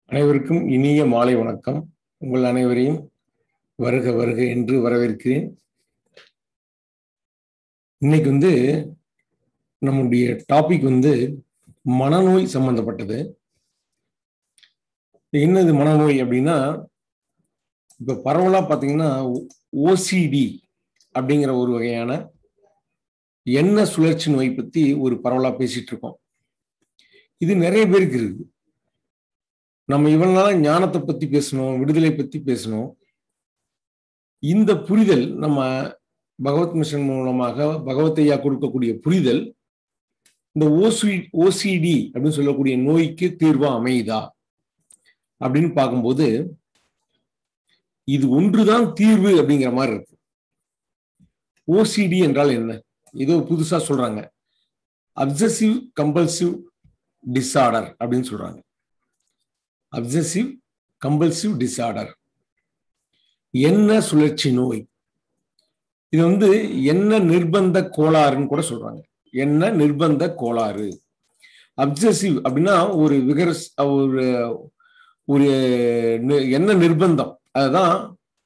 அனைவருக்கும் இனிய மாலை வணக்கம் உங்கள் அனைவரையும் வருக வருக என்று வரவேற்கிறேன் இன்னைக்கு வந்து நம்முடைய டாபிக் வந்து மனநோய் சம்பந்தப்பட்டது என்னது மனநோய் அப்படின்னா இப்ப பரவலா பாத்தீங்கன்னா ஓசிடி அப்படிங்கிற ஒரு வகையான எண்ண சுழற்சி நோய் பத்தி ஒரு பரவலா பேசிட்டு இருக்கோம் இது நிறைய பேருக்கு இருக்கு நம்ம இவ்வளவு நாளா ஞானத்தை பத்தி பேசணும் விடுதலை பத்தி பேசணும் இந்த புரிதல் நம்ம பகவத் மிஷன் மூலமாக பகவத் ஐயா கொடுக்கக்கூடிய புரிதல் இந்த ஓசி ஓசிடி அப்படின்னு சொல்லக்கூடிய நோய்க்கு தீர்வா அமையுதா அப்படின்னு பார்க்கும்போது இது ஒன்றுதான் தீர்வு அப்படிங்கிற மாதிரி இருக்கு ஓசிடி என்றால் என்ன ஏதோ புதுசா சொல்றாங்க அப்சசிவ் கம்பல்சிவ் டிஸார்டர் அப்படின்னு சொல்றாங்க அப்சசிவ் கம்பல்சிவ் டிஸார்டர் என்ன சுழற்சி நோய் இது வந்து என்ன நிர்பந்த கோளாறுன்னு கூட சொல்றாங்க என்ன நிர்பந்த கோளாறு அப்சசிவ் அப்படின்னா ஒரு விகரஸ் ஒரு ஒரு என்ன நிர்பந்தம் அதுதான்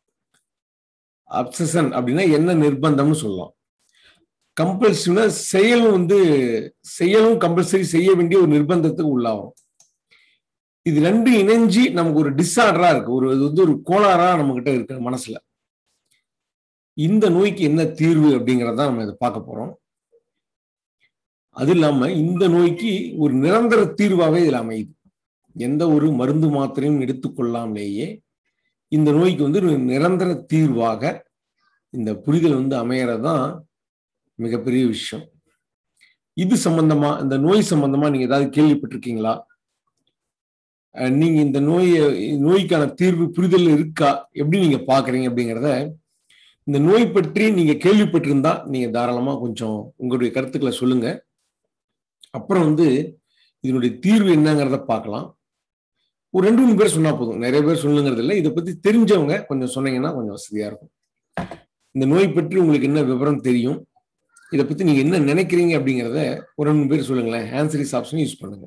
அப்சசன் அப்படின்னா என்ன நிர்பந்தம்னு சொல்லலாம் கம்பல்சிவ்னா செயலும் வந்து செயலும் கம்பல்சரி செய்ய வேண்டிய ஒரு நிர்பந்தத்துக்கு உள்ளாகும் இது ரெண்டும் இணைஞ்சு நமக்கு ஒரு டிஸார்டரா இருக்கு ஒரு இது வந்து ஒரு கோளாறா நம்ம கிட்ட இருக்கு மனசுல இந்த நோய்க்கு என்ன தீர்வு அப்படிங்கறத நம்ம இதை பார்க்க போறோம் அது இல்லாம இந்த நோய்க்கு ஒரு நிரந்தர தீர்வாவே இதுல அமையுது எந்த ஒரு மருந்து மாத்திரையும் எடுத்துக்கொள்ளாமலேயே இந்த நோய்க்கு வந்து ஒரு நிரந்தர தீர்வாக இந்த புரிதல் வந்து அமையறதுதான் மிகப்பெரிய விஷயம் இது சம்பந்தமா இந்த நோய் சம்பந்தமா நீங்க ஏதாவது கேள்விப்பட்டிருக்கீங்களா நீங்க இந்த நோயை நோய்க்கான தீர்வு புரிதல் இருக்கா எப்படி நீங்க பாக்குறீங்க அப்படிங்கிறத இந்த நோய் பற்றி நீங்க கேள்விப்பட்டிருந்தா நீங்க தாராளமா கொஞ்சம் உங்களுடைய கருத்துக்களை சொல்லுங்க அப்புறம் வந்து இதனுடைய தீர்வு என்னங்கிறத பார்க்கலாம் ஒரு ரெண்டு மூணு பேர் சொன்னா போதும் நிறைய பேர் சொல்லுங்கிறது இல்லை இதை பத்தி தெரிஞ்சவங்க கொஞ்சம் சொன்னீங்கன்னா கொஞ்சம் வசதியா இருக்கும் இந்த நோய் பற்றி உங்களுக்கு என்ன விவரம் தெரியும் இதை பத்தி நீங்க என்ன நினைக்கிறீங்க அப்படிங்கிறத ஒரு ரெண்டு பேர் சொல்லுங்களேன் ஆன்சரிஸ் ஆப்ஷன் யூஸ் பண்ணுங்க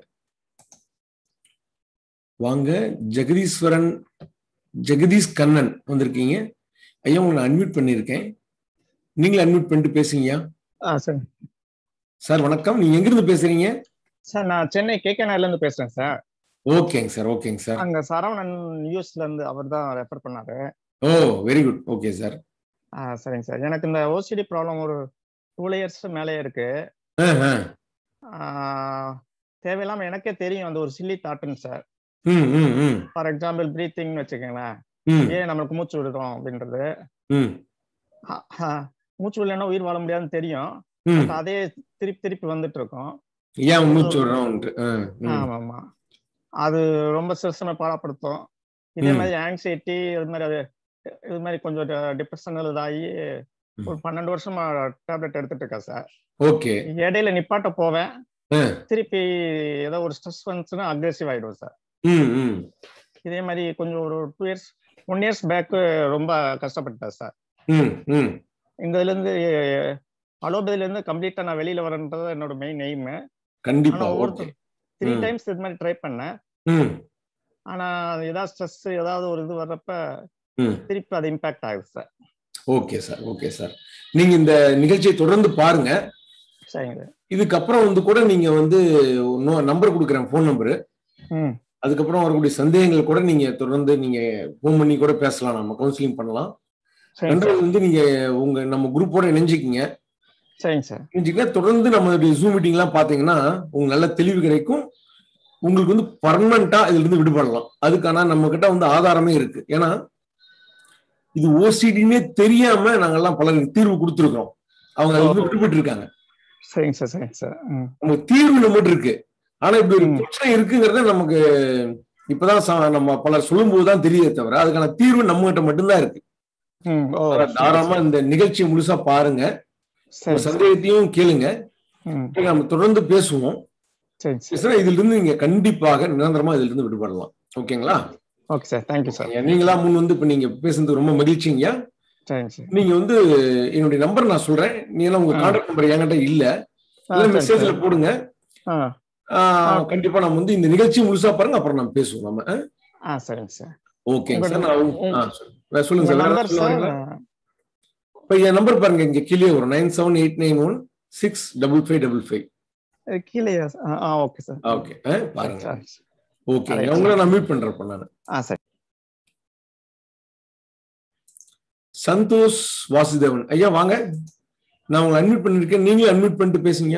வாங்க ஜெகதீஸ்வரன் ஜெகதீஷ் கண்ணன் வந்திருக்கீங்க ஐயா உங்களை நான் அன்மியூட் பண்ணியிருக்கேன் நீங்களும் அன்மியூட் பண்ணிட்டு பேசுங்கய்யா சார் சார் வணக்கம் நீங்க எங்கிருந்து பேசுறீங்க சார் நான் சென்னை கே கே இருந்து பேசுறேன் சார் ஓகேங்க சார் ஓகேங்க சார் அங்க சரவணன் யூஎஸ்ல இருந்து அவர் தான் ரெஃபர் பண்ணாரு oh very good okay sir சரிங்க சார் எனக்கு இந்த ஓசிடி ப்ராப்ளம் ஒரு டூ இயர்ஸ் மேலே இருக்கு தேவையில்லாம எனக்கே தெரியும் அந்த ஒரு சில்லி தாட்டுன்னு சார் ஃபார் எக்ஸாம்பிள் பிரீத்திங்னு வச்சுக்கோங்களேன் ஏன் நம்மளுக்கு மூச்சு விடுறோம் அப்படின்றது மூச்சு விடலன்னா உயிர் வாழ முடியாதுன்னு தெரியும் அதே திருப்பி திருப்பி வந்துட்டு இருக்கோம் ஏன் மூச்சு விடுறோம் ஆமா ஆமா அது ரொம்ப சிரசனை பாடப்படுத்தும் இதே மாதிரி ஆங்ஸைட்டி இது மாதிரி அது இது மாதிரி கொஞ்சம் டிப்ரெஷனல் இதாகி ஒரு பன்னெண்டு வருஷமா டேப்லெட் எடுத்துட்டு இருக்கேன் சார் ஓகே இடையில நிப்பாட்ட போவேன் திருப்பி ஏதோ ஒரு ஸ்ட்ரெஸ் வந்துச்சுன்னா அக்ரெசிவ் ஆயிடும் சார் இதே மாதிரி கொஞ்சம் ஒரு two years one years back ரொம்ப கஷ்டப்பட்டேன் சார் இந்த இதுல இருந்து அலோபதில இருந்து கம்ப்ளீட்டா நான் வெளியில வரன்றது என்னோட மெயின் எய்ம் கண்டிப்பா த்ரீ டைம்ஸ் இது மாதிரி ட்ரை பண்ணேன் ஆனா ஏதாவது ஸ்ட்ரெஸ் ஏதாவது ஒரு இது வர்றப்ப திருப்பி அது இம்பாக்ட் ஆகுது sir okay sir okay sir நீங்க இந்த நிகழ்ச்சியை தொடர்ந்து பாருங்க சரிங்க இதுக்கப்புறம் வந்து கூட நீங்க வந்து நம்பர் கொடுக்குறேன் ஃபோன் நம்பரு அதுக்கப்புறம் வரக்கூடிய சந்தேகங்கள் கூட நீங்க தொடர்ந்து நீங்க ஃபோன் பண்ணி கூட பேசலாம் நம்ம கவுன்சிலிங் பண்ணலாம் ரெண்டாவது வந்து நீங்க உங்க நம்ம குரூப்போட இணைஞ்சிக்கிங்க சரிங்க சார் இணைஞ்சிக்க தொடர்ந்து நம்மளுடைய ஜூம் மீட்டிங் எல்லாம் பாத்தீங்கன்னா உங்களுக்கு நல்ல தெளிவு கிடைக்கும் உங்களுக்கு வந்து பர்மனண்டா இதுல இருந்து விடுபடலாம் அதுக்கான நம்ம கிட்ட வந்து ஆதாரமே இருக்கு ஏன்னா இது ஓசிடினே தெரியாம நாங்கெல்லாம் பலருக்கு தீர்வு கொடுத்துருக்கோம் அவங்க அதுல இருந்து விடுபட்டு இருக்காங்க சரிங்க சார் சரிங்க சார் நம்ம தீர்வு நம்மகிட்ட இருக்கு ஆனா இப்படி ஒரு பிரச்சனை இருக்குங்கிறத நமக்கு இப்பதான் நம்ம பலர் சொல்லும் போதுதான் தெரியுதே தவிர அதுக்கான தீர்வு நம்ம கிட்ட மட்டும்தான் இருக்கு தாராளமா இந்த நிகழ்ச்சியை முழுசா பாருங்க சந்தேகத்தையும் கேளுங்க நம்ம தொடர்ந்து பேசுவோம் இதுல இருந்து நீங்க கண்டிப்பாக நிரந்தரமா இதுல இருந்து விடுபடலாம் ஓகேங்களா ஓகே சார் தேங்க்யூ சார் நீங்களா முன் வந்து இப்ப நீங்க பேசுறது ரொம்ப மகிழ்ச்சிங்க நீங்க வந்து என்னுடைய நம்பர் நான் சொல்றேன் நீங்க உங்க கான்டாக்ட் நம்பர் என்கிட்ட இல்ல மெசேஜ்ல போடுங்க கண்டிப்பா நம்ம வந்து இந்த நிகழ்ச்சி முழுசா பாருங்க அப்புறம் நம்ம பேசுவோம் நம்ம ஆ சரிங்க சார் ஓகேங்க சார் உங்க- நான் உங்க- உங்க- ஆ, சொல்லுங்க. சொல்லுங்க சார் வேற நம்பர் ஏதாவது சொல்ல சார் வரீங்களா? இப்ப என் நம்பர் பாருங்க இங்க கீழே வரும் nine seven eight nine one six double five double five கீழே ஆ ஓகே சார் ஓகே பாருங்க சார் ஓகே Right. உங்களை நான் மீட் பண்றேன் நான் ஆ சரி சந்தோஷ் வாசுதேவன் ஐயா வாங்க நான் உங்களை அட்மிட் பண்ணிருக்கேன் நீங்களும் அட்மிட் பண்ணிட்டு பேசுங்க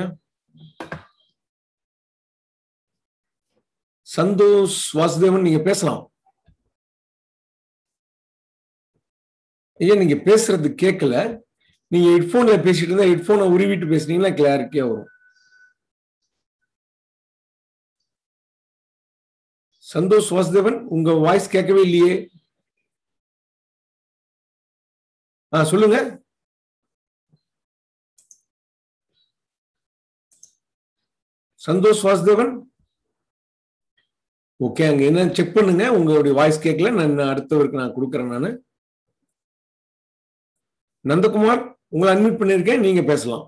சந்தோஷ் வாசுதேவன் நீங்க பேசலாம் ஐயா நீங்க பேசுறது கேட்கல நீங்க ஹெட்போன்ல பேசிட்டு இருந்தா ஹெட்போனை உருவிட்டு பேசுனீங்கன்னா கிளாரிட்டியா வரும் சந்தோஷ் வாசுதேவன் உங்க வாய்ஸ் கேட்கவே இல்லையே ஆ சொல்லுங்க சந்தோஷ் வாசுதேவன் ஓகே அங்க என்ன செக் பண்ணுங்க உங்களுடைய வாய்ஸ் கேட்கல நான் அடுத்தவருக்கு நான் கொடுக்குறேன் நான் நந்தகுமார் உங்களை அட்மிட் பண்ணிருக்கேன் நீங்க பேசலாம்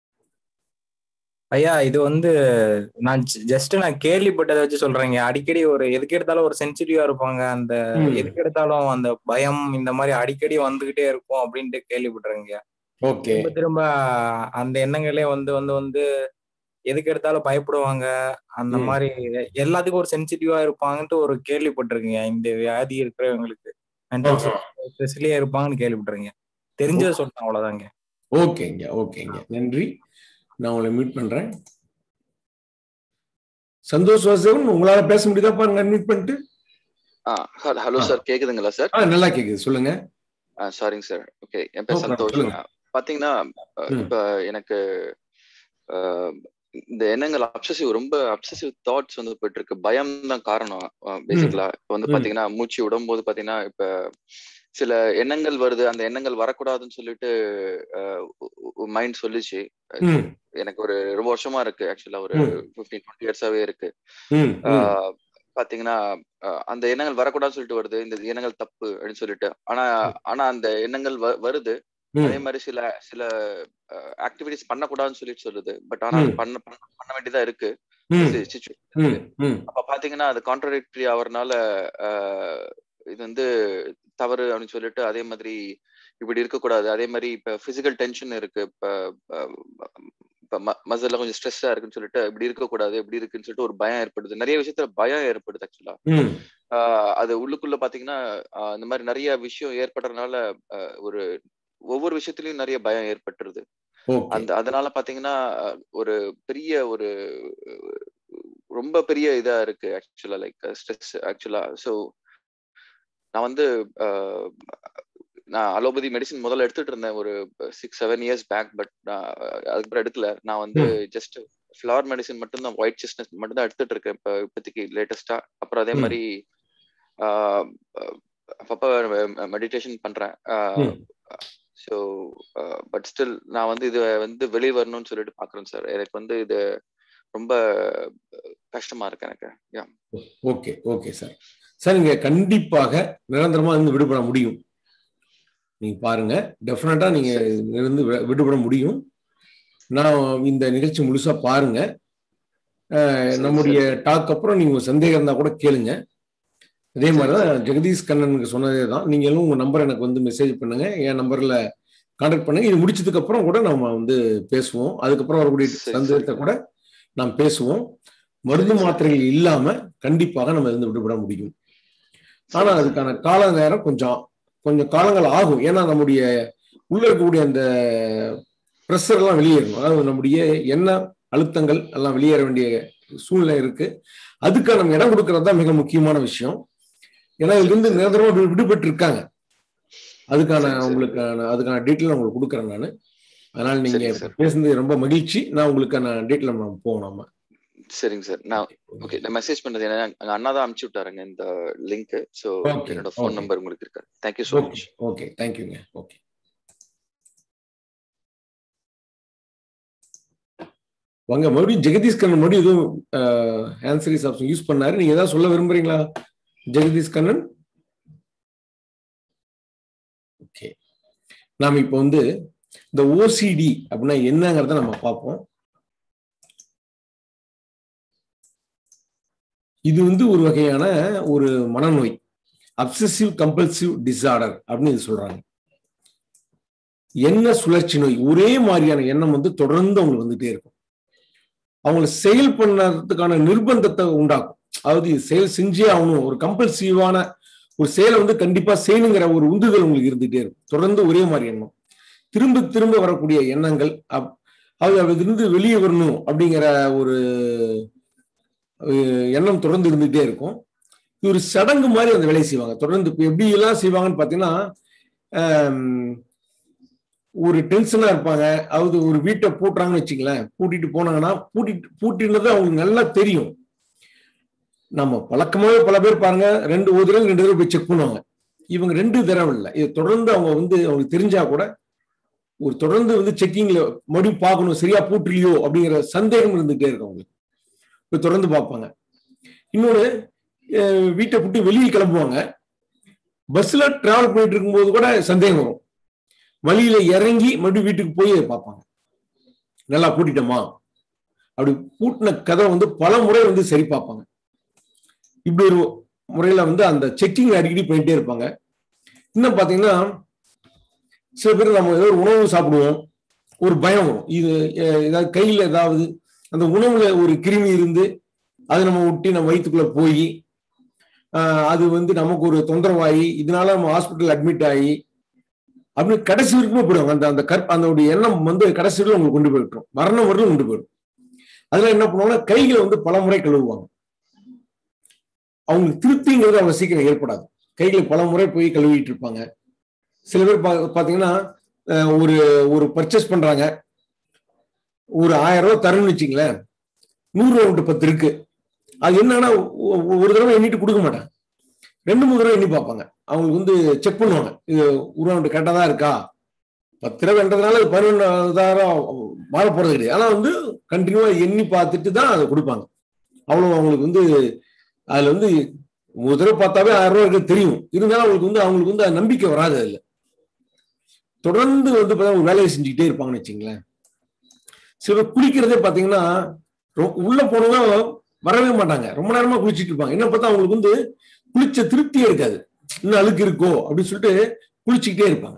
ஐயா இது வந்து நான் ஜஸ்ட் நான் கேள்விப்பட்டதை வச்சு சொல்றேங்க அடிக்கடி ஒரு எதுக்கு எடுத்தாலும் ஒரு சென்சிட்டிவா இருப்பாங்க அந்த ம். எதுக்கு எடுத்தாலும் அந்த பயம் இந்த மாதிரி அடிக்கடி வந்துகிட்டே இருக்கும் அப்படின்ட்டு கேள்விப்பட்டிருக்கேங்க ஓகே திரும்ப திரும்ப அந்த எண்ணங்களே வந்து வந்து வந்து எதுக்கு எடுத்தாலும் பயப்படுவாங்க அந்த ம். மாதிரி எல்லாத்துக்கும் ஒரு சென்சிட்டிவா இருப்பாங்கன்ட்டு ஒரு கேள்விப்பட்டிருக்கீங்க இந்த வியாதி இருக்கிறவங்களுக்கு மென்டல் ஸ்ட்ரெஸ்லயே இருப்பாங்கன்னு கேள்விப்பட்டிருக்கீங்க தெரிஞ்சதை சொல்றேன் அவ்வளவுதாங்க ஓகேங்க ஓகேங்க நன்றி நான் உங்களை மீட் பண்றேன் சந்தோஷ் வாசுதேவன் உங்களால பேச முடியுதா பாருங்க அட்மிட் பண்ணிட்டு ஆ ஹலோ ஆ. சார் கேக்குதுங்களா சார் ஆ நல்லா கேக்குது சொல்லுங்க சாரிங்க சார் ஓகே என் No பேர் problem, சந்தோஷ் சொல்லுங்க. பாத்தீங்கன்னா அஹ், ம். இப்ப எனக்கு அஹ், இந்த எண்ணங்கள் அப்சசிவ் ரொம்ப அப்சசிவ் தாட்ஸ் வந்து போயிட்டு இருக்கு பயம் தான் காரணம் பேசிக்கலா இப்ப வந்து ம். பாத்தீங்கன்னா மூச்சு விடும்போது பாத்தீங்கன்னா இப்ப சில எண்ணங்கள் வருது அந்த எண்ணங்கள் வரக்கூடாதுன்னு சொல்லிட்டு மைண்ட் சொல்லிச்சு ம் எனக்கு ஒரு ரொம்ப வருஷமா இருக்கு ஆக்சுவலா ஒரு ம். பிப்டீன் டுவெண்ட்டி இயர்ஸாவே இருக்கு ம் ம் ஆஹ் பாத்தீங்கன்னா ஆஹ் அந்த எண்ணங்கள் வரக்கூடாதுன்னு சொல்லிட்டு வருது இந்த எண்ணங்கள் தப்பு அப்படின்னு சொல்லிட்டு ஆனா ஆனா அந்த எண்ணங்கள் வ- வருது ம் அதே மாதிரி சில சில ஆக்டிவிட்டிஸ் பண்ணக்கூடாதுன்னு சொல்லிட்டு சொல்லுது பட் ஆனா அது ம். பண்ண பண்ண- பண்ண வேண்டியதா இருக்கு ம் சி- situation ம் இருக்கு. ம் அப்ப பாத்தீங்கன்னா அது கான்ட்ரடிக்டரி ஆவறனால ஆஹ் இது வந்து தவறு அப்படின்னு சொல்லிட்டு அதே மாதிரி இப்படி இருக்கக்கூடாது அதே மாதிரி இப்ப பிசிக்கல் டென்ஷன் இருக்கு இப்ப அஹ், இப்ப மசில்ல கொஞ்சம் ஸ்ட்ரெஸ்ஸா இருக்குன்னு சொல்லிட்டு இப்படி இருக்கக்கூடாது இப்படி இருக்குன்னு சொல்லிட்டு ஒரு பயம் ஏற்படுது நிறைய விஷயத்துல பயம் ஏற்படுது ஆக்சுவலா ம் அது உள்ளுக்குள்ள பாத்தீங்கன்னா ஆஹ் இந்த மாதிரி நிறைய விஷயம் ஏற்படுறதுனால ஆஹ் ஒரு ஒவ்வொரு விஷயத்துலயும் நிறைய பயம் ஏற்பட்டுருது ஓகே அந்த அதனால பாத்தீங்கன்னா அஹ், ஒரு பெரிய ஒரு அஹ், ரொம்ப பெரிய இதா இருக்கு ஆக்சுவலா லைக் ஸ்ட்ரெஸ் ஆக்சுவலா ஸோ நான் வந்து அஹ், நான் அலோபதி மெடிசின் முதல்ல எடுத்துட்டு இருந்தேன் ஒரு six seven years back but நான் அதுக்கப்புறம் எடுக்கல நான் வந்து ஜஸ்ட் ஃபிளவர் மெடிசின் மட்டும் தான் ஒயிட் சிஸ்னஸ் மட்டும் தான் எடுத்துட்டு இருக்கேன் இப்போ இப்போதைக்கு லேட்டஸ்டா அப்புறம் அதே ம். மாதிரி ஆஹ், அஹ், அப்பப்ப மெடிடேஷன் பண்றேன் ம். ஸோ பட் ஸ்டில் நான் வந்து இது வந்து வெளியே வரணும்னு சொல்லிட்டு பாக்குறேன் சார் எனக்கு வந்து இது ரொம்ப கஷ்டமா இருக்கு எனக்கு Yeah. Okay okay sir sir நீங்க கண்டிப்பாக நிரந்தரமா இருந்து விடுபட முடியும் நீங்க பாருங்க டெஃபினட்டா நீங்க இருந்து வி- விடுபட முடியும் நான் இந்த நிகழ்ச்சி முழுசா பாருங்க அஹ், சரி, நம்முடைய டாக் அப்புறம் நீங்க ஒரு சந்தேகம் இருந்தா கூட கேளுங்க அதே மாதிரி தான் ஜெகதீஷ் கண்ணனுக்கு சொன்னதே தான் நீங்களும் உங்க நம்பர் எனக்கு வந்து மெசேஜ் பண்ணுங்க என் நம்பர்ல கான்டாக்ட் பண்ணுங்க இது முடிச்சதுக்கு அப்புறம் கூட நம்ம வந்து பேசுவோம் அதுக்கப்புறம் வரக்கூடிய சரி, சந்தேகத்தை சரி. கூட நாம் பேசுவோம் மருந்து சரி, சரி. மாத்திரைகள் இல்லாம கண்டிப்பாக நம்ம இருந்து விடுபட முடியும் ஆனா அதுக்கான கால நேரம் கொஞ்சம் கொஞ்சம் காலங்கள் ஆகும் ஏன்னா நம்முடைய உள்ள இருக்கக்கூடிய அந்த ப்ரெஷர் எல்லாம் வெளியேறணும் அதாவது நம்முடைய எண்ண அழுத்தங்கள் எல்லாம் வெளியேற வேண்டிய சூழ்நிலை இருக்கு அதுக்கு நம்ம இடம் கொடுக்கறது தான் மிக முக்கியமான விஷயம் ஏன்னா இதுல இருந்து நிரந்தரமா வி- விடுபட்டு இருக்காங்க அதுக்கான சரி, சரி. உங்களுக்கான அதுக்கான டீட்டெயில் உங்களுக்கு கொடுக்குறேன் நான் அதனால நீங்க சரிங்க சார். பேசுனது ரொம்ப மகிழ்ச்சி நான் உங்களுக்கான டீட்டெயில் நம்ம போவோம் நம்ம சரிங்க சார் நான் ஓகே நான் மெசேஜ் பண்ணது என்ன எங்க அண்ணா தான் அனுப்பிச்சு விட்டாருங்க இந்த லிங்க் ஸோ Okay, என்னோட ஃபோன் okay. நம்பர் உங்களுக்கு இருக்கு thank you so okay much okay தேங்க்யூங்க ஓகே வாங்க மறுபடியும் ஜெகதீஷ் கண்ணன் மறுபடியும் எதுவும் ஆன்சரிஸ் ஆப்ஷன் யூஸ் பண்ணாரு நீங்க ஏதாவது சொல்ல விரும்புறீங்களா ஜெகதீஷ் கண்ணன் ஓகே நாம இப்போ வந்து இந்த ஓசிடி அப்படின்னா என்னங்கிறத நம்ம பார்ப்போம் இது வந்து ஒரு வகையான ஒரு மனநோய் அப்சசிவ் கம்பல்சிவ் டிசார்டர் அப்படின்னு இது சொல்றாங்க எண்ண சுழற்சி நோய் ஒரே மாதிரியான எண்ணம் வந்து தொடர்ந்து அவங்களுக்கு வந்துட்டே இருக்கும் அவங்களை செயல் பண்ணறதுக்கான நிர்பந்தத்தை உண்டாக்கும் அதாவது செயல் செஞ்சே ஆகணும் ஒரு கம்பல்சிவான ஒரு செயலை வந்து கண்டிப்பா செய்யணுங்கிற ஒரு உந்துதல் உங்களுக்கு இருந்துட்டே இருக்கும் தொடர்ந்து ஒரே மாதிரி எண்ணம் திரும்ப திரும்ப வரக்கூடிய எண்ணங்கள் அது அதிலிருந்து வெளியே வரணும் அப்படிங்கிற ஒரு எண்ணம் தொடர்ந்து இருந்துகிட்டே இருக்கும் இது ஒரு சடங்கு மாதிரி அந்த வேலையை செய்வாங்க தொடர்ந்து இப்போ எப்படி எல்லாம் செய்வாங்கன்னு பார்த்தீங்கன்னா ஒரு டென்ஷனா இருப்பாங்க அதாவது ஒரு வீட்டை பூட்டுறாங்கன்னு வச்சுங்களேன் பூட்டிட்டு போனாங்கன்னா பூட்டிட்டு பூட்டினது அவங்களுக்கு நல்லா தெரியும் நம்ம பழக்கமாவே பல பேர் பாருங்க ரெண்டு ஒரு தடவை ரெண்டு தடவை போய் செக் பண்ணுவாங்க இவங்க ரெண்டு தடவை இல்லை இது தொடர்ந்து அவங்க வந்து அவங்களுக்கு தெரிஞ்சா கூட ஒரு தொடர்ந்து வந்து செக்கிங்ல மறுபடியும் பார்க்கணும் சரியா பூட்டலையோ அப்படிங்கிற சந்தேகம் இருந்துகிட்டே இருக்கும் அவங்களுக்கு இப்போ தொடர்ந்து பார்ப்பாங்க இன்னொன்று வீட்டை விட்டு வெளியே கிளம்புவாங்க பஸ்ல டிராவல் பண்ணிட்டு இருக்கும்போது கூட சந்தேகம் வரும் வழியில இறங்கி மறுபடியும் வீட்டுக்கு போய் பார்ப்பாங்க நல்லா பூட்டிட்டோமா அப்படி பூட்டின கதை வந்து பல முறை வந்து சரி பார்ப்பாங்க இப்படி ஒரு முறையில வந்து அந்த செக்கிங் அடிக்கடி பண்ணிட்டே இருப்பாங்க இன்னும் பாத்தீங்கன்னா சில பேர் நம்ம ஏதோ ஒரு உணவு சாப்பிடுவோம் ஒரு பயம் வரும் இது ஏதாவது கையில் ஏதாவது அந்த உணவுல ஒரு கிருமி இருந்து அது நம்ம ஒட்டி நம்ம வயிற்றுக்குள்ள போய் அது வந்து நமக்கு ஒரு தொந்தரவாகி இதனால நம்ம ஹாஸ்பிட்டல் அட்மிட் ஆகி அப்படி கடைசி வரைக்கும் போயிடுவாங்க அந்த அந்த கற் அந்த எண்ணம் வந்து கடைசி வரைக்கும் உங்களுக்கு கொண்டு போயிட்டோம் மரணம் வரலும் கொண்டு போயிடும் அதுல என்ன பண்ணுவாங்கன்னா கைகளை வந்து பல முறை கழுவுவாங்க அவங்களுக்கு திருப்திங்கிறது அவங்க சீக்கிரம் ஏற்படாது கைகளை பல முறை போய் கழுவிட்டு இருப்பாங்க சில பேர் பாத்தீங்கன்னா ஒரு ஒரு பர்ச்சேஸ் பண்றாங்க ஒரு ஆயிரம் ரூபாய் தரணும்னு வச்சுங்களேன் நூறு ரூபா விட்டு பத்து இருக்கு அது என்னன்னா ஒரு தடவை எண்ணிட்டு கொடுக்க மாட்டாங்க ரெண்டு மூணு தடவை எண்ணி பார்ப்பாங்க அவங்களுக்கு வந்து செக் பண்ணுவாங்க இது உருவாண்டு கரெக்டாக தான் இருக்கா பத்து தடவை என்றதுனால அது பதினொன்றாயிரம் மாற போறது கிடையாது ஆனால் வந்து கண்டினியூவா எண்ணி பார்த்துட்டு தான் அதை கொடுப்பாங்க அவ்வளோ அவங்களுக்கு வந்து அதுல வந்து ஒரு தடவை பார்த்தாவே ஆயிரம் ரூபாய் இருக்கு தெரியும் இருந்தாலும் அவங்களுக்கு வந்து அவங்களுக்கு வந்து நம்பிக்கை வராது அதுல தொடர்ந்து வந்து ஒரு வேலையை செஞ்சுக்கிட்டே இருப்பாங்கன்னு வச்சுங்களேன் சில பேர் குளிக்கிறதே பாத்தீங்கன்னா உள்ள போனவங்க வரவே மாட்டாங்க ரொம்ப நேரமா குளிச்சுட்டு இருப்பாங்க என்ன பார்த்தா அவங்களுக்கு வந்து குளிச்ச திருப்தியே இருக்காது இன்னும் அழுக்கு இருக்கோ அப்படின்னு சொல்லிட்டு குளிச்சுக்கிட்டே இருப்பாங்க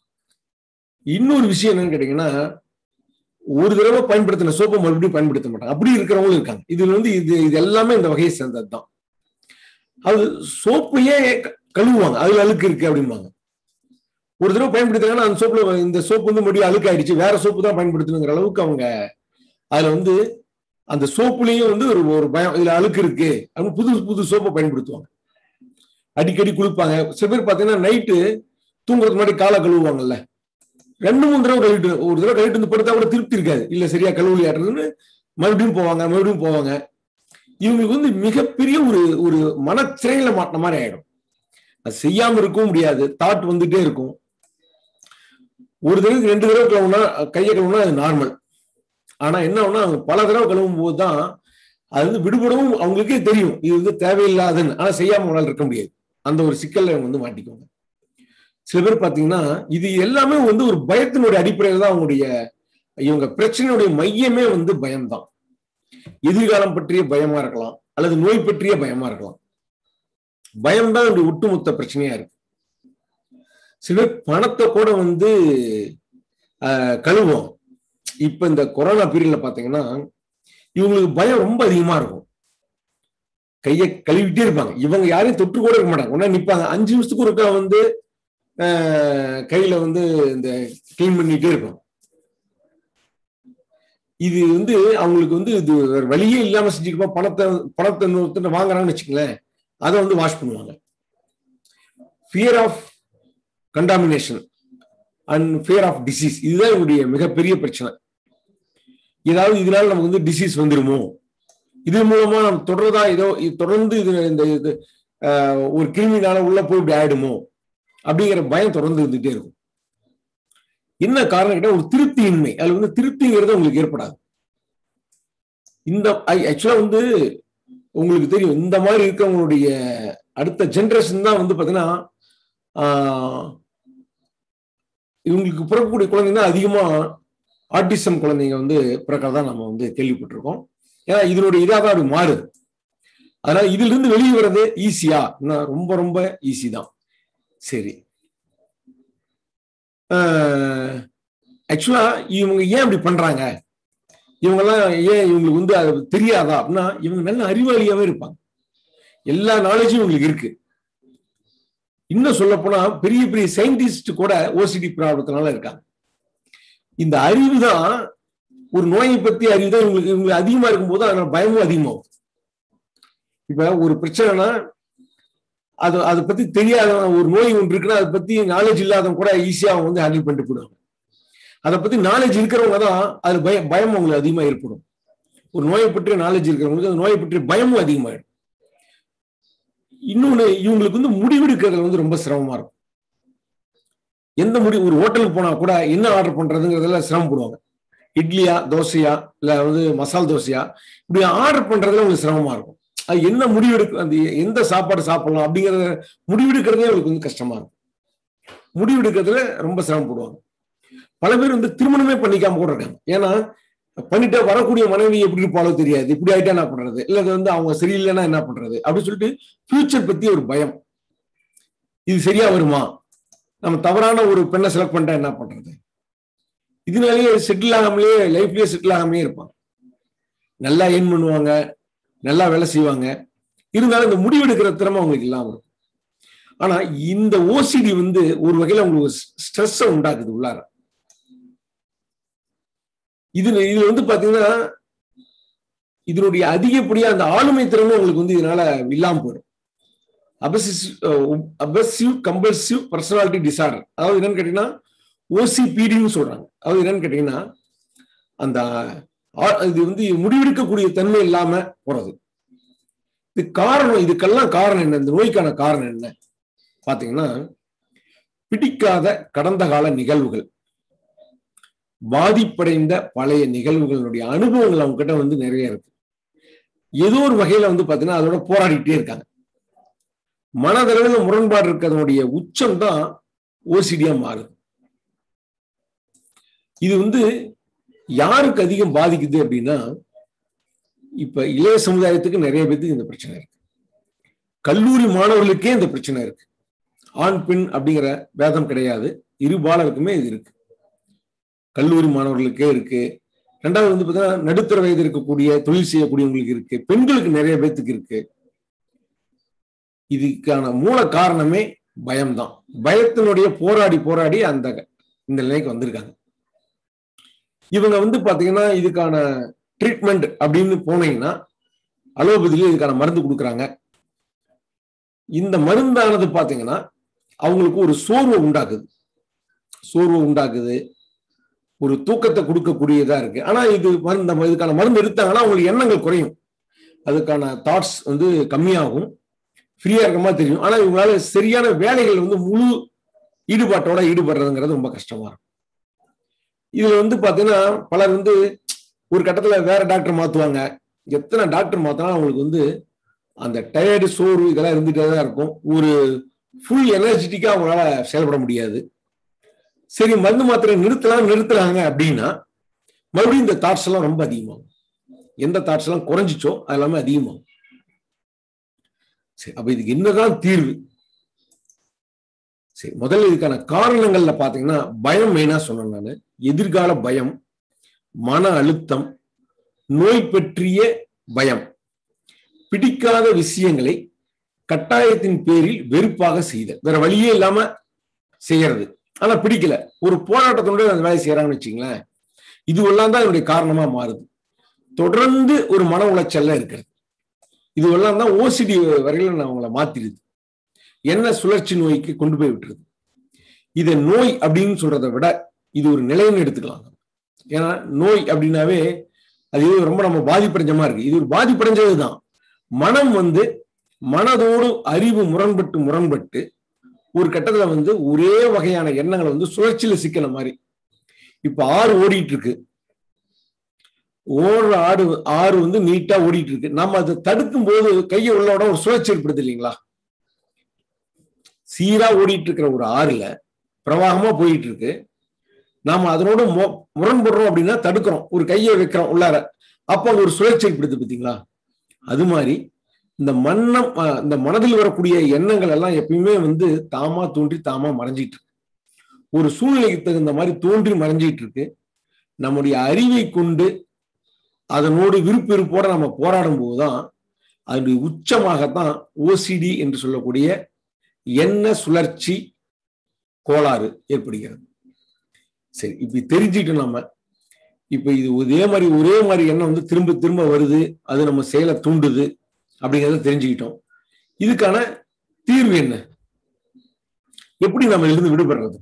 இன்னொரு விஷயம் என்னன்னு கேட்டீங்கன்னா ஒரு தடவை பயன்படுத்தின சோப்பை மறுபடியும் பயன்படுத்த மாட்டாங்க அப்படி இருக்கிறவங்களும் இருக்காங்க இதுல வந்து இது இது எல்லாமே இந்த வகையை சேர்ந்தது தான் அது சோப்பையே கழுவுவாங்க அதுல அழுக்கு இருக்கு அப்படிம்பாங்க ஒரு தடவை பயன்படுத்துறாங்கன்னா அந்த சோப்புல இந்த சோப்பு வந்து மறுபடியும் அழுக்கு ஆயிடுச்சு வேற சோப்பு தான் பயன்படுத்தணுங்கிற அளவுக்கு அவங்க அதுல வந்து அந்த சோப்புலயும் வந்து ஒரு ஒரு பயம் இதுல அழுக்கு இருக்கு அப்படின்னு புது புது சோப்பை பயன்படுத்துவாங்க அடிக்கடி குளிப்பாங்க சில பேர் பாத்தீங்கன்னா நைட்டு தூங்குறதுக்கு முன்னாடி காலை கழுவுவாங்கல்ல ரெண்டு மூணு தடவை கழுவிட்டு ஒரு தடவை கழுவிட்டு வந்து படுத்தா கூட திருப்தி இருக்காது இல்ல சரியா கழுவுலி ஆட்டுறதுன்னு மறுபடியும் போவாங்க மறுபடியும் போவாங்க இவங்களுக்கு வந்து மிகப்பெரிய ஒரு ஒரு மனச்சிறையில மாட்டின மாதிரி ஆயிடும் அது செய்யாம இருக்கவும் முடியாது தாட் வந்துட்டே இருக்கும் ஒரு தடவைக்கு ரெண்டு தடவை கழுவுனா கையை கழுவுனா அது நார்மல் ஆனா என்ன ஆகுனா அவங்க பல தடவை கழுவும் போது தான் அது வந்து விடுபடவும் அவங்களுக்கே தெரியும் இது வந்து தேவையில்லாதுன்னு ஆனா செய்யாம அவங்களால இருக்க முடியாது அந்த ஒரு சிக்கல்ல அவங்க வந்து மாட்டிக்குவாங்க சில பேர் பாத்தீங்கன்னா இது எல்லாமே வந்து ஒரு பயத்தினுடைய அடிப்படையில் தான் அவங்களுடைய இவங்க பிரச்சனையுடைய மையமே வந்து பயம்தான் எதிர்காலம் பற்றிய பயமா இருக்கலாம் அல்லது நோய் பற்றிய பயமா இருக்கலாம் பயம்தான் என்னுடைய ஒட்டுமொத்த பிரச்சனையா இருக்கு சில பேர் பணத்தை கூட வந்து கழுவோம் இப்ப இந்த கொரோனா பீரியட்ல பாத்தீங்கன்னா இவங்களுக்கு பயம் ரொம்ப அதிகமா இருக்கும் கையை கழுவிட்டே இருப்பாங்க இவங்க யாரையும் தொட்டு கூட இருக்க மாட்டாங்க ஒன்னா நிப்பாங்க அஞ்சு நிமிஷத்துக்கு ஒருக்கா வந்து கையில வந்து இந்த கிளீன் பண்ணிட்டே இருப்பாங்க இது வந்து அவங்களுக்கு வந்து இது வழியே இல்லாம செஞ்சுருப்போம் பணத்தை பணத்தை இன்னொருத்தர் வாங்குறாங்கன்னு வச்சுங்களேன் அதை வந்து வாஷ் பண்ணுவாங்க fear of contamination and fear of disease இதுதான் இவருடைய மிகப்பெரிய பிரச்சனை ஏதாவது இதனால நமக்கு வந்து டிசீஸ் வந்துருமோ இது மூலமா நம்ம தொடர்றதா ஏதோ தொடர்ந்து இது இந்த இது ஒரு கிருமினால உள்ள போய் இப்படி ஆயிடுமோ அப்படிங்கிற பயம் தொடர்ந்து இருந்துட்டே இருக்கும் என்ன காரணம் கேட்டா ஒரு திருப்தியின்மை அதுல வந்து திருப்திங்கிறது உங்களுக்கு ஏற்படாது இந்த ஆக்சுவலா வந்து உங்களுக்கு தெரியும் இந்த மாதிரி இருக்கவங்களுடைய அடுத்த ஜென்ரேஷன் தான் வந்து பாத்தீங்கன்னா இவங்களுக்கு பிறக்கக்கூடிய குழந்தைங்க தான் அதிகமா ஆர்டிசம் குழந்தைங்க வந்து பிறக்கிறதா நம்ம வந்து கேள்விப்பட்டிருக்கோம் ஏன்னா இதனுடைய இதாக தான் அது மாறுது அதனால இதுல இருந்து வெளியே வர்றது ஈஸியா ரொம்ப ரொம்ப ஈஸி தான் சரி ஆக்சுவலா இவங்க ஏன் இப்படி பண்றாங்க இவங்கெல்லாம் ஏன் இவங்களுக்கு வந்து அது தெரியாதா அப்படின்னா இவங்க நல்ல அறிவாளியாவே இருப்பாங்க எல்லா நாலேஜும் இவங்களுக்கு இருக்கு இன்னும் சொல்ல போனா பெரிய பெரிய சயின்டிஸ்ட் கூட ஓசிடி ப்ராப்ளத்தினால இருக்காங்க இந்த அறிவு தான் ஒரு நோயை பத்தி அறிவு தான் இவங்களுக்கு இவங்களுக்கு அதிகமா இருக்கும்போது அதனால பயமும் அதிகமாகும் இப்ப ஒரு பிரச்சனைனா அது அதை பத்தி தெரியாத ஒரு நோய் ஒன்று இருக்குன்னா அதை பத்தி நாலேஜ் இல்லாதவங்க கூட ஈஸியா அவங்க வந்து ஹேண்டில் பண்ணிட்டு போயிடுவாங்க அதை பத்தி நாலேஜ் இருக்கிறவங்க தான் அது பயம் பயம் அவங்களுக்கு அதிகமா ஏற்படும் ஒரு நோயை பற்றிய நாலேஜ் இருக்கிறவங்களுக்கு அந்த நோயை பற்றிய பயமும் அதிகமாயிடும் இன்னொன்னு இவங்களுக்கு வந்து முடிவெடுக்கிறதுல வந்து ரொம்ப சிரமமா இருக்கும் எந்த முடிவு ஒரு ஹோட்டலுக்கு போனா கூட என்ன ஆர்டர் பண்றதுங்கிறதுல சிரமப்படுவாங்க இட்லியா தோசையா இல்ல வந்து மசால் தோசையா இப்படி ஆர்டர் பண்றதுல உங்களுக்கு சிரமமா இருக்கும் அது என்ன முடிவெடுக்க அந்த எந்த சாப்பாடு சாப்பிடலாம் அப்படிங்கறத முடிவெடுக்கிறதே அவங்களுக்கு வந்து கஷ்டமா இருக்கும் முடிவெடுக்கிறதுல ரொம்ப சிரமப்படுவாங்க பல பேர் வந்து திருமணமே பண்ணிக்காம கூட இருக்காங்க ஏன்னா பண்ணிட்டு வரக்கூடிய மனைவி எப்படி இருப்பாளோ தெரியாது இப்படி ஆயிட்டா என்ன பண்றது இல்ல அது வந்து அவங்க சரியில்லைன்னா என்ன பண்றது அப்படின்னு சொல்லிட்டு ஃபியூச்சர் பத்தி ஒரு பயம் இது சரியா வருமா நம்ம தவறான ஒரு பெண்ணை செலக்ட் பண்ணிட்டா என்ன பண்றது இதனாலேயே செட்டில் ஆகாமலே லைஃப்லயே செட்டில் ஆகாமலே இருப்பாங்க நல்லா ஏன் பண்ணுவாங்க நல்லா வேலை செய்வாங்க இருந்தாலும் இந்த முடிவெடுக்கிற திறமை அவங்களுக்கு இல்லாம இருக்கும் ஆனா இந்த ஓசிடி வந்து ஒரு வகையில உங்களுக்கு ஸ்ட்ரெஸ் உண்டாக்குது உள்ளார இது இதுல வந்து பாத்தீங்கன்னா இதனுடைய அதிகப்படியா அந்த ஆளுமை திறமை உங்களுக்கு வந்து இதனால இல்லாம போயிடும் அபசிவ் கம்பல்சிவ் பர்சனாலிட்டி டிசார்டர் அதாவது என்னன்னு கேட்டீங்கன்னா ஓசிபிடின்னு சொல்றாங்க அதாவது என்னன்னு கேட்டீங்கன்னா அந்த இது வந்து முடிவெடுக்கக்கூடிய தன்மை இல்லாம போறது இது காரணம் இதுக்கெல்லாம் காரணம் என்ன இந்த நோய்க்கான காரணம் என்ன பாத்தீங்கன்னா பிடிக்காத கடந்த கால நிகழ்வுகள் பாதிப்படைந்த பழைய நிகழ்வுகளுடைய அனுபவங்கள் அவங்க கிட்ட வந்து நிறைய இருக்கு ஏதோ ஒரு வகையில வந்து பாத்தீங்கன்னா அதோட போராடிட்டே இருக்காங்க மனதளவில் முரண்பாடு இருக்கிறதனுடைய உச்சம் தான் ஓசிடியா மாறுது இது வந்து யாருக்கு அதிகம் பாதிக்குது அப்படின்னா இப்ப இளைய சமுதாயத்துக்கு நிறைய பேருக்கு இந்த பிரச்சனை இருக்கு கல்லூரி மாணவர்களுக்கே இந்த பிரச்சனை இருக்கு ஆண் பெண் அப்படிங்கிற வேதம் கிடையாது இரு பாலருக்குமே இது இருக்கு கல்லூரி மாணவர்களுக்கே இருக்கு ரெண்டாவது வந்து பார்த்தீங்கன்னா நடுத்தர வயது இருக்கக்கூடிய தொழில் செய்யக்கூடியவங்களுக்கு இருக்கு பெண்களுக்கு நிறைய பேத்துக்கு இருக்கு இதுக்கான மூல காரணமே பயம்தான் பயத்தினுடைய போராடி போராடி அந்த இந்த நிலைக்கு வந்திருக்காங்க இவங்க வந்து பாத்தீங்கன்னா இதுக்கான ட்ரீட்மெண்ட் அப்படின்னு போனீங்கன்னா அலோபதியில இதுக்கான மருந்து கொடுக்குறாங்க இந்த மருந்தானது பாத்தீங்கன்னா அவங்களுக்கு ஒரு சோர்வை உண்டாக்குது சோர்வை உண்டாக்குது ஒரு தூக்கத்தை கொடுக்கக்கூடியதா இருக்கு ஆனா இது மருந்து இதுக்கான மருந்து எடுத்தாங்கன்னா அவங்களுக்கு எண்ணங்கள் குறையும் அதுக்கான தாட்ஸ் வந்து கம்மியாகும் ஃப்ரீயா இருக்க மாதிரி தெரியும் ஆனா இவங்களால சரியான வேலைகள் வந்து முழு ஈடுபாட்டோட ஈடுபடுறதுங்கிறது ரொம்ப கஷ்டமா இருக்கும் இதுல வந்து பாத்தீங்கன்னா பலர் வந்து ஒரு கட்டத்துல வேற டாக்டர் மாத்துவாங்க எத்தனை டாக்டர் மாத்தினாலும் அவங்களுக்கு வந்து அந்த டயர்டு சோறு இதெல்லாம் இருந்துட்டே தான் இருக்கும் ஒரு ஃபுல் எனர்ஜெட்டிக்கா அவங்களால செயல்பட முடியாது சரி மருந்து மாத்திரை நிறுத்தலாம் நிறுத்துறாங்க அப்படின்னா மறுபடியும் இந்த தாட்ஸ் எல்லாம் ரொம்ப அதிகமாகும் எந்த தாட்ஸ் எல்லாம் குறைஞ்சிச்சோ அது எல்லாமே அதிகமாகும் சரி அப்ப இதுக்கு என்னதான் தீர்வு சரி முதல்ல இதுக்கான காரணங்கள்ல பாத்தீங்கன்னா பயம் மெயினா சொன்னேன் நான் எதிர்கால பயம் மன அழுத்தம் நோய் பற்றிய பயம் பிடிக்காத விஷயங்களை கட்டாயத்தின் பேரில் வெறுப்பாக செய்தல் வேற வழியே இல்லாம செய்யறது ஆனா பிடிக்கல ஒரு போராட்டத்தினுடைய அந்த வேலை செய்யறாங்கன்னு வச்சுங்களேன் இதுவெல்லாம் தான் இதனுடைய காரணமா மாறுது தொடர்ந்து ஒரு மன உளைச்சல்ல இருக்கிறது இதுவெல்லாம் தான் ஓசிடி வரையில நான் அவங்கள மாத்திடுது என்ன சுழற்சி நோய்க்கு கொண்டு போய் விட்டுருது இதை நோய் அப்படின்னு சொல்றதை விட இது ஒரு நிலைன்னு எடுத்துக்கலாம் ஏன்னா நோய் அப்படின்னாவே அது ரொம்ப நம்ம பாதிப்படைஞ்ச மாதிரி இருக்கு இது ஒரு பாதிப்படைஞ்சது தான் மனம் வந்து மனதோடு அறிவு முரண்பட்டு முரண்பட்டு ஒரு கட்டத்துல வந்து ஒரே வகையான எண்ணங்களை வந்து சுழற்சியில சிக்கின மாதிரி இப்ப ஆறு ஓடிட்டு இருக்கு ஓடுற ஆடு ஆறு வந்து நீட்டா ஓடிட்டு இருக்கு நம்ம அதை தடுக்கும் போது கையை உள்ளோட ஒரு சுழற்சி ஏற்படுது இல்லைங்களா சீரா ஓடிட்டு இருக்கிற ஒரு ஆறுல பிரவாகமா போயிட்டு இருக்கு நாம அதனோட முரண்படுறோம் அப்படின்னா தடுக்கிறோம் ஒரு கையை வைக்கிறோம் உள்ளார அப்ப அங்க ஒரு சுழற்சி ஏற்படுது பார்த்தீங்களா அது மாதிரி இந்த மன்னம் இந்த மனதில் வரக்கூடிய எண்ணங்கள் எல்லாம் எப்பயுமே வந்து தாமா தோன்றி தாமா மறைஞ்சிட்டு இருக்கு ஒரு சூழ்நிலைக்கு தகுந்த மாதிரி தோன்றி மறைஞ்சிட்டு இருக்கு நம்முடைய அறிவை கொண்டு அதனோடு விருப்ப விருப்போட நம்ம போராடும் போதுதான் அதனுடைய உச்சமாகத்தான் ஓசிடி என்று சொல்லக்கூடிய எண்ண சுழற்சி கோளாறு ஏற்படுகிறது சரி இப்படி தெரிஞ்சுக்கிட்டோம் நம்ம இப்ப இது ஒரே மாதிரி ஒரே மாதிரி எண்ணம் வந்து திரும்ப திரும்ப வருது அது நம்ம செயலை தூண்டுது அப்படிங்கிறத தெரிஞ்சுக்கிட்டோம் இதுக்கான தீர்வு என்ன எப்படி நம்ம இருந்து விடுபடுறது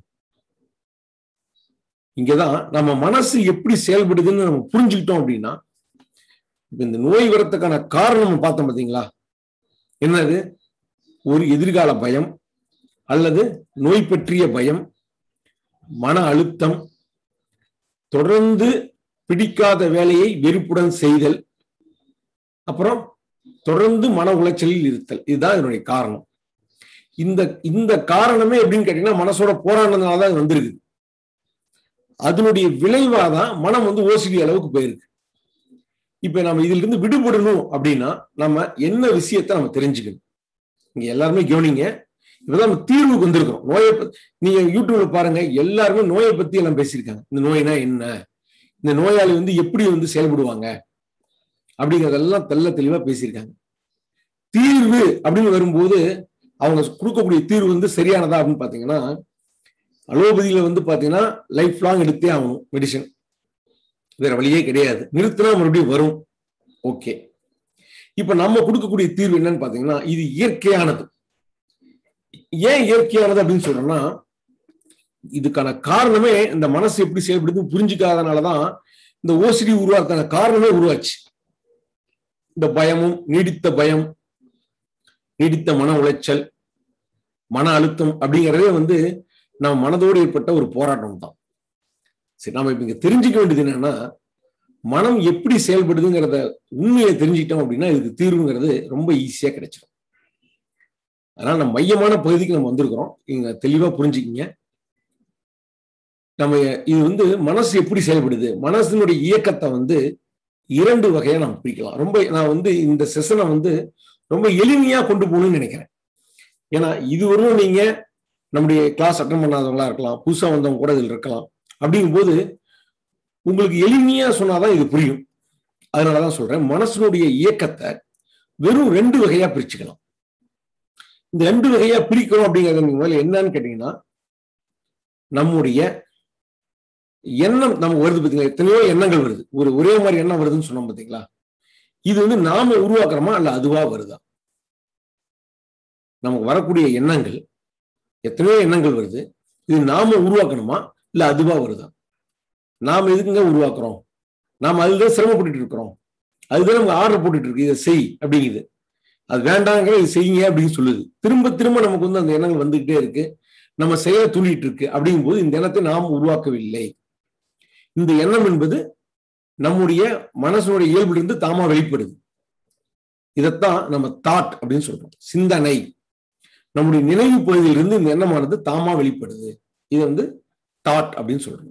இங்கதான் நம்ம மனசு எப்படி செயல்படுதுன்னு நம்ம புரிஞ்சுக்கிட்டோம் அப்படின்னா இப்ப இந்த நோய் வரத்துக்கான காரணம் நம்ம பார்த்தோம் பார்த்தீங்களா என்னது ஒரு எதிர்கால பயம் அல்லது நோய் பற்றிய பயம் மன அழுத்தம் தொடர்ந்து பிடிக்காத வேலையை வெறுப்புடன் செய்தல் அப்புறம் தொடர்ந்து மன உளைச்சலில் இருத்தல் இதுதான் இதனுடைய காரணம் இந்த இந்த காரணமே எப்படின்னு கேட்டீங்கன்னா மனசோட போராடினதுனால தான் வந்திருக்கு அதனுடைய விளைவாதான் மனம் வந்து ஓசிடி அளவுக்கு போயிருக்கு இப்ப நம்ம இதுல இருந்து விடுபடணும் அப்படின்னா நம்ம என்ன விஷயத்த நம்ம தெரிஞ்சுக்கணும் இங்க எல்லாருமே கவனிங்க இப்பதான் நம்ம தீர்வுக்கு வந்திருக்கிறோம் நோயை நீங்க யூடியூப்ல பாருங்க எல்லாருமே நோயை பத்தி எல்லாம் பேசியிருக்காங்க இந்த நோய்னா என்ன இந்த நோயாளி வந்து எப்படி வந்து செயல்படுவாங்க அப்படிங்கறதெல்லாம் தெல்ல தெளிவா பேசியிருக்காங்க தீர்வு அப்படின்னு வரும்போது அவங்க கொடுக்கக்கூடிய தீர்வு வந்து சரியானதா அப்படின்னு பாத்தீங்கன்னா அலோபதியில வந்து பாத்தீங்கன்னா லைஃப் லாங் எடுத்தே ஆகணும் மெடிசன் வேற வழியே கிடையாது நிறுத்தினா மறுபடியும் வரும் ஓகே இப்ப நம்ம கொடுக்கக்கூடிய தீர்வு என்னன்னு பாத்தீங்கன்னா இது இயற்கையானது ஏன் இயற்கையானது அப்படின்னு சொல்றோம்னா இதுக்கான காரணமே இந்த மனசு எப்படி செயல்படுது புரிஞ்சுக்காதனாலதான் இந்த ஓசிடி உருவாக்கான காரணமே உருவாச்சு இந்த பயமும் நீடித்த பயம் நீடித்த மன உளைச்சல் மன அழுத்தம் அப்படிங்கிறதே வந்து நம்ம மனதோடு ஏற்பட்ட ஒரு போராட்டம் தான் சரி நாம இப்ப இங்க தெரிஞ்சுக்க வேண்டியது என்னன்னா மனம் எப்படி செயல்படுதுங்கிறத உண்மையை தெரிஞ்சுக்கிட்டோம் அப்படின்னா இதுக்கு தீர்வுங்கிறது ரொம்ப ஈஸியா கிடைச்சிடும் அதனால நம்ம மையமான பகுதிக்கு நம்ம வந்திருக்கிறோம் இங்க தெளிவா புரிஞ்சுக்கிங்க நம்ம இது வந்து மனசு எப்படி செயல்படுது மனசினுடைய இயக்கத்தை வந்து இரண்டு வகையா நம்ம பிரிக்கலாம் ரொம்ப நான் வந்து இந்த செஷனை வந்து ரொம்ப எளிமையா கொண்டு போகணும்னு நினைக்கிறேன் ஏன்னா இதுவரையும் நீங்க நம்முடைய கிளாஸ் அட்டன் பண்ணாதவங்களா இருக்கலாம் புதுசா வந்தவங்க கூட இதில் இருக்கலாம் அப்படிங்கும்போது உங்களுக்கு எளிமையா சொன்னாதான் இது புரியும் அதனாலதான் சொல்றேன் மனசனுடைய இயக்கத்தை வெறும் ரெண்டு வகையா பிரிச்சுக்கலாம் இந்த ரெண்டு வகையா பிரிக்கிறோம் அப்படிங்கறது நீங்க முதல்ல என்னன்னு கேட்டீங்கன்னா நம்முடைய எண்ணம் நமக்கு வருது பார்த்தீங்களா எத்தனையோ எண்ணங்கள் வருது ஒரு ஒரே மாதிரி எண்ணம் வருதுன்னு சொன்னோம் பார்த்தீங்களா இது வந்து நாம உருவாக்குறோமா அல்ல அதுவா வருதா நமக்கு வரக்கூடிய எண்ணங்கள் எத்தனையோ எண்ணங்கள் வருது இது நாம உருவாக்கணுமா இல்ல அதுவா வருதா நாம எதுக்குங்க உருவாக்குறோம் நாம அதுதான் சிரமப்பட்டு இருக்கிறோம் அதுதான் நமக்கு ஆர்டர் போட்டுட்டு இருக்கு இதை செய் அப்படிங்குது அது வேண்டாங்கிற இது செய்யுங்க அப்படின்னு சொல்லுது திரும்ப திரும்ப நமக்கு வந்து அந்த எண்ணங்கள் வந்துகிட்டே இருக்கு நம்ம செய்ய துள்ளிட்டு இருக்கு அப்படிங்கும்போது இந்த எண்ணத்தை நாம் உருவாக்கவில்லை இந்த எண்ணம் என்பது நம்முடைய மனசனுடைய இயல்பிலிருந்து தாமா வெளிப்படுது இதைத்தான் நம்ம தாட் அப்படின்னு சொல்றோம் சிந்தனை நம்முடைய நினைவு பகுதியிலிருந்து இந்த எண்ணமானது தாமா வெளிப்படுது இது வந்து தாட் அப்படின்னு சொல்றோம்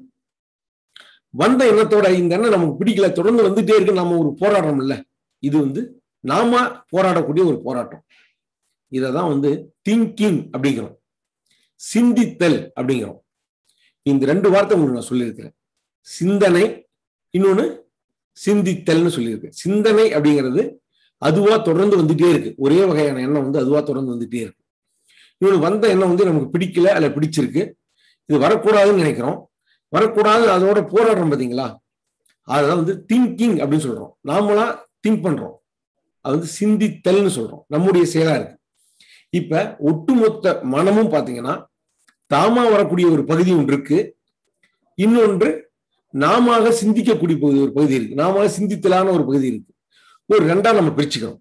வந்த எண்ணத்தோட இந்த எண்ணம் நமக்கு பிடிக்கல தொடர்ந்து வந்துட்டே இருக்கு நாம ஒரு போராடுறோம் இல்ல இது வந்து நாம போராடக்கூடிய ஒரு போராட்டம் இததான் வந்து திங்கிங் அப்படிங்கிறோம் சிந்தித்தல் அப்படிங்கிறோம் இந்த ரெண்டு வார்த்தை உங்களுக்கு நான் சொல்லியிருக்கிறேன் சிந்தனை இன்னொன்னு சிந்தித்தல்னு சொல்லியிருக்கேன் சிந்தனை அப்படிங்கிறது அதுவா தொடர்ந்து வந்துட்டே இருக்கு ஒரே வகையான எண்ணம் வந்து அதுவா தொடர்ந்து வந்துட்டே இருக்கு இன்னொன்று வந்த எண்ணம் வந்து நமக்கு பிடிக்கல அல்ல பிடிச்சிருக்கு இது வரக்கூடாதுன்னு நினைக்கிறோம் வரக்கூடாது அதோட போராடுறோம் பார்த்தீங்களா அதுதான் வந்து திங்கிங் அப்படின்னு சொல்றோம் நாமளா திங்க் பண்றோம் அது வந்து சிந்தித்தல்னு சொல்றோம் நம்முடைய செயலா இருக்கு இப்ப ஒட்டுமொத்த மனமும் பாத்தீங்கன்னா தாமா வரக்கூடிய ஒரு பகுதி ஒன்று இருக்கு இன்னொன்று நாம சிந்திக்கக்கூடிய பகுதி ஒரு பகுதி இருக்கு நாம சிந்தித்தலான ஒரு பகுதி இருக்கு ஒரு ரெண்டா நம்ம பிரிச்சுக்கிறோம்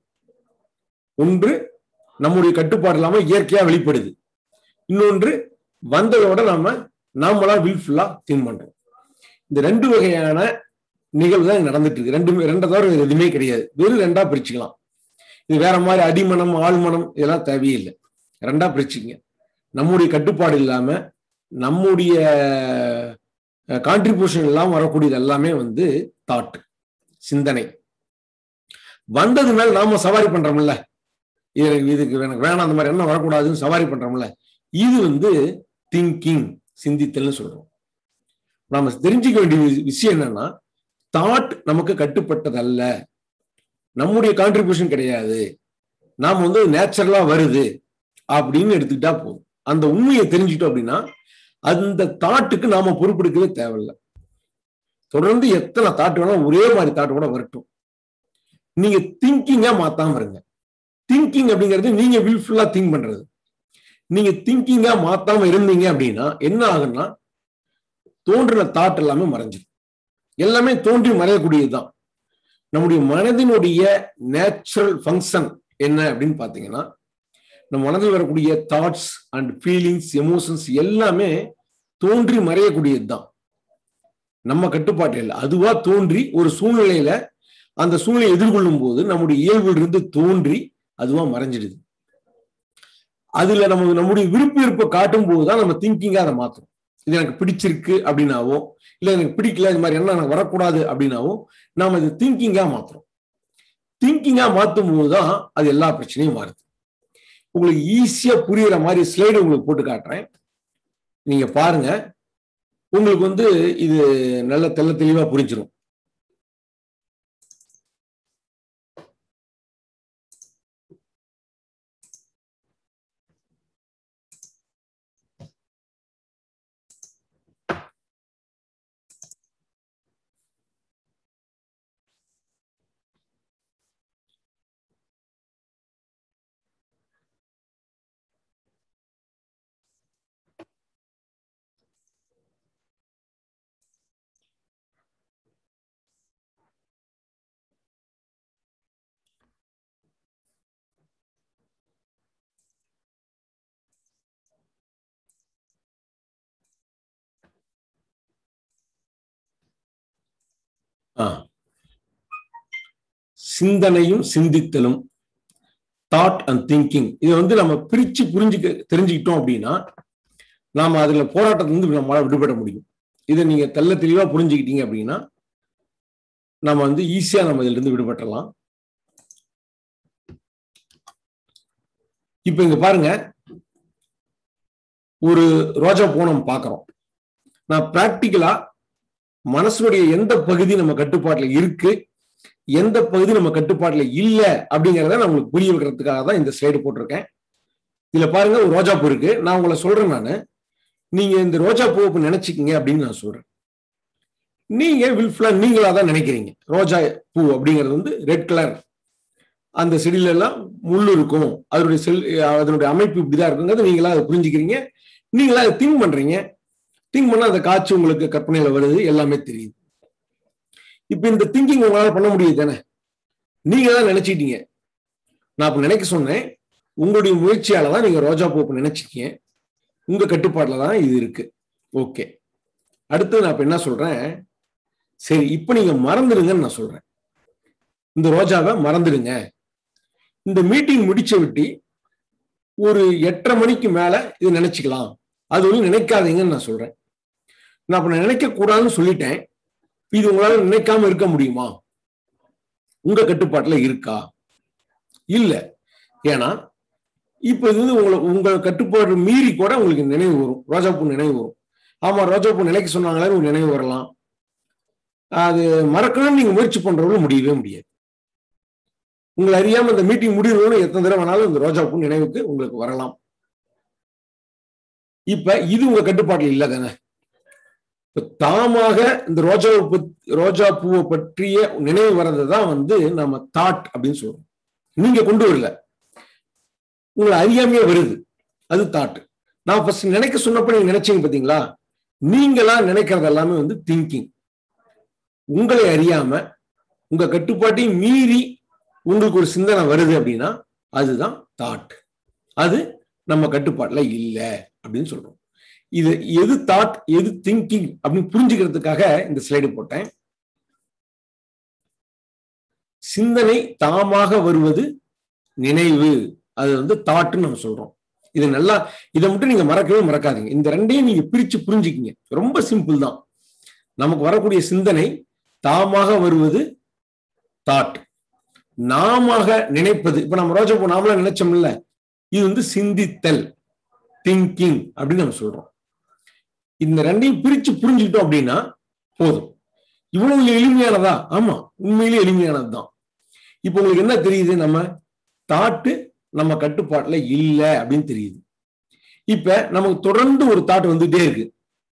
ஒன்று நம்முடைய கட்டுப்பாடு இல்லாம இயற்கையா வெளிப்படுது இன்னொன்று வந்ததோட நாம நாமளா வில்ஃபுல்லா திங்க் பண்றோம் இந்த ரெண்டு வகையான நிகழ்வு தான் நடந்துட்டு இருக்கு ரெண்டுமே ரெண்டை தவிர வேறு எதுவுமே கிடையாது வெறும் ரெண்டா பிரிச்சுக்கலாம் இது வேற மாதிரி அடிமனம் ஆழ்மனம் இதெல்லாம் தேவையில்லை ரெண்டா பிரிச்சுங்க நம்முடைய கட்டுப்பாடு இல்லாம நம்முடைய கான்ட்ரிபியூஷன் எல்லாம் வரக்கூடியது எல்லாமே வந்து தாட் சிந்தனை வந்தது மேல நாம சவாரி பண்றோம்ல எனக்கு இதுக்கு எனக்கு வேணாம் அந்த மாதிரி என்ன வரக்கூடாதுன்னு சவாரி பண்றோம்ல இது வந்து திங்கிங் சிந்தித்தல்னு சொல்றோம் நாம தெரிஞ்சுக்க வேண்டிய விஷயம் என்னன்னா தாட் நமக்கு கட்டுப்பட்டது அல்ல நம்முடைய கான்ட்ரிபியூஷன் கிடையாது நாம வந்து நேச்சுரலா வருது அப்படின்னு எடுத்துக்கிட்டா போதும் அந்த உண்மையை தெரிஞ்சுட்டோம் அப்படின்னா அந்த தாட்டுக்கு நாம பொறுப்பெடுக்கவே தேவையில்லை தொடர்ந்து எத்தனை தாட் வேணாலும் ஒரே மாதிரி தாட் கூட வரட்டும் நீங்க திங்கிங்கா மாத்தாம இருங்க திங்கிங் அப்படிங்கிறது நீங்க வில்ஃபுல்லா திங்க் பண்றது நீங்க திங்கிங்கா மாத்தாம இருந்தீங்க அப்படின்னா என்ன ஆகுன்னா தோன்றின தாட் எல்லாமே மறைஞ்சிடும் எல்லாமே தோன்றி மறையக்கூடியதுதான் நம்முடைய மனதினுடைய நேச்சுரல் ஃபங்க்ஷன் என்ன அப்படின்னு பாத்தீங்கன்னா நம்ம மனதில் வரக்கூடிய தாட்ஸ் அண்ட் ஃபீலிங்ஸ் எமோஷன்ஸ் எல்லாமே தோன்றி மறையக்கூடியது தான் நம்ம கட்டுப்பாட்டு இல்லை அதுவா தோன்றி ஒரு சூழ்நிலையில அந்த சூழ்நிலையை எதிர்கொள்ளும் போது நம்முடைய இயல்பில் இருந்து தோன்றி அதுவா மறைஞ்சிடுது அதுல நம்ம நம்முடைய விருப்ப விருப்ப காட்டும் போதுதான் நம்ம திங்கிங்கா அதை மாத்துறோம் இது எனக்கு பிடிச்சிருக்கு அப்படின்னாவோ இல்ல எனக்கு பிடிக்கல இது மாதிரி என்ன எனக்கு வரக்கூடாது அப்படின்னாவோ நாம இது திங்கிங்கா மாத்துறோம் திங்கிங்கா மாத்தும் போதுதான் அது எல்லா பிரச்சனையும் மாறுது உங்களுக்கு ஈஸியா புரியுற மாதிரி ஸ்லைடு உங்களுக்கு போட்டு காட்டுறேன் நீங்க பாருங்க உங்களுக்கு வந்து இது நல்ல தெல்ல தெளிவா புரிஞ்சிடும் சிந்தனையும் சிந்தித்தலும் தாட் அண்ட் திங்கிங் இதை வந்து நம்ம பிரிச்சு புரிஞ்சுக்க தெரிஞ்சுக்கிட்டோம் அப்படின்னா நாம அதுல போராட்டத்திலிருந்து நம்மளால விடுபட முடியும் இதை நீங்க தெல்ல தெளிவா புரிஞ்சுக்கிட்டீங்க அப்படின்னா நம்ம வந்து ஈஸியா நம்ம இதுல இருந்து விடுபட்டலாம் இப்ப இங்க பாருங்க ஒரு ரோஜா பூ நம்ம பாக்குறோம் நான் பிராக்டிக்கலா மனசுடைய எந்த பகுதி நம்ம கட்டுப்பாட்டுல இருக்கு எந்த பகுதி நம்ம கட்டுப்பாட்டுல இல்ல அப்படிங்கிறத நான் உங்களுக்கு புரிய வைக்கிறதுக்காக தான் இந்த ஸ்லைடு போட்டிருக்கேன் இதுல பாருங்க ஒரு ரோஜா பூ இருக்கு நான் உங்களை சொல்றேன் நானு நீங்க இந்த ரோஜா பூவை நினைச்சுக்கீங்க அப்படின்னு நான் சொல்றேன் நீங்க வில்ஃபுல்லா நீங்களா தான் நினைக்கிறீங்க ரோஜா பூ அப்படிங்கிறது வந்து ரெட் கலர் அந்த செடியில எல்லாம் முள் இருக்கும் அதனுடைய செல் அதனுடைய அமைப்பு இப்படிதான் இருக்குங்கிறது நீங்களா அதை புரிஞ்சுக்கிறீங்க நீங்களா அதை திங்க் பண்றீங்க திங்க் பண்ணா அந்த காட்சி உங்களுக்கு கற்பனையில வருது எல்லாமே தெரியுது இப்ப இந்த திங்கிங் உங்களால பண்ண முடியுது தானே நீங்க தான் நினைச்சிட்டீங்க நான் இப்ப நினைக்க சொன்னேன் உங்களுடைய முயற்சியால தான் நீங்க ரோஜா பூ நினைச்சிக்கீங்க உங்க கட்டுப்பாட்டுல தான் இது இருக்கு ஓகே அடுத்து நான் இப்ப என்ன சொல்றேன் சரி இப்ப நீங்க மறந்துடுங்கன்னு நான் சொல்றேன் இந்த ரோஜாவை மறந்துடுங்க இந்த மீட்டிங் முடிச்ச விட்டு ஒரு எட்டரை மணிக்கு மேல இது நினைச்சுக்கலாம் அது ஒன்றும் நினைக்காதீங்கன்னு நான் சொல்றேன் நான் அப்ப நினைக்க கூடாதுன்னு சொல்லிட்டேன் இது உங்களால நினைக்காம இருக்க முடியுமா உங்க கட்டுப்பாட்டுல இருக்கா இல்ல ஏன்னா இப்ப இது வந்து உங்களை உங்க கட்டுப்பாடு மீறி கூட உங்களுக்கு நினைவு வரும் ரோஜாப்பூ நினைவு வரும் ஆமா ரோஜாப்பூ நினைக்க சொன்னாங்களே உங்களுக்கு நினைவு வரலாம் அது மறக்கணும்னு நீங்க முயற்சி பண்றவங்களும் முடியவே முடியாது உங்களை அறியாம இந்த மீட்டிங் முடிவுன்னு எத்தனை தடவை வேணாலும் இந்த ரோஜாப்பூ நினைவுக்கு உங்களுக்கு வரலாம் இப்ப இது உங்க கட்டுப்பாட்டுல இல்ல தானே தாமாக இந்த ரோஜா ரோஜா பூவை பற்றிய நினைவு வர்றது தான் வந்து நம்ம தாட் அப்படின்னு சொல்றோம் நீங்க கொண்டு வரல உங்களை அறியாமையே வருது அது தாட் நான் ஃபர்ஸ்ட் நினைக்க சொன்னப்ப நீங்க நினைச்சீங்க பாத்தீங்களா நீங்களா நினைக்கிறது எல்லாமே வந்து திங்கிங் உங்களை அறியாம உங்க கட்டுப்பாட்டையும் மீறி உங்களுக்கு ஒரு சிந்தனை வருது அப்படின்னா அதுதான் தாட் அது நம்ம கட்டுப்பாட்டுல இல்லை அப்படின்னு சொல்றோம் இது எது தாட் எது திங்கிங் அப்படின்னு புரிஞ்சுக்கிறதுக்காக இந்த ஸ்லைடு போட்டேன் சிந்தனை தாமாக வருவது நினைவு அது வந்து தாட்னு நம்ம சொல்றோம் இது நல்லா இதை மட்டும் நீங்க மறக்கவே மறக்காதீங்க இந்த ரெண்டையும் நீங்க பிரிச்சு புரிஞ்சுக்கிங்க ரொம்ப சிம்பிள் தான் நமக்கு வரக்கூடிய சிந்தனை தாமாக வருவது தாட் நாம நினைப்பது இப்ப நம்ம ரோஜா பூ நாமளா நினைச்சோம்ல இது வந்து சிந்தித்தல் திங்கிங் அப்படின்னு நம்ம சொல்றோம் இந்த ரெண்டையும் பிரிச்சு புரிஞ்சுக்கிட்டோம் அப்படின்னா போதும் இவ்வளவு எளிமையானதா ஆமா உண்மையிலேயே எளிமையானதுதான் இப்போ உங்களுக்கு என்ன தெரியுது நம்ம தாட்டு நம்ம கட்டுப்பாட்டுல இல்லை அப்படின்னு தெரியுது இப்ப நமக்கு தொடர்ந்து ஒரு தாட் வந்துட்டே இருக்கு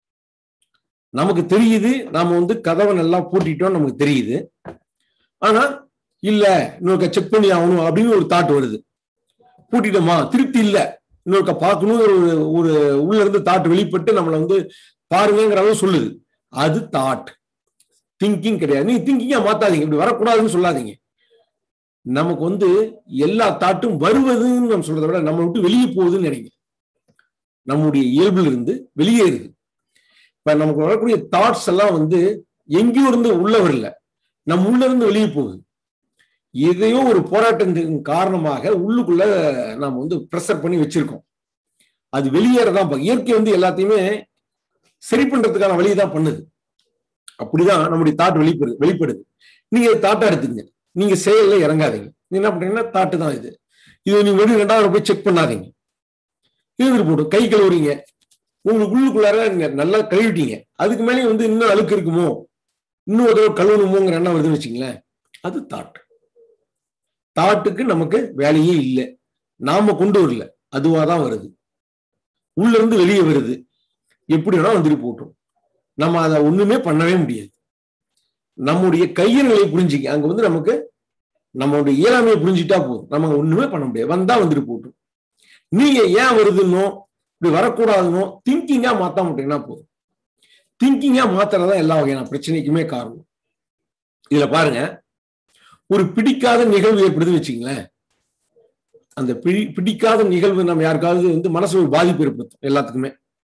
நமக்கு தெரியுது நாம வந்து கதவை நல்லா பூட்டிட்டோம் நமக்கு தெரியுது ஆனா இல்ல இன்னொருக்க செக் பண்ணி ஆகணும் அப்படின்னு ஒரு தாட் வருது பூட்டிட்டோமா திருப்தி இல்ல இன்னொருக்க பார்க்கணும் ஒரு ஒரு உள்ள இருந்து தாட் வெளிப்பட்டு நம்மளை வந்து பாருங்கிற அளவு சொல்லுது அது தாட் திங்கிங் கிடையாது நீங்க திங்கிங்கா மாத்தாதீங்க இப்படி வரக்கூடாதுன்னு சொல்லாதீங்க நமக்கு வந்து எல்லா தாட்டும் வருவதுன்னு நம்ம சொல்றதை விட நம்ம விட்டு வெளியே போகுதுன்னு நினைங்க நம்முடைய இயல்புல இருந்து வெளியேறுது இப்ப நமக்கு வரக்கூடிய தாட்ஸ் எல்லாம் வந்து எங்கேயோ இருந்து உள்ள வரல நம்ம உள்ள இருந்து வெளியே போகுது எதையோ ஒரு போராட்டத்தின் காரணமாக உள்ளுக்குள்ள நாம வந்து ப்ரெஷர் பண்ணி வச்சிருக்கோம் அது வெளியேறதான் இயற்கை வந்து எல்லாத்தையுமே சரி பண்றதுக்கான வழியை தான் பண்ணுது அப்படிதான் நம்முடைய தாட் வெளிப்படுது வெளிப்படுது நீங்க தாட்டா எடுத்துங்க நீங்க செயல்ல இறங்காதீங்க நீங்க என்ன பண்றீங்கன்னா தாட்டு தான் இது இது நீங்க வெறும் ரெண்டாவது போய் செக் பண்ணாதீங்க இருந்துட்டு போடும் கை கழுவுறீங்க உங்களுக்கு உள்ளுக்குள்ளார நீங்க நல்லா கழுவிட்டீங்க அதுக்கு மேலே வந்து இன்னும் அழுக்கு இருக்குமோ இன்னும் ஒரு கழுவணுமோங்கிற எண்ணம் வருதுன்னு வச்சுங்களேன் அது தாட் தாட்டுக்கு நமக்கு வேலையே இல்லை நாம கொண்டு வரல அதுவா தான் வருது உள்ள இருந்து வெளியே வருது எப்படி வேணா வந்துட்டு போட்டோம் நம்ம அதை ஒண்ணுமே பண்ணவே முடியாது நம்முடைய கைய நிலையை புரிஞ்சுக்க அங்க வந்து நமக்கு நம்மளுடைய இயலாமையை புரிஞ்சுட்டா போதும் நம்ம ஒண்ணுமே பண்ண முடியாது வந்தா வந்துட்டு போட்டோம் நீங்க ஏன் வருதுன்னோ இப்படி வரக்கூடாதுன்னோ திங்கிங்கா மாத்த மாட்டீங்கன்னா போதும் திங்கிங்கா மாத்துறதா எல்லா வகையான பிரச்சனைக்குமே காரணம் இதுல பாருங்க ஒரு பிடிக்காத நிகழ்வு ஏற்படுதுன்னு வச்சுங்களேன் அந்த பிடி பிடிக்காத நிகழ்வு நம்ம யாருக்காவது வந்து மனசு ஒரு பாதிப்பு ஏற்படுத்தும் எல்லாத்துக்குமே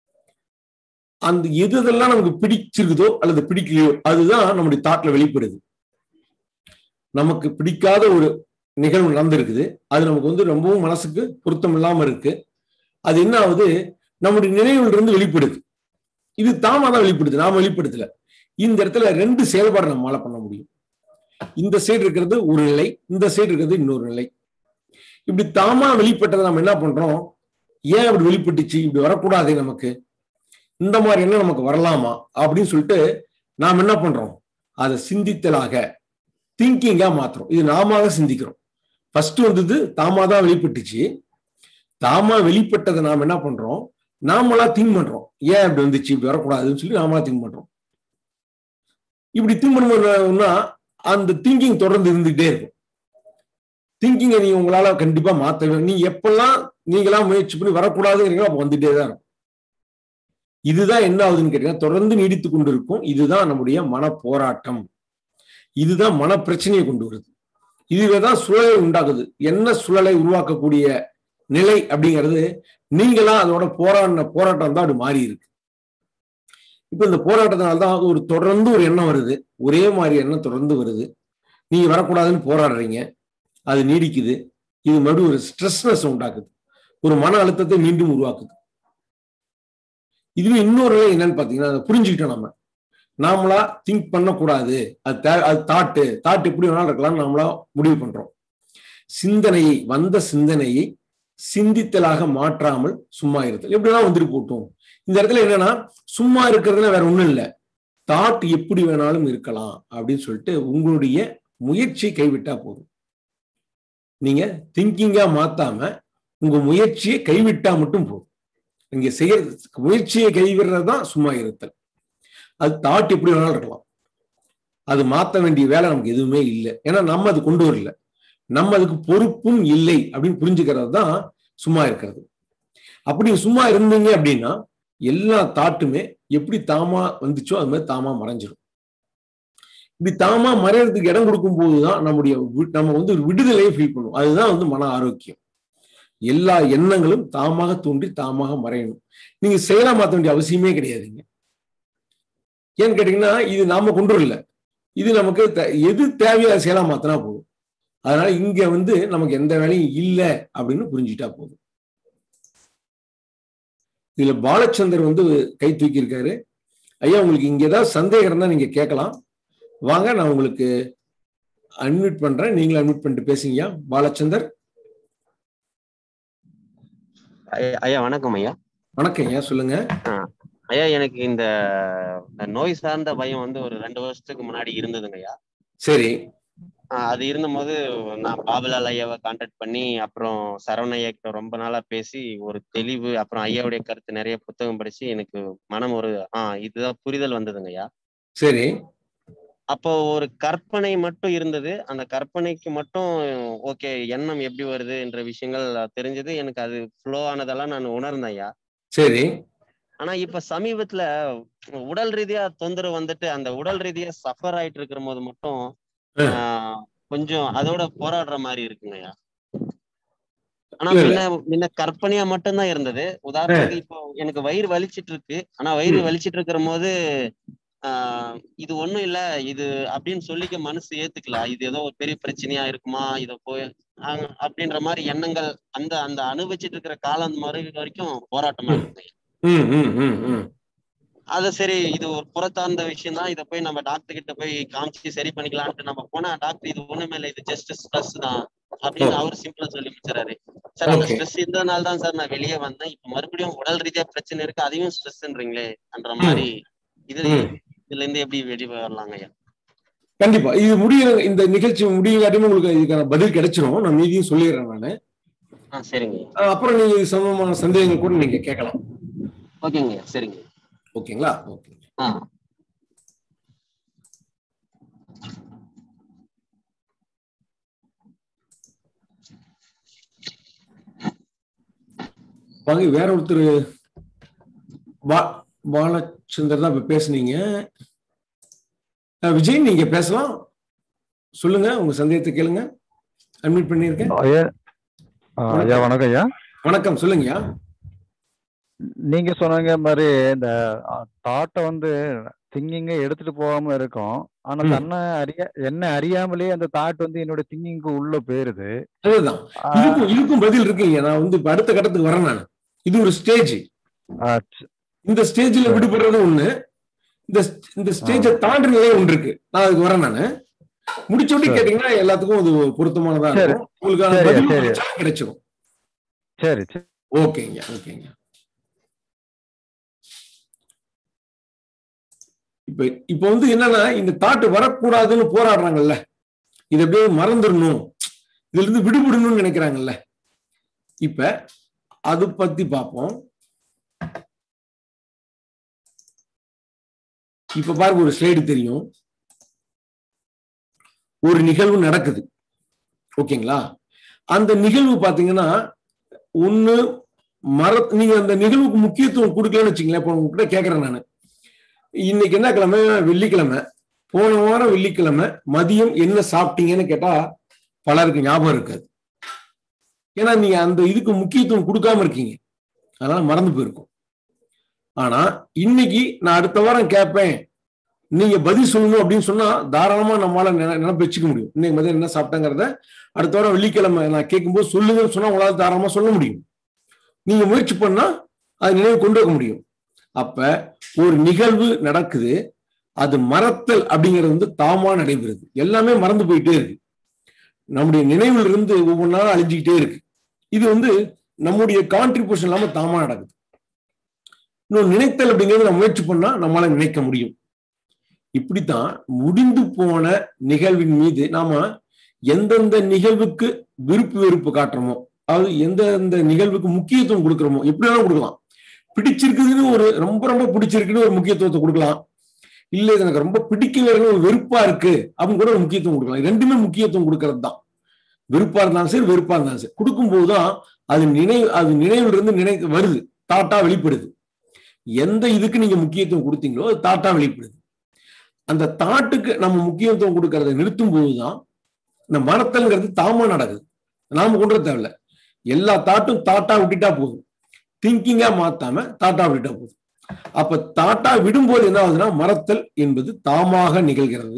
அந்த எது எதெல்லாம் நமக்கு பிடிச்சிருக்குதோ அல்லது பிடிக்கலையோ அதுதான் நம்முடைய தாட்ல வெளிப்படுது நமக்கு பிடிக்காத ஒரு நிகழ்வு நடந்திருக்குது அது நமக்கு வந்து ரொம்பவும் மனசுக்கு பொருத்தம் இல்லாம இருக்கு அது என்ன ஆகுது நம்முடைய நினைவுல இருந்து வெளிப்படுது இது தாமா தான் வெளிப்படுது நாம வெளிப்படுத்தல இந்த இடத்துல ரெண்டு செயல்பாடு நம்மளால பண்ண முடியும் இந்த சைடு இருக்கிறது ஒரு நிலை இந்த சைடு இருக்கிறது இன்னொரு நிலை இப்படி தாமா வெளிப்பட்டதை நம்ம என்ன பண்றோம் ஏன் அப்படி வெளிப்பட்டுச்சு இப்படி வரக்கூடாது நமக்கு இந்த மாதிரி என்ன நமக்கு வரலாமா அப்படின்னு சொல்லிட்டு நாம் என்ன பண்றோம் அதை சிந்தித்தலாக திங்கிங்கா மாத்துறோம் இது நாம சிந்திக்கிறோம் ஃபர்ஸ்ட் வந்தது தாமா தான் வெளிப்பட்டுச்சு தாமா வெளிப்பட்டதை நாம் என்ன பண்றோம் நாமளா திங்க் பண்றோம் ஏன் இப்படி வந்துச்சு இப்படி வரக்கூடாதுன்னு சொல்லி நாமளா திங்க் பண்றோம் இப்படி திங்க் பண்ணோம்னா அந்த திங்கிங் தொடர்ந்து இருந்துகிட்டே இருக்கும் திங்கிங்கை நீங்க உங்களால கண்டிப்பா மாத்த நீங்க எப்பெல்லாம் நீங்களா முயற்சி பண்ணி வரக்கூடாதுங்கிறீங்களோ அப்ப வந்துட்டே தான் இருக்கும் இதுதான் என்ன ஆகுதுன்னு கேட்டீங்கன்னா தொடர்ந்து நீடித்து கொண்டு இருக்கும் இதுதான் நம்முடைய மன போராட்டம் இதுதான் மன பிரச்சனையை கொண்டு வருது இதுவேதான் சூழலை உண்டாக்குது என்ன சூழலை உருவாக்கக்கூடிய நிலை அப்படிங்கிறது நீங்களா அதோட போராடின போராட்டம் தான் அது மாறி இருக்கு இப்ப இந்த போராட்டத்தினால தான் ஒரு தொடர்ந்து ஒரு எண்ணம் வருது ஒரே மாதிரி எண்ணம் தொடர்ந்து வருது நீங்க வரக்கூடாதுன்னு போராடுறீங்க அது நீடிக்குது இது மறுபடியும் ஒரு ஸ்ட்ரெஸ்னஸ் உண்டாக்குது ஒரு மன அழுத்தத்தை மீண்டும் உருவாக்குது இதுவே இன்னொரு நிலை என்னன்னு பாத்தீங்கன்னா அதை புரிஞ்சுக்கிட்டோம் நம்ம நாமளா திங்க் பண்ணக்கூடாது அது தே அது தாட்டு தாட்டு எப்படி வேணாலும் இருக்கலாம் நாமளா முடிவு பண்றோம் சிந்தனையை வந்த சிந்தனையை சிந்தித்தலாக மாற்றாமல் சும்மா இருத்தல் எப்படிதான் வந்துட்டு போட்டோம் இந்த இடத்துல என்னன்னா சும்மா இருக்கிறதுல வேற ஒண்ணும் இல்லை தாட் எப்படி வேணாலும் இருக்கலாம் அப்படின்னு சொல்லிட்டு உங்களுடைய முயற்சியை கைவிட்டா போதும் நீங்க திங்கிங்கா மாத்தாம உங்க முயற்சியை கைவிட்டா மட்டும் போதும் இங்க செய்ய முயற்சியை கைவிடுறது தான் சும்மா இருத்தல் அது தாட் எப்படி வேணாலும் இருக்கலாம் அது மாத்த வேண்டிய வேலை நமக்கு எதுவுமே இல்லை ஏன்னா நம்ம அது கொண்டு வரல நம்ம அதுக்கு பொறுப்பும் இல்லை அப்படின்னு புரிஞ்சுக்கிறது தான் சும்மா இருக்கிறது அப்படி சும்மா இருந்தீங்க அப்படின்னா எல்லா தாட்டுமே எப்படி தாமா வந்துச்சோ அது மாதிரி தாமா மறைஞ்சிடும் இப்படி தாமா மறையறதுக்கு இடம் கொடுக்கும் போதுதான் நம்முடைய நம்ம வந்து ஒரு விடுதலையை ஃபீல் பண்ணுவோம் அதுதான் வந்து மன ஆரோக்கியம் எல்லா எண்ணங்களும் தாமாக தோன்றி தாமாக மறையணும் நீங்க செயலா மாத்த வேண்டிய அவசியமே கிடையாதுங்க ஏன்னு கேட்டீங்கன்னா இது நாம கொண்டு வரல இது நமக்கு எது தேவையா செயலா மாத்தினா போதும் அதனால இங்க வந்து நமக்கு எந்த வேலையும் இல்லை அப்படின்னு புரிஞ்சுட்டா போதும் இதுல பாலச்சந்தர் வந்து கை தூக்கி இருக்காரு ஐயா உங்களுக்கு இங்க ஏதாவது சந்தேகம் இருந்தா நீங்க கேட்கலாம் வாங்க நான் உங்களுக்கு அன்மியூட் பண்றேன் நீங்களும் அன்மியூட் பண்ணிட்டு பேசுங்கய்யா பாலச்சந்தர் ஐயா- ஐயா வணக்கம் ஐயா வணக்கம் ஐயா சொல்லுங்க ஐயா எனக்கு இந்த நோய் சார்ந்த பயம் வந்து ஒரு ரெண்டு வருஷத்துக்கு முன்னாடி இருந்ததுங்க ஐயா சரி ஆஹ் அது இருந்தபோது நான் பாபுலால் ஐயாவை கான்டாக்ட் பண்ணி அப்புறம் சரவண ஐயா கிட்ட ரொம்ப நாளா பேசி ஒரு தெளிவு அப்புறம் ஐயாவுடைய கருத்து நிறைய புத்தகம் படிச்சு எனக்கு மனம் ஒரு ஆஹ் இதுதான் புரிதல் வந்ததுங்க ஐயா சரி அப்போ ஒரு கற்பனை மட்டும் இருந்தது அந்த கற்பனைக்கு மட்டும் ஓகே எண்ணம் எப்படி வருது என்ற விஷயங்கள் தெரிஞ்சது எனக்கு அது ஃப்ளோ ஆனதெல்லாம் நான் உணர்ந்தேன் ஐயா சரி ஆனா இப்ப சமீபத்துல உடல் ரீதியா தொந்தரவு வந்துட்டு அந்த உடல் ரீதியா சஃபர் ஆயிட்டு இருக்கிற போது மட்டும் ஆ. ஆஹ், கொஞ்சம் அதோட போராடுற மாதிரி இருக்குங்கய்யா ஆனா இல்ல, இல்ல. முன்ன முன்ன கற்பனையா மட்டும்தான் இருந்தது உதாரணத்துக்கு இப்போ எனக்கு வயிறு வலிச்சிட்டு இருக்கு ஆனா வயிறு வலிச்சிட்டு இருக்கிற போது ஆஹ் இது ஒண்ணும் இல்ல இது அப்படின்னு சொல்லிக்க மனசு ஏத்துக்கலாம் இது ஏதோ ஒரு பெரிய பிரச்சனையா இருக்குமா இத போய் ஆஹ் அப்படின்ற மாதிரி எண்ணங்கள் அந்த அந்த அனுபவிச்சிட்டு இருக்கிற காலம் மாதிரி வரைக்கும் போராட்டமா இருக்குங்க ம் ம் ம் ம் அது சரி இது ஒரு புறத்தார்ந்த விஷயம் தான் இதை போய் நம்ம டாக்டர் கிட்ட போய் காமிச்சு சரி பண்ணிக்கலாம்னு நம்ம போனா டாக்டர் இது ஒண்ணுமே இல்லை இது ஜஸ்ட் ஸ்ட்ரெஸ் தான் அப்படின்னு அவர் சிம்பிளா சொல்லி முடிச்சாரு சார் அந்த Okay. ஸ்ட்ரெஸ் இருந்ததுனால தான் சார் நான் வெளியே வந்தேன் இப்ப மறுபடியும் உடல் ரீதியா பிரச்சனை இருக்கு அதையும் ஸ்ட்ரெஸ்ன்றீங்களே என்ற மாதிரி இது ம். இதுல இருந்து எப்படி வெளியே வரலாங்க ஐயா கண்டிப்பா இது முடிய இந்த நிகழ்ச்சி முடியங்காட்டியும் உங்களுக்கு இதுக்கான பதில் கிடைச்சிரும் நான் மீதியும் சொல்லிடுறேன் நானு ஆ சரிங்க ஐயா. அஹ் அப்புறம் நீங்க இது சம்பந்தமான சந்தேகங்கள் கூட நீங்க கேட்கலாம் ஓகேங்க ஐயா சரிங்க ஐயா. ஓகேங்களா ஓகே ஆ வாங்க வேற ஒருத்தர் பா பாலச்சந்தர் தான் இப்ப பேசுனீங்க அஹ் விஜய் நீங்க பேசலாம் சொல்லுங்க உங்க சந்தேகத்தை கேளுங்க அட்மிட் பண்ணியிருக்கேன் ஐயா ஆ, ஐயா வணக்கம் ஐயா வணக்கம் சொல்லுங்கய்யா நீங்க சொன்னீங்க மாதிரி இந்த தாட்டை வந்து திங்கிங்க எடுத்துட்டு போகாம இருக்கும் ஆனா ம். தன்னை அறிய என்ன அறியாமலே அந்த தாட் வந்து என்னோட திங்கிங்க்கு உள்ள போயிருது அதுதான் ஆ, இதுக்கும் இதுக்கும் பதில் இருக்குங்க நான் வந்து இப்ப அடுத்த கட்டத்துக்கு வரேன் நான் இது ஒரு ஸ்டேஜ் ஆ, ச- இந்த ஸ்டேஜ்ல விடுபடுறது ஒண்ணு இந்த இந்த ஸ்டேஜை தாண்டி நிலை ஒன்று இருக்கு நான் அதுக்கு வரேன் நானு முடிச்ச உடனே சரி. கேட்டீங்கன்னா எல்லாத்துக்கும் அது பொருத்தமானதா சரி. இருக்கும் உங்களுக்கான சரி, பதில் சரி. கிடைச்சா கிடைச்சிரும் சரி சரி ஓகேங்க ஓகேங்க இப்ப இப்ப வந்து என்னன்னா இந்த தாட்டு வரக்கூடாதுன்னு போராடுறாங்கல்ல இது அப்படியே மறந்துடணும் இதுல இருந்து விடுபடணும்னு நினைக்கிறாங்கல்ல இப்ப அது பத்தி பார்ப்போம் இப்ப பாருங்க ஒரு ஸ்லைடு தெரியும் ஒரு நிகழ்வு நடக்குது ஓகேங்களா அந்த நிகழ்வு பாத்தீங்கன்னா ஒண்ணு மர நீங்க அந்த நிகழ்வுக்கு முக்கியத்துவம் கொடுக்கலன்னு வச்சுங்களேன் இப்போ உங்ககிட்ட கேட்கறேன் நான் இன்னைக்கு என்ன கிழமை வெள்ளிக்கிழமை போன வாரம் வெள்ளிக்கிழமை மதியம் என்ன சாப்பிட்டீங்கன்னு கேட்டா பலருக்கு ஞாபகம் இருக்காது ஏன்னா நீங்க அந்த இதுக்கு முக்கியத்துவம் கொடுக்காம இருக்கீங்க அதனால மறந்து போயிருக்கும் ஆனா இன்னைக்கு நான் அடுத்த வாரம் கேட்பேன் நீங்க பதில் சொல்லணும் அப்படின்னு சொன்னா தாராளமா நம்மளால நினை- நினைப்பு வச்சுக்க முடியும் இன்னைக்கு மதியம் என்ன சாப்பிட்டேங்கிறத அடுத்த வாரம் வெள்ளிக்கிழமை நான் கேட்கும்போது சொல்லுங்கன்னு சொன்னா உங்களால தாராளமா சொல்ல முடியும் நீங்க முயற்சி பண்ணா அது நினைவு கொண்டு வர முடியும் அப்ப ஒரு நிகழ்வு நடக்குது அது மறத்தல் அப்படிங்கிறது வந்து தாமா நடைபெறுது எல்லாமே மறந்து போயிட்டே இருக்கு நம்முடைய நினைவுல இருந்து ஒவ்வொரு நாளும் அழிஞ்சுக்கிட்டே இருக்கு இது வந்து நம்முடைய கான்ட்ரிபியூஷன் இல்லாம தாமா நடக்குது இன்னும் நினைத்தல் அப்படிங்கிறது நம்ம முயற்சி பண்ணா நம்மளால நினைக்க முடியும் இப்படித்தான் முடிந்து போன நிகழ்வின் மீது நாம எந்தெந்த நிகழ்வுக்கு விருப்பு வெறுப்பு காட்டுறோமோ அதாவது எந்தெந்த நிகழ்வுக்கு முக்கியத்துவம் கொடுக்குறோமோ எப்படி வேணாலும் கொடுக்கலாம் பிடிச்சிருக்குதுன்னு ஒரு ரொம்ப ரொம்ப பிடிச்சிருக்குன்னு ஒரு முக்கியத்துவத்தை கொடுக்கலாம் இல்ல இது எனக்கு ரொம்ப பிடிக்கலன்னு ஒரு வெறுப்பா இருக்கு அப்படின்னு கூட ஒரு முக்கியத்துவம் கொடுக்கலாம் இது ரெண்டுமே முக்கியத்துவம் கொடுக்கறது தான் வெறுப்பா இருந்தாலும் சரி வெறுப்பா இருந்தாலும் சரி கொடுக்கும்போது தான் அது நினைவு அது நினைவுல இருந்து நினை வருது தாட்டா வெளிப்படுது எந்த இதுக்கு நீங்க முக்கியத்துவம் கொடுத்தீங்களோ அது தாட்டா வெளிப்படுது அந்த தாட்டுக்கு நம்ம முக்கியத்துவம் கொடுக்கறத நிறுத்தும் போதுதான் இந்த மறத்தல்ங்கிறது தாமா நடக்குது நாம கொண்டு வர தேவையில்ல எல்லா தாட்டும் தாட்டா விட்டுட்டா போதும் திங்கிங்கா மாத்தாம தாட்டா விட்டுட்டா போதும் அப்ப தாட்டா விடும்போது என்ன ஆகுதுன்னா மறத்தல் என்பது தாமாக நிகழ்கிறது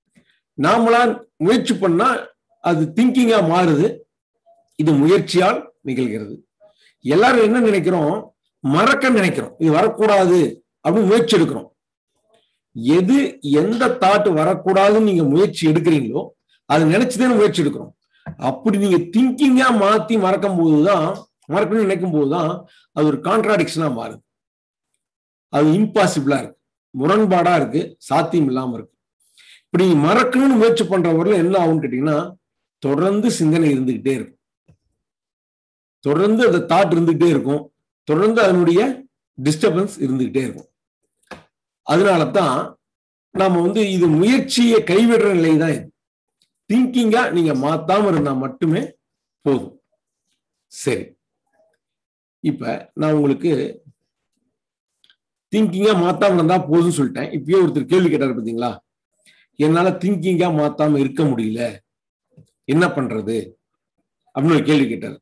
நாமளா முயற்சி பண்ணா அது திங்கிங்கா மாறுது இது முயற்சியால் நிகழ்கிறது எல்லாரும் என்ன நினைக்கிறோம் மறக்க நினைக்கிறோம் இது வரக்கூடாது அப்படின்னு முயற்சி எடுக்கிறோம் எது எந்த தாட் வரக்கூடாதுன்னு நீங்க முயற்சி எடுக்கிறீங்களோ அது நினைச்சுதான் முயற்சி எடுக்கிறோம் அப்படி நீங்க திங்கிங்கா மாத்தி மறக்கும் போதுதான் மறக்கணும்னு நினைக்கும் போதுதான் அது ஒரு கான்ட்ராடிக்ஷனா மாறுது அது இம்பாசிபிளா இருக்கு முரண்பாடா இருக்கு சாத்தியம் இல்லாம இருக்கு இப்படி மறக்கணும்னு முயற்சி பண்றவர்கள் என்ன ஆகும்னு கேட்டீங்கன்னா தொடர்ந்து சிந்தனை இருந்துகிட்டே இருக்கும் தொடர்ந்து அந்த தாட் இருந்துகிட்டே இருக்கும் தொடர்ந்து அதனுடைய டிஸ்டர்பன்ஸ் இருந்துகிட்டே இருக்கும் அதனால தான் நாம வந்து இது முயற்சியை கைவிடுற நிலை தான் இது திங்கிங்கா நீங்க மாத்தாம இருந்தா மட்டுமே போதும் சரி இப்ப நான் உங்களுக்கு திங்கிங்கா மாத்தாம இருந்தா போதும்னு சொல்லிட்டேன் இப்பயே ஒருத்தர் கேள்வி கேட்டாரு பாத்தீங்களா என்னால திங்கிங்கா மாத்தாம இருக்க முடியல என்ன பண்றது அப்படின்னு ஒரு கேள்வி கேட்டார்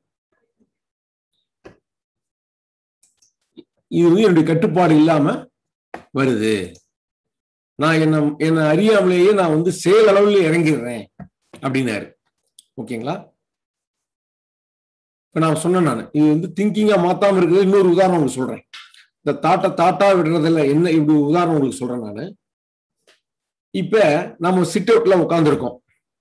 இது வந்து என்னுடைய கட்டுப்பாடு இல்லாம வருது நான் என்ன என்ன அறியாமலேயே நான் வந்து செயல் அளவில் இறங்கிடுறேன் அப்படின்னாரு ஓகேங்களா இப்ப நான் சொன்னேன் நான் இது வந்து திங்கிங்கா மாத்தாம இருக்குது இன்னொரு உதாரணம் உங்களுக்கு சொல்றேன் இந்த தாட்டை தாட்டா விடுறதுல என்ன இப்படி உதாரணம் உங்களுக்கு சொல்றேன் நான் இப்ப நம்ம சிட் அவுட்ல உட்காந்துருக்கோம்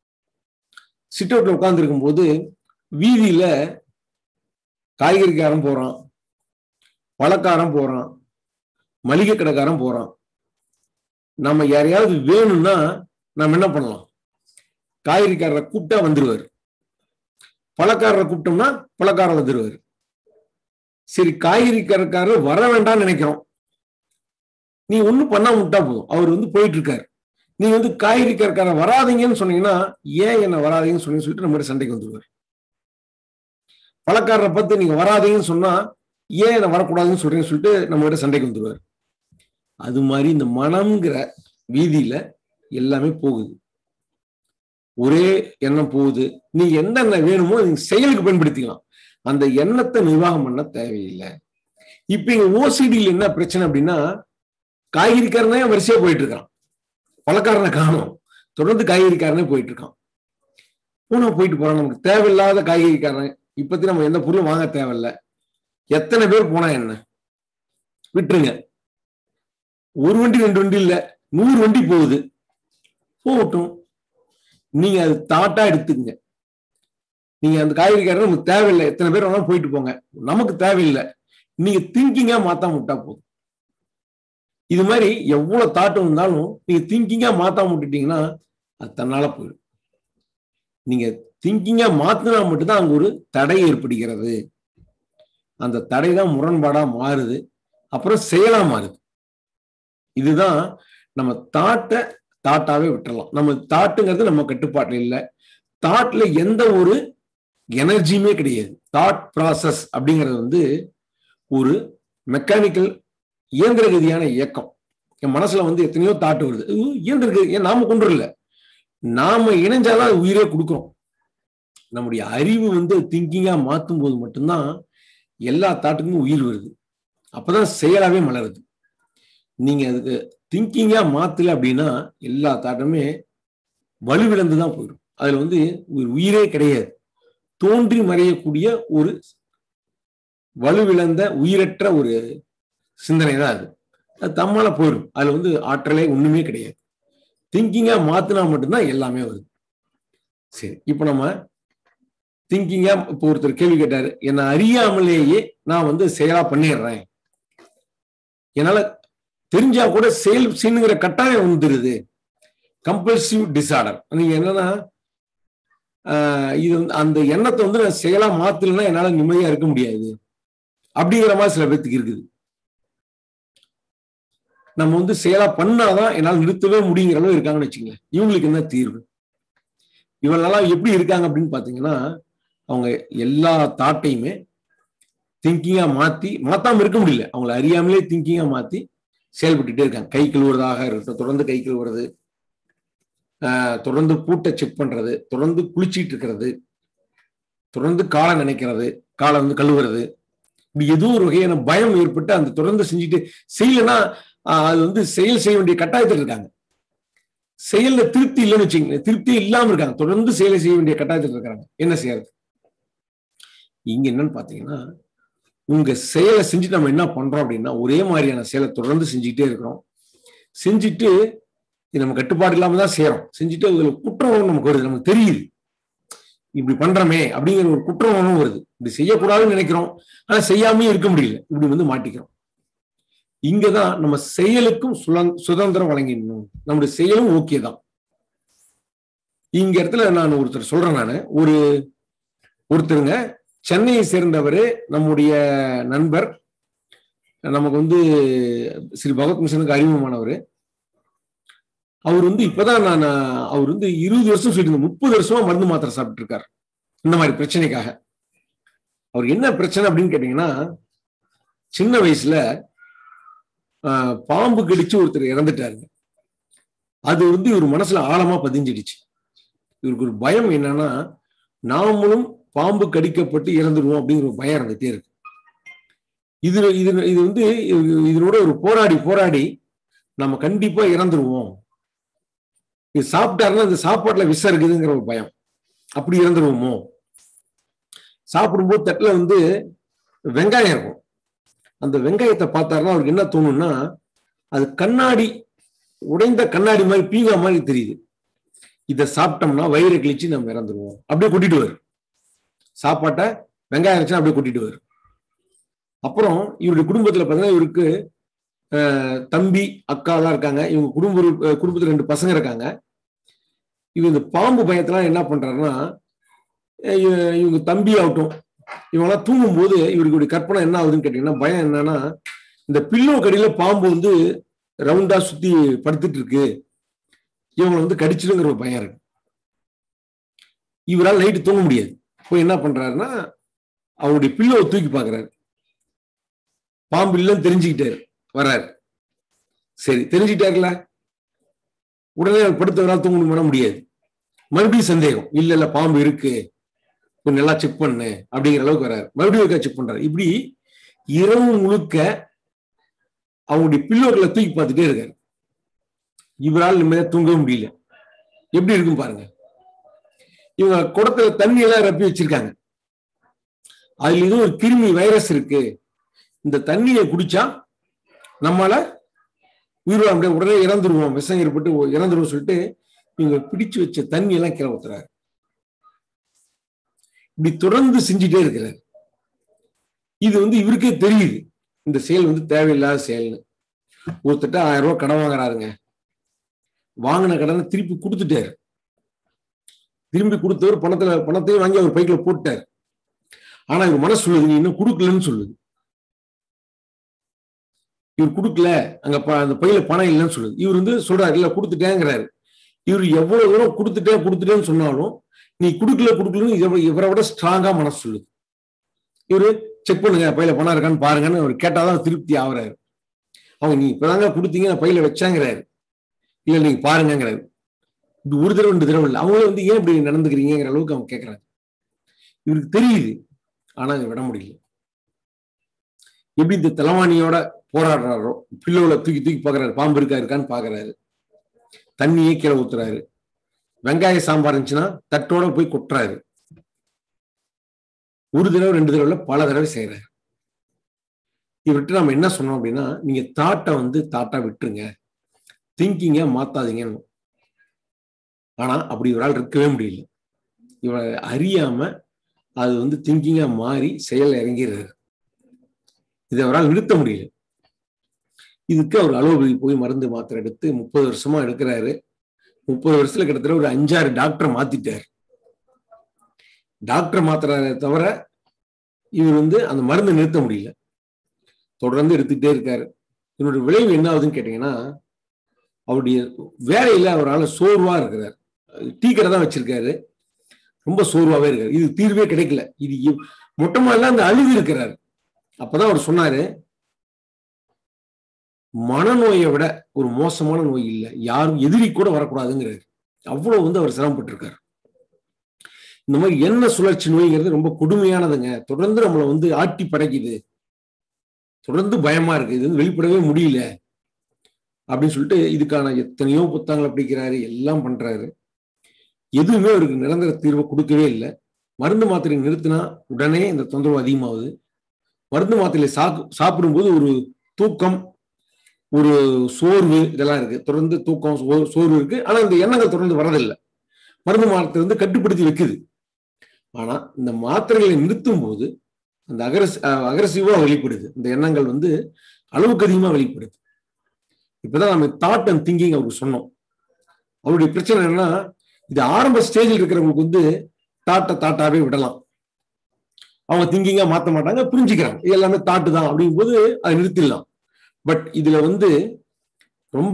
சிட் அவுட்ல உட்காந்துருக்கும் போது வீதியில காய்கறிக்காரன் போறான் பழக்காரன் போறான் மளிகை கடைக்காரன் போறான் நம்ம யாரையாவது வேணும்னா நம்ம என்ன பண்ணலாம் காய்கறிக்காரரை கூப்பிட்டா வந்துருவாரு பழக்காரரை கூப்பிட்டோம்னா பழக்காரர் வந்துருவாரு சரி காய்கறி கடைக்காரர் வர வேண்டாம்னு நினைக்கிறோம் நீ ஒண்ணும் பண்ணாம விட்டா போதும் அவர் வந்து போயிட்டு இருக்காரு நீங்க வந்து காய்கறி கடைக்காரர் வராதீங்கன்னு சொன்னீங்கன்னா ஏன் என்ன வராதீங்கன்னு சொல்லி சொல்லிட்டு நம்ம சண்டைக்கு வந்துருவாரு பழக்காரரை பார்த்து நீங்க வராதீங்கன்னு சொன்னா ஏன் என்ன வரக்கூடாதுன்னு சொல்றீங்கன்னு சொல்லிட்டு நம்ம கிட்ட சண்டைக்கு வந்துருவாரு அது மாதிரி இந்த மனம்ங்கிற வீதியில எல்லாமே போகுது ஒரே எண்ணம் போகுது நீங்க என்னென்ன வேணுமோ நீங்க செயலுக்கு பயன்படுத்திக்கலாம் அந்த எண்ணத்தை நிர்வாகம் பண்ண தேவையில்லை இப்ப இங்க ஓசிடியில் என்ன பிரச்சனை அப்படின்னா காய்கறிக்காரனே வரிசையா போயிட்டு இருக்கான் பழக்காரனை காணும் தொடர்ந்து காய்கறிக்காரனே போயிட்டு இருக்கான் போனா போயிட்டு போறான் நமக்கு தேவையில்லாத காய்கறிக்காரன் இப்பத்தி நம்ம எந்த பொருளும் வாங்க தேவையில்ல எத்தனை பேர் போனா என்ன விட்டுருங்க ஒரு வண்டி ரெண்டு வண்டி இல்ல நூறு வண்டி போகுது போகட்டும் நீங்க அது தாட்டா எடுத்துக்கங்க நீங்க அந்த காய்கறிக்காரர் நமக்கு தேவையில்லை எத்தனை பேர் வேணாலும் போயிட்டு போங்க நமக்கு தேவையில்லை நீங்க திங்கிங்கா மாத்தாம விட்டா போதும் இது மாதிரி எவ்வளவு தாட்டம் இருந்தாலும் நீங்க திங்கிங்கா மாத்தாம விட்டுட்டீங்கன்னா அது தன்னால போயிடும் நீங்க திங்கிங்கா மாத்தினா மட்டும்தான் அங்க ஒரு தடை ஏற்படுகிறது அந்த தடை தான் முரண்பாடா மாறுது அப்புறம் செயலா மாறுது இதுதான் நம்ம தாட்டை தாட்டாவே விட்டுறலாம் நம்ம தாட்டுங்கிறது நம்ம கட்டுப்பாட்டில் இல்லை தாட்ல எந்த ஒரு எனர்ஜியுமே கிடையாது தாட் ப்ராசஸ் அப்படிங்கிறது வந்து ஒரு மெக்கானிக்கல் இயந்திர கதியான இயக்கம் என் மனசுல வந்து எத்தனையோ தாட்டு வருது இயந்திர ஏன் நாம கொண்டு இல்லை நாம இணைஞ்சாதான் அது உயிரே கொடுக்குறோம் நம்முடைய அறிவு வந்து திங்கிங்கா மாற்றும் போது மட்டும்தான் எல்லா தாட்டுக்குமே உயிர் வருது அப்பதான் செயலாவே மலருது நீங்க அதுக்கு திங்கிங்கா மாத்தல அப்படின்னா எல்லா தாட்டுமே வலுவிழந்து தான் போயிடும் அதுல வந்து ஒரு உயிரே கிடையாது தோன்றி மறையக்கூடிய ஒரு வலுவிழந்த உயிரற்ற ஒரு சிந்தனை தான் அது அது தம்மால போயிடும் அதுல வந்து ஆற்றலே ஒண்ணுமே கிடையாது திங்கிங்கா மாத்தினா மட்டும்தான் எல்லாமே வருது சரி இப்போ நம்ம திங்கிங்கா இப்போ ஒருத்தர் கேள்வி கேட்டாரு என்னை அறியாமலேயே நான் வந்து செயலா பண்ணிடுறேன் என்னால தெரிஞ்சா கூட செயல் செய்யுங்கிற கட்டாயம் வந்துருது கம்பல்சிவ் டிசார்டர் நீங்க என்னன்னா இது வந்து அந்த எண்ணத்தை வந்து நான் செயலா மாத்தலைன்னா என்னால நிம்மதியா இருக்க முடியாது அப்படிங்கிற மாதிரி சில பேர்த்துக்கு இருக்குது நம்ம வந்து செயலா பண்ணாதான் என்னால் நிறுத்தவே முடியுங்கிற அளவு இருக்காங்கன்னு வச்சுங்களேன் இவங்களுக்கு என்ன தீர்வு இவங்களெல்லாம் எப்படி இருக்காங்க அப்படின்னு பாத்தீங்கன்னா அவங்க எல்லா தாட்டையுமே திங்கிங்கா மாத்தி மாத்தாம இருக்க முடியல அவங்கள அறியாமலே திங்கிங்கா மாத்தி செயல்பட்டுட்டே இருக்காங்க கை கழுவுறதாக இருக்கட்டும் தொடர்ந்து கை கழுவுறது தொடர்ந்து பூட்டை செக் பண்றது தொடர்ந்து குளிச்சிட்டு இருக்கிறது தொடர்ந்து காலை நினைக்கிறது காலை வந்து கழுவுறது இப்படி ஏதோ ஒரு வகையான பயம் ஏற்பட்டு அந்த தொடர்ந்து செஞ்சுட்டு செய்யலைன்னா அது வந்து செயல் செய்ய வேண்டிய கட்டாயத்தில் இருக்காங்க செயல்ல திருப்தி இல்லைன்னு வச்சுக்கோங்க திருப்தி இல்லாம இருக்காங்க தொடர்ந்து செயலை செய்ய வேண்டிய கட்டாயத்தில் இருக்கிறாங்க என்ன செய்யறது இங்க என்னன்னு பாத்தீங்கன்னா உங்க செயலை செஞ்சுட்டு நம்ம என்ன பண்றோம் அப்படின்னா ஒரே மாதிரியான செயலை தொடர்ந்து செஞ்சுக்கிட்டே இருக்கிறோம் செஞ்சுட்டு இது நம்ம கட்டுப்பாடு இல்லாம தான் செய்யறோம் செஞ்சுட்டு அதுல குற்ற உணர்வு நமக்கு வருது நமக்கு தெரியுது இப்படி பண்றோமே அப்படிங்கிற ஒரு குற்ற உணர்வு வருது இப்படி செய்யக்கூடாதுன்னு நினைக்கிறோம் ஆனா செய்யாமயே இருக்க முடியல இப்படி வந்து மாட்டிக்கிறோம் இங்கதான் நம்ம செயலுக்கும் சுதந்திரம் வழங்கிடணும் நம்முடைய செயலும் ஓகே தான் இங்க இடத்துல நான் ஒருத்தர் சொல்றேன் நான் ஒரு ஒருத்தருங்க சென்னையை சேர்ந்தவர் நம்முடைய நண்பர் நமக்கு வந்து ஸ்ரீ பகவத் மிஷனுக்கு அறிமுகமானவர் அவர் வந்து இப்பதான் நான் அவர் வந்து இருபது வருஷம் சொல்லிட்டு முப்பது வருஷமா மருந்து மாத்திரை சாப்பிட்டு இருக்காரு இந்த மாதிரி பிரச்சனைக்காக அவர் என்ன பிரச்சனை அப்படின்னு கேட்டீங்கன்னா சின்ன வயசுல பாம்பு கடிச்சு ஒருத்தர் இறந்துட்டாருங்க அது வந்து இவர் மனசுல ஆழமா பதிஞ்சிடுச்சு இவருக்கு ஒரு பயம் என்னன்னா நாமளும் பாம்பு கடிக்கப்பட்டு இறந்துடுவோம் அப்படிங்கிற ஒரு பயம் இருந்துட்டே இருக்கு இது இது இது வந்து இதனோட ஒரு போராடி போராடி நம்ம கண்டிப்பா இறந்துருவோம் இது சாப்பிட்டாருன்னா இந்த சாப்பாட்டுல விஷம் இருக்குதுங்கிற ஒரு பயம் அப்படி இறந்துருவோமோ சாப்பிடும்போது தட்டுல வந்து வெங்காயம் இருக்கும் அந்த வெங்காயத்தை பார்த்தாருன்னா அவருக்கு என்ன தோணும்னா அது கண்ணாடி உடைந்த கண்ணாடி மாதிரி பீங்கா மாதிரி தெரியுது இதை சாப்பிட்டோம்னா வயிறு கிழிச்சு நம்ம இறந்துருவோம் அப்படியே கூட்டிட்டு வரும் சாப்பாட்டை வெங்காயம் இருந்துச்சுன்னா அப்படியே கூட்டிட்டு வரும் அப்புறம் இவருடைய குடும்பத்துல பார்த்தீங்கன்னா இவருக்கு தம்பி அக்கா எல்லாம் இருக்காங்க இவங்க குடும்ப குடும்பத்துல ரெண்டு பசங்க இருக்காங்க இவங்க இந்த பாம்பு பயத்தெல்லாம் என்ன பண்றாருன்னா இவங்க தம்பி ஆகட்டும் இவங்கெல்லாம் தூங்கும் போது இவருக்கு கற்பனை என்ன ஆகுதுன்னு கேட்டீங்கன்னா பயம் என்னன்னா இந்த பில்லோ கடியில பாம்பு வந்து ரவுண்டா சுத்தி படுத்துட்டு இருக்கு இவங்களை வந்து கடிச்சிடுங்கிற ஒரு பயம் இருக்கு இவரால் நைட்டு தூங்க முடியாது போய் என்ன பண்றாருன்னா அவருடைய பில்லோவை தூக்கி பாக்குறாரு பாம்பு இல்லைன்னு தெரிஞ்சுக்கிட்டாரு வர்றாரு சரி தெரிஞ்சுக்கிட்டாருல உடனே படுத்தவரால் தூங்க பண்ண முடியாது மறுபடியும் சந்தேகம் இல்ல இல்ல பாம்பு இருக்கு கொஞ்சம் நல்லா செக் பண்ணு அப்படிங்கிற அளவுக்கு வர்றாரு மறுபடியும் இருக்கா செக் பண்றாரு இப்படி இரவு முழுக்க அவங்களுடைய பில்லோர்களை தூக்கி பார்த்துட்டே இருக்காரு இவரால் நிம்மதியா தூங்கவே முடியல எப்படி இருக்கும் பாருங்க இவங்க குடத்துல தண்ணி எல்லாம் ரப்பி வச்சிருக்காங்க அதுல ஏதோ ஒரு கிருமி வைரஸ் இருக்கு இந்த தண்ணியை குடிச்சா நம்மளால உயிர் வாழ முடியாது உடனே இறந்துருவோம் விஷம் ஏற்பட்டு இறந்துருவோம் சொல்லிட்டு இவங்க பிடிச்சு வச்ச தண்ணி எல்லாம் கீழே ஊத்துறாரு இப்படி தொடர்ந்து செஞ்சுட்டே இருக்கிறார் இது வந்து இவருக்கே தெரியுது இந்த செயல் வந்து தேவையில்லாத செயல்னு ஒருத்தட்ட ஆயிரம் ரூபாய் கடன் வாங்குறாருங்க வாங்கின கடனை திருப்பி கொடுத்துட்டாரு திரும்பி கொடுத்தவர் பணத்துல பணத்தையும் வாங்கி அவர் பைக்கில் போட்டார் ஆனா இவர் மனசு சொல்லுது நீ இன்னும் கொடுக்கலன்னு சொல்லுது இவர் கொடுக்கல அங்க அந்த பையில பணம் இல்லைன்னு சொல்லுது இவர் வந்து சொல்றாரு இல்ல கொடுத்துட்டேங்கிறாரு இவர் எவ்வளவு தூரம் கொடுத்துட்டேன் கொடுத்துட்டேன்னு சொன்னாலும் நீ கொடுக்கல கொடுக்கலன்னு இவரை விட ஸ்ட்ராங்கா மனசு சொல்லுது இவரு செக் பண்ணுங்க பையில பணம் இருக்கான்னு பாருங்கன்னு அவர் கேட்டாதான் திருப்தி ஆகுறாரு அவங்க நீ இப்பதாங்க கொடுத்தீங்க நான் பையில வச்சாங்கிறாரு இல்ல நீங்க பாருங்கிறாரு இது ஒரு தடவை ரெண்டு தடவை இல்லை அவங்களே வந்து ஏன் இப்படி நடந்துக்கிறீங்கிற அளவுக்கு அவங்க கேட்கறாங்க இவருக்கு தெரியுது ஆனா அதை விட முடியல எப்படி இந்த தலைவாணியோட போராடுறாரோ பில்லோல தூக்கி தூக்கி பாக்குறாரு பாம்பு இருக்கா இருக்கான்னு பாக்குறாரு தண்ணியே கீழே ஊத்துறாரு வெங்காய சாம்பார் இருந்துச்சுன்னா தட்டோட போய் கொட்டுறாரு ஒரு தடவை ரெண்டு தடவை பல தடவை செய்யறாரு இவர்கிட்ட நம்ம என்ன சொன்னோம் அப்படின்னா நீங்க தாட்டை வந்து தாட்டா விட்டுருங்க திங்கிங்க மாத்தாதீங்கன்னு ஆனா அப்படி ஒரு ஆள் இருக்கவே முடியல இவரை அறியாம அது வந்து திங்கிங்கா மாறி செயல் இறங்கிறாரு இதை அவரால் நிறுத்த முடியல இதுக்கு அவர் அலோபதி போய் மருந்து மாத்திரை எடுத்து முப்பது வருஷமா எடுக்கிறாரு முப்பது வருஷத்துல கிட்டத்தட்ட ஒரு அஞ்சாறு டாக்டரை மாத்திட்டார் டாக்டர் மாத்திரை தவிர இவர் வந்து அந்த மருந்தை நிறுத்த முடியல தொடர்ந்து எடுத்துக்கிட்டே இருக்காரு இதனுடைய விளைவு என்ன ஆகுதுன்னு கேட்டீங்கன்னா அவருடைய வேலையில அவரால் சோர்வா இருக்கிறார் டீ கடை தான் வச்சிருக்காரு ரொம்ப சோர்வாவே இருக்காரு இது தீர்வே கிடைக்கல இது மொட்டமாலாம் அந்த அழுது இருக்கிறாரு அப்பதான் அவர் சொன்னாரு மனநோயை விட ஒரு மோசமான நோய் இல்லை யாரும் எதிரி கூட வரக்கூடாதுங்கிறாரு அவ்வளவு வந்து அவர் சிரமப்பட்டு இருக்காரு இந்த மாதிரி என்ன சுழற்சி நோய்ங்கிறது ரொம்ப கொடுமையானதுங்க தொடர்ந்து நம்மளை வந்து ஆட்டி படைக்குது தொடர்ந்து பயமா இருக்கு இது வந்து வெளிப்படவே முடியல அப்படின்னு சொல்லிட்டு இதுக்கான எத்தனையோ புத்தகங்களை படிக்கிறாரு எல்லாம் பண்றாரு எதுவுமே அவருக்கு நிரந்தர தீர்வை கொடுக்கவே இல்லை மருந்து மாத்திரை நிறுத்தினா உடனே இந்த தொந்தரவு அதிகமாகுது மருந்து மாத்திரை சாக்கு சாப்பிடும்போது ஒரு தூக்கம் ஒரு சோர்வு இதெல்லாம் இருக்கு தொடர்ந்து தூக்கம் சோ- சோர்வு இருக்கு ஆனா இந்த எண்ணங்கள் தொடர்ந்து வரதில்லை மருந்து மாத்திரை வந்து கட்டுப்படுத்தி வைக்குது ஆனா இந்த மாத்திரைகளை நிறுத்தும் போது அந்த அகரஸ் அகரசிவா வெளிப்படுது இந்த எண்ணங்கள் வந்து அளவுக்கு அதிகமா வெளிப்படுது இப்பதான் நம்ம தாட் அண்ட் திங்கிங் அவருக்கு சொன்னோம் அவருடைய பிரச்சனை என்னன்னா இது ஆரம்ப ஸ்டேஜில் இருக்கிறவங்களுக்கு வந்து தாட்டை தாட்டாவே விடலாம் அவங்க திங்கிங்கா மாத்த மாட்டாங்க புரிஞ்சுக்கிறாங்க இது எல்லாமே தாட்டு தான் அப்படிங்கும்போது அதை நிறுத்திடலாம் பட் இதுல வந்து ரொம்ப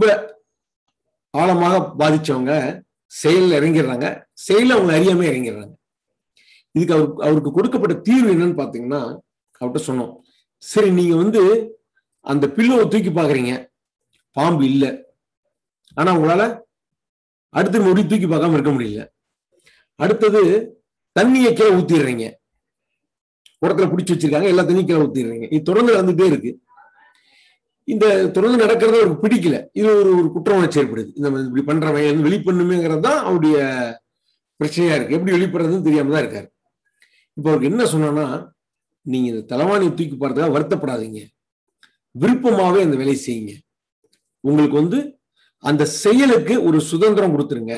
ஆழமாக பாதிச்சவங்க செயல்ல இறங்கிடுறாங்க செயல்ல அவங்க அறியாம இறங்கிடுறாங்க இதுக்கு அவருக்கு அவருக்கு கொடுக்கப்பட்ட தீர்வு என்னன்னு பாத்தீங்கன்னா அவர்கிட்ட சொன்னோம் சரி நீங்க வந்து அந்த பில்லோவை தூக்கி பாக்குறீங்க பாம்பு இல்லை ஆனா உங்களால அடுத்த நொடி தூக்கி பார்க்காம இருக்க முடியல அடுத்தது தண்ணியை கீழே ஊத்திடுறீங்க குடத்துல பிடிச்சி வச்சிருக்காங்க எல்லா தண்ணியும் கீழே ஊத்திடுறீங்க இது தொடர்ந்து நடந்துட்டே இருக்கு இந்த தொடர்ந்து நடக்கிறத அவருக்கு பிடிக்கல இது ஒரு ஒரு குற்ற உணர்ச்சி ஏற்படுது இந்த மாதிரி இப்படி பண்றவன் எதுவும் வெளிப்பண்ணுமேங்கிறது தான் அவருடைய பிரச்சனையா இருக்கு எப்படி வெளிப்படுறதுன்னு தெரியாம தான் இருக்காரு இப்போ அவருக்கு என்ன சொன்னா நீங்க இந்த தலைவாணியை தூக்கி போறதுக்காக வருத்தப்படாதீங்க விருப்பமாவே அந்த வேலையை செய்யுங்க உங்களுக்கு வந்து அந்த செயலுக்கு ஒரு சுதந்திரம் கொடுத்துருங்க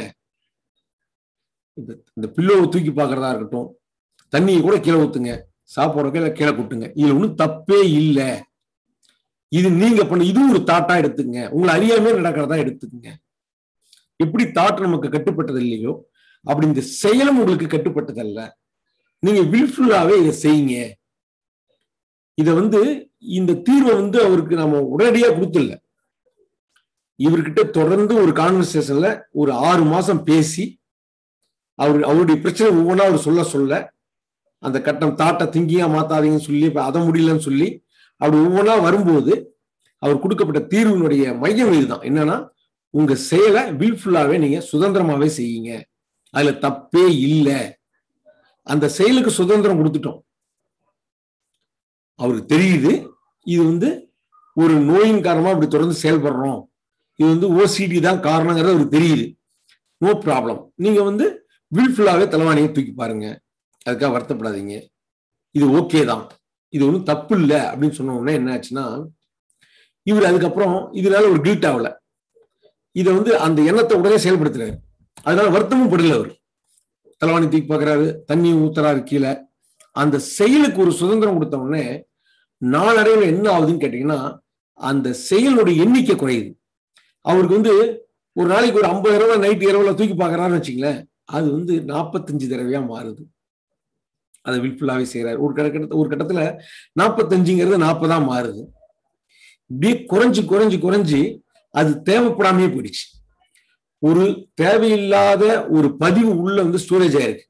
இந்த இந்த பில்லோவை தூக்கி பார்க்கறதா இருக்கட்டும் தண்ணியை கூட கீழே ஊத்துங்க சாப்பாடு கீழே கீழே கொட்டுங்க இதுல ஒன்றும் தப்பே இல்லை இது நீங்க பண்ண இது ஒரு தாட்டா எடுத்துங்க உங்களை அறியாமே நடக்கிறதா எடுத்துக்கங்க எப்படி தாட் நமக்கு கட்டுப்பட்டது இல்லையோ அப்படி இந்த செயலும் உங்களுக்கு கட்டுப்பட்டதல்ல நீங்க வில்ஃபுல்லாவே இதை செய்யுங்க இத வந்து இந்த தீர்வை வந்து அவருக்கு நம்ம உடனடியா கொடுத்துல இவர்கிட்ட தொடர்ந்து ஒரு கான்வர்சேஷன்ல ஒரு ஆறு மாசம் பேசி அவர் அவருடைய பிரச்சனை ஒவ்வொன்றா அவர் சொல்ல சொல்ல அந்த கட்டம் தாட்டை திங்கியா மாத்தாதீங்கன்னு சொல்லி இப்ப அதை முடியலன்னு சொல்லி அப்படி ஒவ்வொன்றா வரும்போது அவர் கொடுக்கப்பட்ட தீர்வினுடைய மையம் இதுதான் என்னன்னா உங்க செயலை வில்ஃபுல்லாவே நீங்க சுதந்திரமாவே செய்யுங்க அதுல தப்பே இல்லை அந்த செயலுக்கு சுதந்திரம் கொடுத்துட்டோம் அவருக்கு தெரியுது இது வந்து ஒரு நோயின் காரணமா இப்படி தொடர்ந்து செயல்படுறோம் இது வந்து ஓசிடி தான் காரணங்கிறது அவருக்கு தெரியுது நோ ப்ராப்ளம் நீங்க வந்து வில்ஃபுல்லாவே தலைவாணியை தூக்கி பாருங்க அதுக்காக வருத்தப்படாதீங்க இது ஓகே தான் இது ஒன்றும் தப்பு இல்லை அப்படின்னு சொன்ன உடனே என்ன ஆச்சுன்னா இவர் அதுக்கப்புறம் இதனால ஒரு கில்ட் ஆகல இதை வந்து அந்த எண்ணத்தை உடனே செயல்படுத்துறாரு அதனால வருத்தமும் படல அவர் தலைவாணி தூக்கி பார்க்கறாரு தண்ணி ஊத்துறாரு கீழே அந்த செயலுக்கு ஒரு சுதந்திரம் கொடுத்த உடனே நாளடைவில் என்ன ஆகுதுன்னு கேட்டீங்கன்னா அந்த செயலுடைய எண்ணிக்கை குறையுது அவருக்கு வந்து ஒரு நாளைக்கு ஒரு ஐம்பது ரூபாய் நைட் இரவுல தூக்கி பார்க்கறாருன்னு வச்சுங்களேன் அது வந்து நாற்பத்தஞ்சு தடவையா மாறுது அதை வில்ஃபுல்லாவே செய்யறாரு ஒரு கட்ட ஒரு கட்டத்துல நாற்பத்தஞ்சுங்கிறது நாற்பதா மாறுது இப்படியே குறைஞ்சு குறைஞ்சு குறைஞ்சு அது தேவைப்படாமையே போயிடுச்சு ஒரு தேவையில்லாத ஒரு பதிவு உள்ள வந்து ஸ்டோரேஜ் ஆயிருக்கு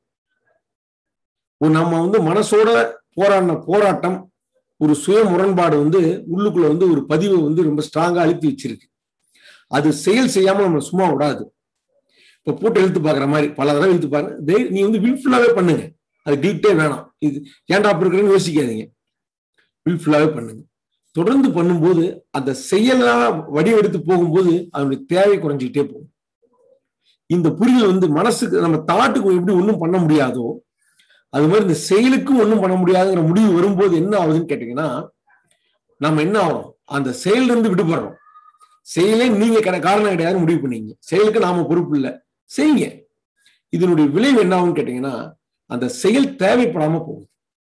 ஒரு நம்ம வந்து மனசோட போராடின போராட்டம் ஒரு சுய முரண்பாடு வந்து உள்ளுக்குள்ள வந்து ஒரு பதிவை வந்து ரொம்ப ஸ்ட்ராங்கா அழுத்தி வச்சிருக்கு அது செயல் செய்யாம நம்ம சும்மா விடாது இப்ப போட்டு இழுத்து பாக்குற மாதிரி பல தடவை இழுத்து பாருங்க நீ வந்து வில்ஃபுல்லாவே பண்ணுங்க அது கில்ட்டே வேணாம் இது ஏன்டா அப்படி இருக்கிறேன்னு யோசிக்காதீங்க வில்ஃபுல்லாவே பண்ணுங்க தொடர்ந்து பண்ணும்போது அந்த செயலா வடிவெடுத்து போகும்போது அதனுடைய தேவை குறைஞ்சிக்கிட்டே போகும் இந்த புரிதல் வந்து மனசுக்கு நம்ம தாட்டுக்கு எப்படி ஒன்றும் பண்ண முடியாதோ அது மாதிரி இந்த செயலுக்கும் ஒன்றும் பண்ண முடியாதுங்கிற முடிவு வரும்போது என்ன ஆகுதுன்னு கேட்டீங்கன்னா நம்ம என்ன ஆகிறோம் அந்த செயல்ல இருந்து விடுபடுறோம் செயலே நீங்க கடை காரணம் கிடையாது முடிவு பண்ணீங்க செயலுக்கு நாம பொறுப்பு இல்லை செய்யுங்க இதனுடைய விளைவு என்ன ஆகும்னு கேட்டீங்கன்னா அந்த செயல் தேவைப்படாம போகுது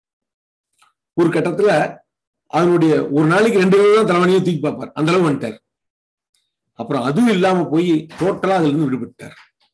ஒரு கட்டத்துல அதனுடைய ஒரு நாளைக்கு ரெண்டு பேரும் தான் தலைவனியும் தூக்கி பார்ப்பார் அந்த அளவு வந்துட்டார் அப்புறம் அதுவும் இல்லாம போய் டோட்டலா அதுல இருந்து விடுபட்டார்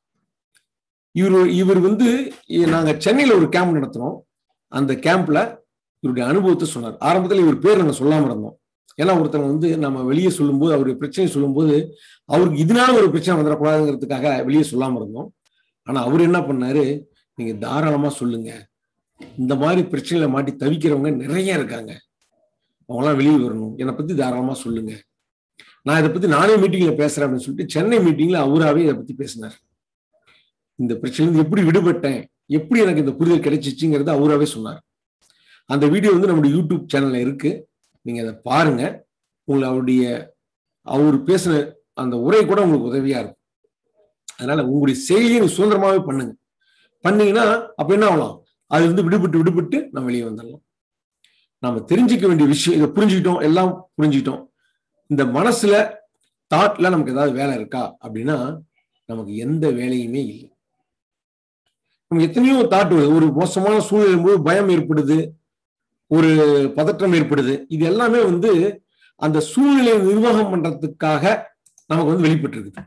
இவர் இவர் வந்து நாங்க சென்னையில ஒரு கேம்ப் நடத்தினோம் அந்த கேம்ப்ல இவருடைய அனுபவத்தை சொன்னார் ஆரம்பத்துல இவர் பேர் நாங்க சொல்லாம இருந்தோம் ஏன்னா ஒருத்தவங்க வந்து நம்ம வெளியே சொல்லும்போது அவருடைய பிரச்சனையை சொல்லும்போது அவருக்கு இதனால ஒரு பிரச்சனை வந்துடக்கூடாதுங்கிறதுக்காக வெளியே சொல்லாம இருந்தோம் ஆனா அவர் என்ன பண்ணாரு நீங்க தாராளமா சொல்லுங்க இந்த மாதிரி பிரச்சனையில மாட்டி தவிக்கிறவங்க நிறைய இருக்காங்க அவங்களாம் வெளியே வரணும் என்னை பத்தி தாராளமா சொல்லுங்க நான் இதை பத்தி நானே மீட்டிங்ல பேசுறேன் அப்படின்னு சொல்லிட்டு சென்னை மீட்டிங்ல அவராவே இதை பத்தி பேசினார் இந்த பிரச்சனை எப்படி விடுபட்டேன் எப்படி எனக்கு இந்த புரிதல் கிடைச்சிச்சுங்கிறத அவராவே சொன்னார் அந்த வீடியோ வந்து நம்முடைய யூடியூப் சேனல்ல இருக்கு நீங்க அதை பாருங்க உங்களை அவருடைய அவர் பேசின அந்த உரை கூட உங்களுக்கு உதவியா இருக்கும் அதனால உங்களுடைய செயலியை நீங்க சுதந்திரமாவே பண்ணுங்க பண்ணீங்கன்னா அப்ப என்ன ஆகலாம் அதுல இருந்து விடுபட்டு விடுபட்டு நம்ம வெளியே வந்துடலாம் நாம தெரிஞ்சுக்க வேண்டிய விஷயம் இதை புரிஞ்சுக்கிட்டோம் எல்லாம் புரிஞ்சுக்கிட்டோம் இந்த மனசுல தாட்ல நமக்கு ஏதாவது வேலை இருக்கா அப்படின்னா நமக்கு எந்த வேலையுமே இல்லை நம்ம எத்தனையோ தாட் ஒரு மோசமான சூழ்நிலை போது பயம் ஏற்படுது ஒரு பதற்றம் ஏற்படுது இது எல்லாமே வந்து அந்த சூழ்நிலையை நிர்வாகம் பண்றதுக்காக நமக்கு வந்து வெளிப்பட்டு இருக்குது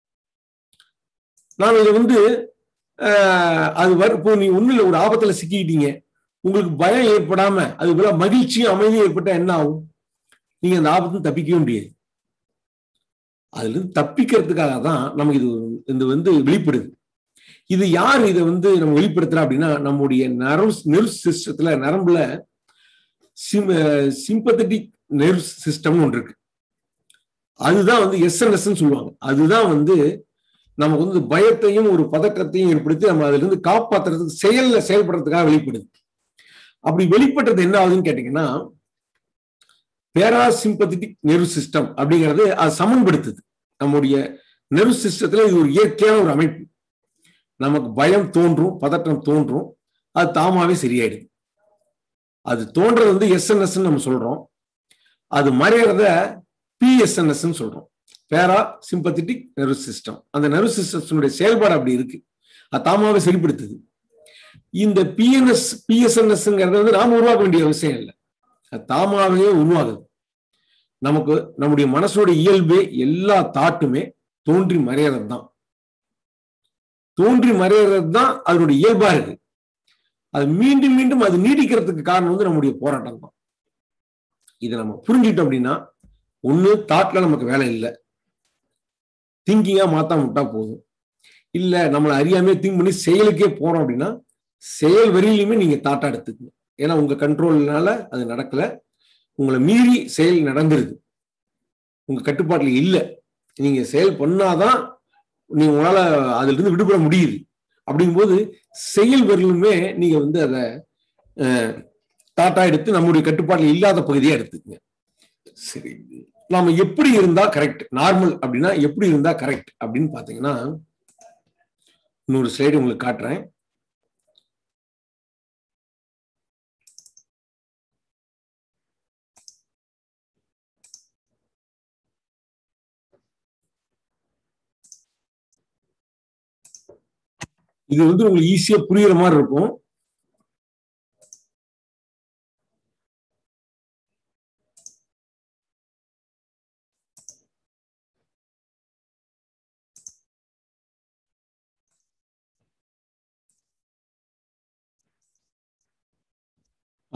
நாம் இதை வந்து அது வர இப்போ நீ ஒண்ணு இல்லை ஒரு ஆபத்துல சிக்கிக்கிட்டீங்க உங்களுக்கு பயம் ஏற்படாம அது போல மகிழ்ச்சியும் அமைதியும் ஏற்பட்டா என்ன ஆகும் நீங்க அந்த ஆபத்து தப்பிக்கவே முடியாது அதுல இருந்து தப்பிக்கிறதுக்காக தான் நமக்கு இது இந்த வந்து வெளிப்படுது இது யார் இதை வந்து நம்ம வெளிப்படுத்துறா அப்படின்னா நம்முடைய நரம்பு நெர்வ் சிஸ்டத்துல நரம்புல சிம் சிம்பத்தட்டிக் நெர்வ் சிஸ்டம்னு ஒன்று இருக்கு அதுதான் வந்து எஸ்என்எஸ் சொல்லுவாங்க அதுதான் வந்து நமக்கு வந்து பயத்தையும் ஒரு பதக்கத்தையும் ஏற்படுத்தி நம்ம அதுல இருந்து காப்பாத்துறதுக்கு செயல்ல செயல்படுறதுக்காக வெளிப்படுது அப்படி வெளிப்படுறது என்ன ஆகுதுன்னு கேட்டீங்கன்னா பேராசிம்பத்திக் நெர்வ் சிஸ்டம் அப்படிங்கிறது அது சமன்படுத்துது நம்முடைய நெர்வ் சிஸ்டத்துல இது ஒரு இயற்கையான ஒரு அமைப்பு நமக்கு பயம் தோன்றும் பதட்டம் தோன்றும் அது தாமாவே சரியாயிடுது அது தோன்றது வந்து எஸ்என்எஸ் நம்ம சொல்றோம் அது மறையறத பிஎஸ்என்எஸ் சொல்றோம் பேரா சிம்பத்திட்டிக் நெர்வ் சிஸ்டம் அந்த நெர்வ் சிஸ்டத்தினுடைய செயல்பாடு அப்படி இருக்கு அது தாமாவே சரிப்படுத்துது இந்த பிஎன்எஸ் பிஎஸ்என்எஸ்ங்கிறது வந்து நாம உருவாக்க வேண்டிய அவசியம் இல்லை அது தாமாகவே உருவாகுது நமக்கு நம்முடைய மனசோட இயல்பே எல்லா தாட்டுமே தோன்றி மறையறது தான் தோன்றி மறையறது தான் அதனுடைய இயல்பா இருக்கு அது மீண்டும் மீண்டும் அது நீடிக்கிறதுக்கு காரணம் வந்து நம்முடைய போராட்டம் தான் இதை நம்ம புரிஞ்சுட்டோம் அப்படின்னா ஒண்ணு தாட்ல நமக்கு வேலை இல்லை திங்கிங்கா மாத்தாம விட்டா போதும் இல்ல நம்மளை அறியாமே திங்க் பண்ணி செயலுக்கே போறோம் அப்படின்னா செயல் வரியிலுமே நீங்க தாட்டா எடுத்துக்கணும் ஏன்னா உங்க கண்ட்ரோல்னால அது நடக்கல உங்களை மீறி செயல் நடந்துருது உங்க கட்டுப்பாட்டுல இல்லை நீங்க செயல் பண்ணாதான் நீங்க உங்களால அதுல இருந்து விடுபட முடியுது அப்படிங்கும்போது செயல் வரிலுமே நீங்க வந்து அதை தாட்டா எடுத்து நம்முடைய கட்டுப்பாட்டில் இல்லாத பகுதியா எடுத்துக்கங்க சரி நாம எப்படி இருந்தா கரெக்ட் நார்மல் அப்படின்னா எப்படி இருந்தா கரெக்ட் அப்படின்னு பாத்தீங்கன்னா இன்னொரு ஸ்லைடு உங்களுக்கு காட்டுறேன் இது வந்து உங்களுக்கு ஈஸியா புரியுற மாதிரி இருக்கும் ஆ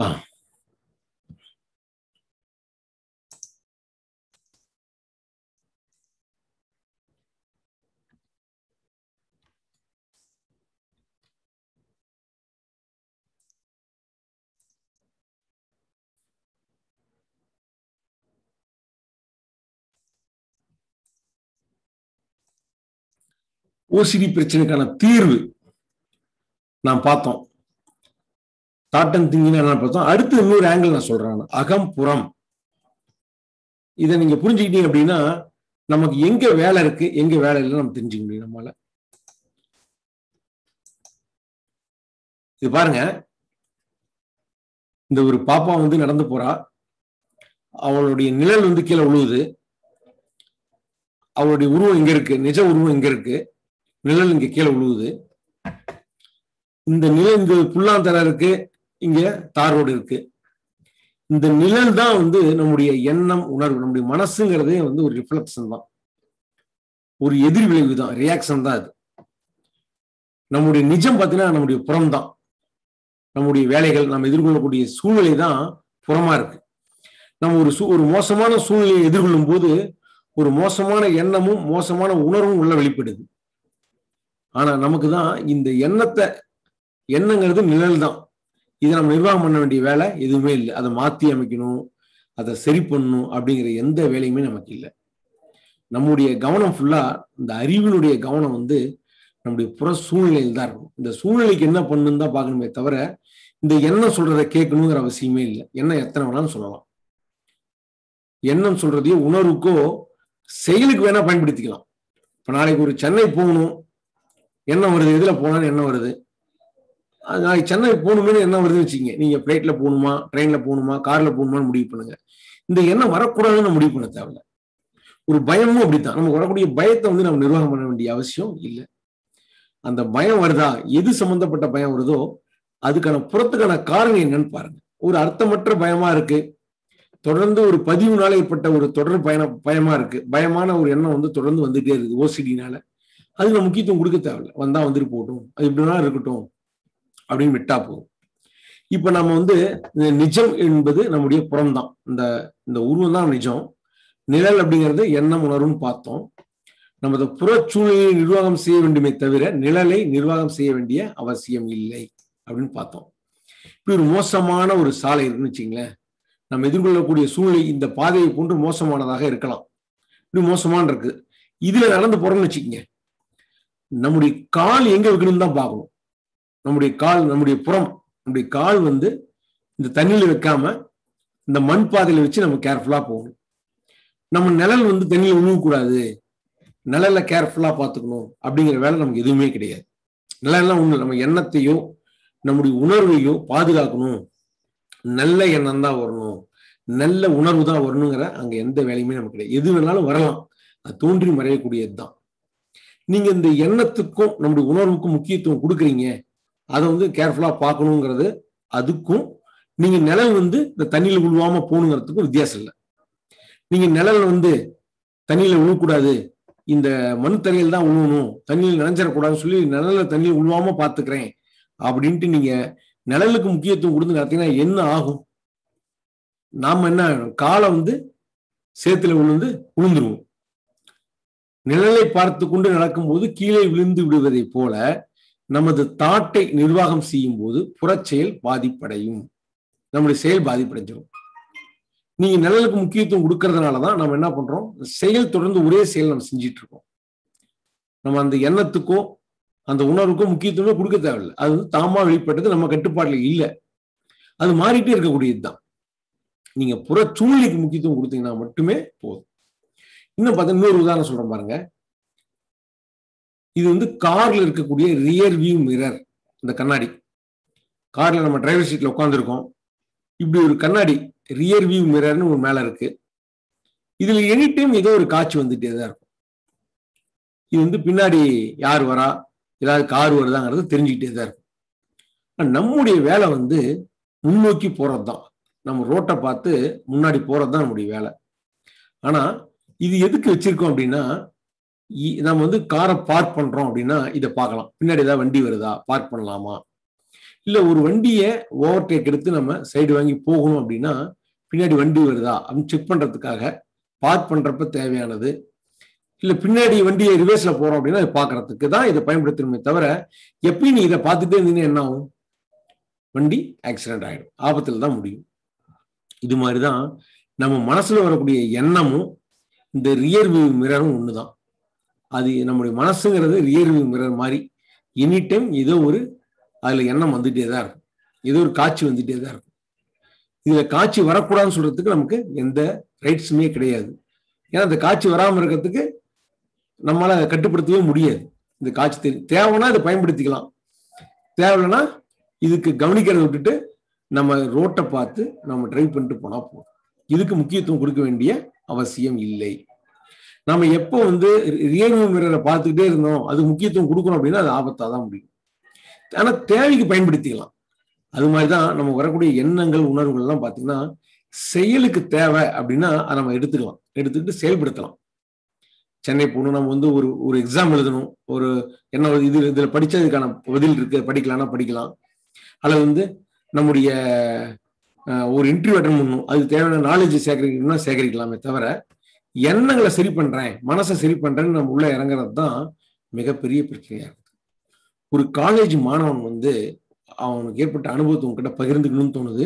ஓசிடி பிரச்சனைக்கான தீர்வு நான் பார்த்தோம் தாட் அண்ட் திங்கிங் என்ன பார்த்தோம் அடுத்து இன்னொரு ஆங்கிள் நான் சொல்றேன் அகம் புறம் இதை நீங்க புரிஞ்சுக்கிட்டீங்க அப்படின்னா நமக்கு எங்க வேலை இருக்கு எங்க வேலை இல்லை நம்ம தெரிஞ்சுக்க முடியும் நம்மளால இது பாருங்க இந்த ஒரு பாப்பா வந்து நடந்து போறா அவளுடைய நிழல் வந்து கீழே விழுவுது அவளுடைய உருவம் எங்க இருக்கு நிஜ உருவம் எங்க இருக்கு நிழல் இங்க கீழே விழுவுது இந்த நிழல் இந்த புல்லாந்தர இருக்கு இங்க தார் ரோடு இருக்கு இந்த நிழல் தான் வந்து நம்முடைய எண்ணம் உணர்வு நம்முடைய மனசுங்கிறதே வந்து ஒரு ரிஃப்ளெக்ஷன் தான் ஒரு எதிர் விளைவு தான் ரியாக்ஷன் தான் அது நம்முடைய நிஜம் பார்த்தீங்கன்னா நம்முடைய புறம் தான் நம்முடைய வேலைகள் நம்ம எதிர்கொள்ளக்கூடிய சூழ்நிலை தான் புறமா இருக்கு நம்ம ஒரு ஒரு மோசமான சூழ்நிலையை எதிர்கொள்ளும் போது ஒரு மோசமான எண்ணமும் மோசமான உணர்வும் உள்ள வெளிப்படுது ஆனா நமக்கு தான் இந்த எண்ணத்தை எண்ணங்கிறது நிழல் தான் இதை நம்ம நிர்வாகம் பண்ண வேண்டிய வேலை எதுவுமே இல்லை அதை மாத்தி அமைக்கணும் அதை சரி பண்ணணும் அப்படிங்கிற எந்த வேலையுமே நமக்கு இல்லை நம்முடைய கவனம் ஃபுல்லா இந்த அறிவினுடைய கவனம் வந்து நம்முடைய புற சூழ்நிலையில் தான் இருக்கும் இந்த சூழ்நிலைக்கு என்ன பண்ணுன்னு தான் பார்க்கணுமே தவிர இந்த எண்ணம் சொல்றதை கேட்கணுங்கிற அவசியமே இல்லை எண்ணம் எத்தனை வேணாலும் சொல்லலாம் எண்ணம் சொல்றதையோ உணர்வுக்கோ செயலுக்கு வேணா பயன்படுத்திக்கலாம் இப்ப நாளைக்கு ஒரு சென்னை போகணும் எண்ணம் வருது எதுல போனாலும் எண்ணம் வருது நாளைக்கு சென்னை போகணுமே என்ன வருதுன்னு வச்சுங்க நீங்க பிளைட்ல போகணுமா ட்ரெயின்ல போகணுமா கார்ல போகணுமான்னு முடிவு பண்ணுங்க இந்த எண்ணம் வரக்கூடாதுன்னு முடிவு பண்ண தேவையில்ல ஒரு பயமும் அப்படித்தான் நமக்கு வரக்கூடிய பயத்தை வந்து நம்ம நிர்வாகம் பண்ண வேண்டிய அவசியம் இல்லை அந்த பயம் வருதா எது சம்பந்தப்பட்ட பயம் வருதோ அதுக்கான புறத்துக்கான காரணம் என்னன்னு பாருங்க ஒரு அர்த்தமற்ற பயமா இருக்கு தொடர்ந்து ஒரு பதிவு நாள் ஏற்பட்ட ஒரு தொடர் பயண பயமா இருக்கு பயமான ஒரு எண்ணம் வந்து தொடர்ந்து வந்துட்டே இருக்குது ஓசிடினால அது நம்ம முக்கியத்துவம் கொடுக்க தேவையில்ல வந்தா வந்துட்டு போகட்டும் அது இப்படினா இருக்கட்டும் அப்படின்னு விட்டா போதும் இப்ப நம்ம வந்து நிஜம் என்பது நம்முடைய புறம் தான் இந்த இந்த உருவம் தான் நிஜம் நிழல் அப்படிங்கிறது எண்ணம் உணர்வுன்னு பார்த்தோம் நமது புற சூழ்நிலையை நிர்வாகம் செய்ய வேண்டுமே தவிர நிழலை நிர்வாகம் செய்ய வேண்டிய அவசியம் இல்லை அப்படின்னு பார்த்தோம் இப்படி ஒரு மோசமான ஒரு சாலை இருக்குன்னு வச்சுங்களேன் நம்ம எதிர்கொள்ளக்கூடிய சூழ்நிலை இந்த பாதையை போன்று மோசமானதாக இருக்கலாம் இப்படி மோசமான இருக்கு இதுல நடந்து போறோம்னு வச்சுக்கோங்க நம்முடைய கால் எங்க வைக்கணும்னு தான் பார்க்கணும் நம்முடைய கால் நம்முடைய புறம் நம்முடைய கால் வந்து இந்த தண்ணியில வைக்காம இந்த மண் பாதையில வச்சு நம்ம கேர்ஃபுல்லா போகணும் நம்ம நிழல் வந்து தண்ணியில உழுவக்கூடாது நிழல்ல கேர்ஃபுல்லா பார்த்துக்கணும் அப்படிங்கிற வேலை நமக்கு எதுவுமே கிடையாது நிழல்லாம் ஒண்ணு நம்ம எண்ணத்தையோ நம்முடைய உணர்வையோ பாதுகாக்கணும் நல்ல எண்ணம் தான் வரணும் நல்ல உணர்வு தான் வரணுங்கிற அங்க எந்த வேலையுமே நமக்கு கிடையாது எது வேணாலும் வரலாம் அது தோன்றி மறையக்கூடியது தான் நீங்க இந்த எண்ணத்துக்கும் நம்முடைய உணர்வுக்கும் முக்கியத்துவம் கொடுக்குறீங்க அதை வந்து கேர்ஃபுல்லா பார்க்கணுங்கிறது அதுக்கும் நீங்க நிழல் வந்து இந்த தண்ணியில விழுவாம போகணுங்கிறதுக்கும் வித்தியாசம் இல்லை நீங்க நிழல் வந்து தண்ணியில விழக்கூடாது இந்த மண் தண்ணியில் தான் விழுவணும் தண்ணியில் நினைஞ்சிடக்கூடாதுன்னு சொல்லி நிழல்ல தண்ணியில் விழுவாம பாத்துக்கிறேன் அப்படின்ட்டு நீங்க நிழலுக்கு முக்கியத்துவம் கொடுத்து நடத்தினா என்ன ஆகும் நாம என்ன காலை வந்து சேத்துல விழுந்து விழுந்துருவோம் நிழலை பார்த்து கொண்டு நடக்கும்போது கீழே விழுந்து விடுவதை போல நமது தாட்டை நிர்வாகம் செய்யும் போது புறச்செயல் பாதிப்படையும் நம்முடைய செயல் பாதிப்படைஞ்சிடும் நீங்க நிழலுக்கு முக்கியத்துவம் கொடுக்கறதுனாலதான் நம்ம என்ன பண்றோம் செயல் தொடர்ந்து ஒரே செயல் நம்ம செஞ்சிட்டு இருக்கோம் நம்ம அந்த எண்ணத்துக்கோ அந்த உணர்வுக்கும் முக்கியத்துவமே கொடுக்க தேவையில்லை அது வந்து தாமா வெளிப்பட்டது நம்ம கட்டுப்பாட்டுல இல்லை அது மாறிட்டே இருக்கக்கூடியது தான் நீங்க புற சூழ்நிலைக்கு முக்கியத்துவம் கொடுத்தீங்கன்னா மட்டுமே போதும் இன்னும் பார்த்தா இன்னொரு உதாரணம் சொல்றேன் பாருங்க இது வந்து கார்ல இருக்கக்கூடிய ரியர் வியூ மிரர் இந்த கண்ணாடி கார்ல நம்ம டிரைவர் சீட்ல உட்காந்துருக்கோம் இப்படி ஒரு கண்ணாடி ரியர் வியூ மிரர்னு ஒரு மேல இருக்கு இதுல எனி டைம் ஏதோ ஒரு காட்சி வந்துட்டே தான் இருக்கும் இது வந்து பின்னாடி யார் வரா ஏதாவது கார் வருதாங்கிறது தெரிஞ்சுக்கிட்டே தான் இருக்கும் நம்முடைய வேலை வந்து முன்னோக்கி போறது தான் நம்ம ரோட்டை பார்த்து முன்னாடி போறது தான் நம்முடைய வேலை ஆனா இது எதுக்கு வச்சிருக்கோம் அப்படின்னா நம்ம வந்து காரை பார்க் பண்றோம் அப்படின்னா இதை பார்க்கலாம் பின்னாடி ஏதாவது வண்டி வருதா பார்க் பண்ணலாமா இல்ல ஒரு வண்டியை ஓவர்டேக் எடுத்து நம்ம சைடு வாங்கி போகணும் அப்படின்னா பின்னாடி வண்டி வருதா அப்படின்னு செக் பண்றதுக்காக பார்க் பண்றப்ப தேவையானது இல்ல பின்னாடி வண்டியை ரிவர்ஸ்ல போறோம் அப்படின்னா அதை பாக்குறதுக்கு தான் இதை பயன்படுத்தணுமே தவிர எப்பயும் நீ இதை பார்த்துட்டே இருந்தீங்கன்னா என்ன ஆகும் வண்டி ஆக்சிடென்ட் ஆயிடும் ஆபத்துல தான் முடியும் இது மாதிரிதான் நம்ம மனசுல வரக்கூடிய எண்ணமும் இந்த ரியர் வியூ மிரரும் ஒண்ணுதான் அது நம்முடைய மனசுங்கிறது ரியர் வியூ மிரர் மாதிரி எனி டைம் ஏதோ ஒரு அதுல எண்ணம் வந்துட்டே தான் இருக்கும் ஏதோ ஒரு காட்சி வந்துட்டே தான் இருக்கும் இதுல காட்சி வரக்கூடாதுன்னு சொல்றதுக்கு நமக்கு எந்த ரைட்ஸுமே கிடையாது ஏன்னா அந்த காட்சி வராம இருக்கிறதுக்கு நம்மளால கட்டுப்படுத்தவே முடியாது இந்த காட்சி தெரியும் தேவைன்னா இதை பயன்படுத்திக்கலாம் தேவைன்னா இதுக்கு கவனிக்கிறத விட்டுட்டு நம்ம ரோட்டை பார்த்து நம்ம டிரைவ் பண்ணிட்டு போனா போதும் இதுக்கு முக்கியத்துவம் கொடுக்க வேண்டிய அவசியம் இல்லை நம்ம எப்போ வந்து ரியர்வியூ மிரரை பார்த்துக்கிட்டே இருந்தோம் அது முக்கியத்துவம் கொடுக்கணும் அப்படின்னா அது ஆபத்தா தான் முடியும் ஆனா தேவைக்கு பயன்படுத்திக்கலாம் அது மாதிரிதான் நம்ம வரக்கூடிய எண்ணங்கள் உணர்வுகள் எல்லாம் பாத்தீங்கன்னா செயலுக்கு தேவை அப்படின்னா அதை நம்ம எடுத்துக்கலாம் எடுத்துக்கிட்டு செயல்படுத்தலாம் சென்னை போகணும் நம்ம வந்து ஒரு ஒரு எக்ஸாம் எழுதணும் ஒரு என்ன இது இதுல படிச்சதுக்கான பதில் இருக்கு படிக்கலாம்னா படிக்கலாம் அல்லது வந்து நம்முடைய ஒரு இன்டர்வியூ அட்டன் பண்ணணும் அது தேவையான நாலேஜ் சேகரிக்கணும்னா சேகரிக்கலாமே தவிர எண்ணங்களை சரி பண்றேன் மனசை சரி பண்றேன்னு நம்ம உள்ள இறங்குறது தான் மிகப்பெரிய பிரச்சனையா இருக்கு ஒரு காலேஜ் மாணவன் வந்து அவனுக்கு ஏற்பட்ட அனுபவத்தை உங்ககிட்ட பகிர்ந்துக்கணும்னு தோணுது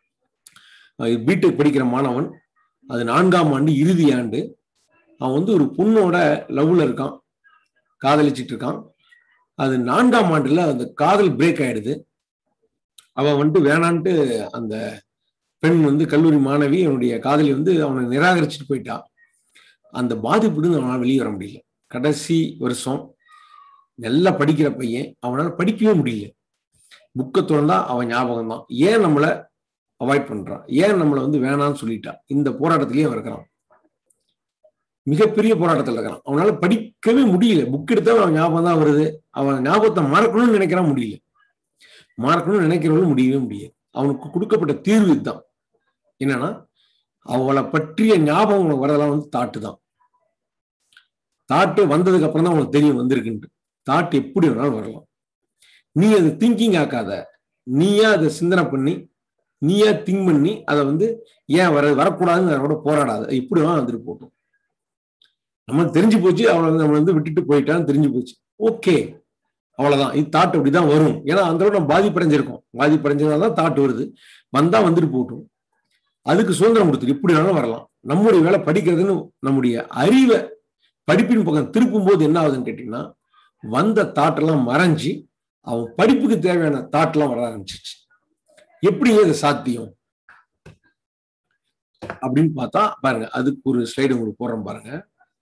பிடெக் படிக்கிற மாணவன் அது நான்காம் ஆண்டு இறுதி ஆண்டு அவன் வந்து ஒரு பொண்ணோட லவ்ல இருக்கான் காதலிச்சிட்டு இருக்கான் அது நான்காம் ஆண்டுல அந்த காதல் பிரேக் ஆயிடுது அவன் வந்துட்டு வேணான்ட்டு அந்த பெண் வந்து கல்லூரி மாணவி அவனுடைய காதலி வந்து அவனை நிராகரிச்சுட்டு போயிட்டா அந்த பாதிப்புன்னு அவனால் வெளியே வர முடியல கடைசி வருஷம் நல்லா படிக்கிற பையன் அவனால் படிக்கவே முடியல புக்கை திறந்தா அவன் ஞாபகம் தான் ஏன் நம்மளை அவாய்ட் பண்றான் ஏன் நம்மளை வந்து வேணான்னு சொல்லிட்டா இந்த போராட்டத்திலேயே இருக்கிறான் மிகப்பெரிய போராட்டத்தில் இருக்கிறான் அவனால படிக்கவே முடியல புக் எடுத்தாலும் அவன் ஞாபகம் தான் வருது அவன் ஞாபகத்தை மறக்கணும்னு நினைக்கிறான் முடியல மறக்கணும்னு நினைக்கிறவங்களும் முடியவே முடியாது அவனுக்கு கொடுக்கப்பட்ட தீர்வு இதுதான் என்னன்னா அவளை பற்றிய ஞாபகம் உனக்கு வரதெல்லாம் வந்து தாட்டு தான் தாட்டு வந்ததுக்கு அப்புறம் தான் உனக்கு தெரியும் வந்திருக்குன்ட்டு தாட் எப்படி வேணாலும் வரலாம் நீ அதை திங்கிங் ஆக்காத நீயா அதை சிந்தனை பண்ணி நீயா திங்க் பண்ணி அதை வந்து ஏன் வர வரக்கூடாதுன்னு அதோட போராடாத இப்படி வேணாலும் வந்துட்டு போட்டோம் நம்மளுக்கு தெரிஞ்சு போச்சு அவளை வந்து நம்மளை வந்து விட்டுட்டு போயிட்டான்னு தெரிஞ்சு போச்சு ஓகே அவ்வளவுதான் இது தாட் அப்படிதான் வரும் ஏன்னா அந்த அளவுக்கு நம்ம பாதிப்படைஞ்சிருக்கோம் பாதிப்படைஞ்சதால தான் தாட் வருது வந்தா வந்துட்டு போட்டும் அதுக்கு சுதந்திரம் கொடுத்துரு இப்படி வேணாலும் வரலாம் நம்முடைய வேலை படிக்கிறதுன்னு நம்முடைய அறிவை படிப்பின் பக்கம் திருப்பும் போது என்ன ஆகுதுன்னு கேட்டீங்கன்னா வந்த தாட்டெல்லாம் மறைஞ்சு அவன் படிப்புக்கு தேவையான தாட்டெல்லாம் வர ஆரம்பிச்சிச்சு எப்படி இது சாத்தியம் அப்படின்னு பார்த்தா பாருங்க அதுக்கு ஒரு ஸ்லைடு உங்களுக்கு போடுறோம் பாருங்க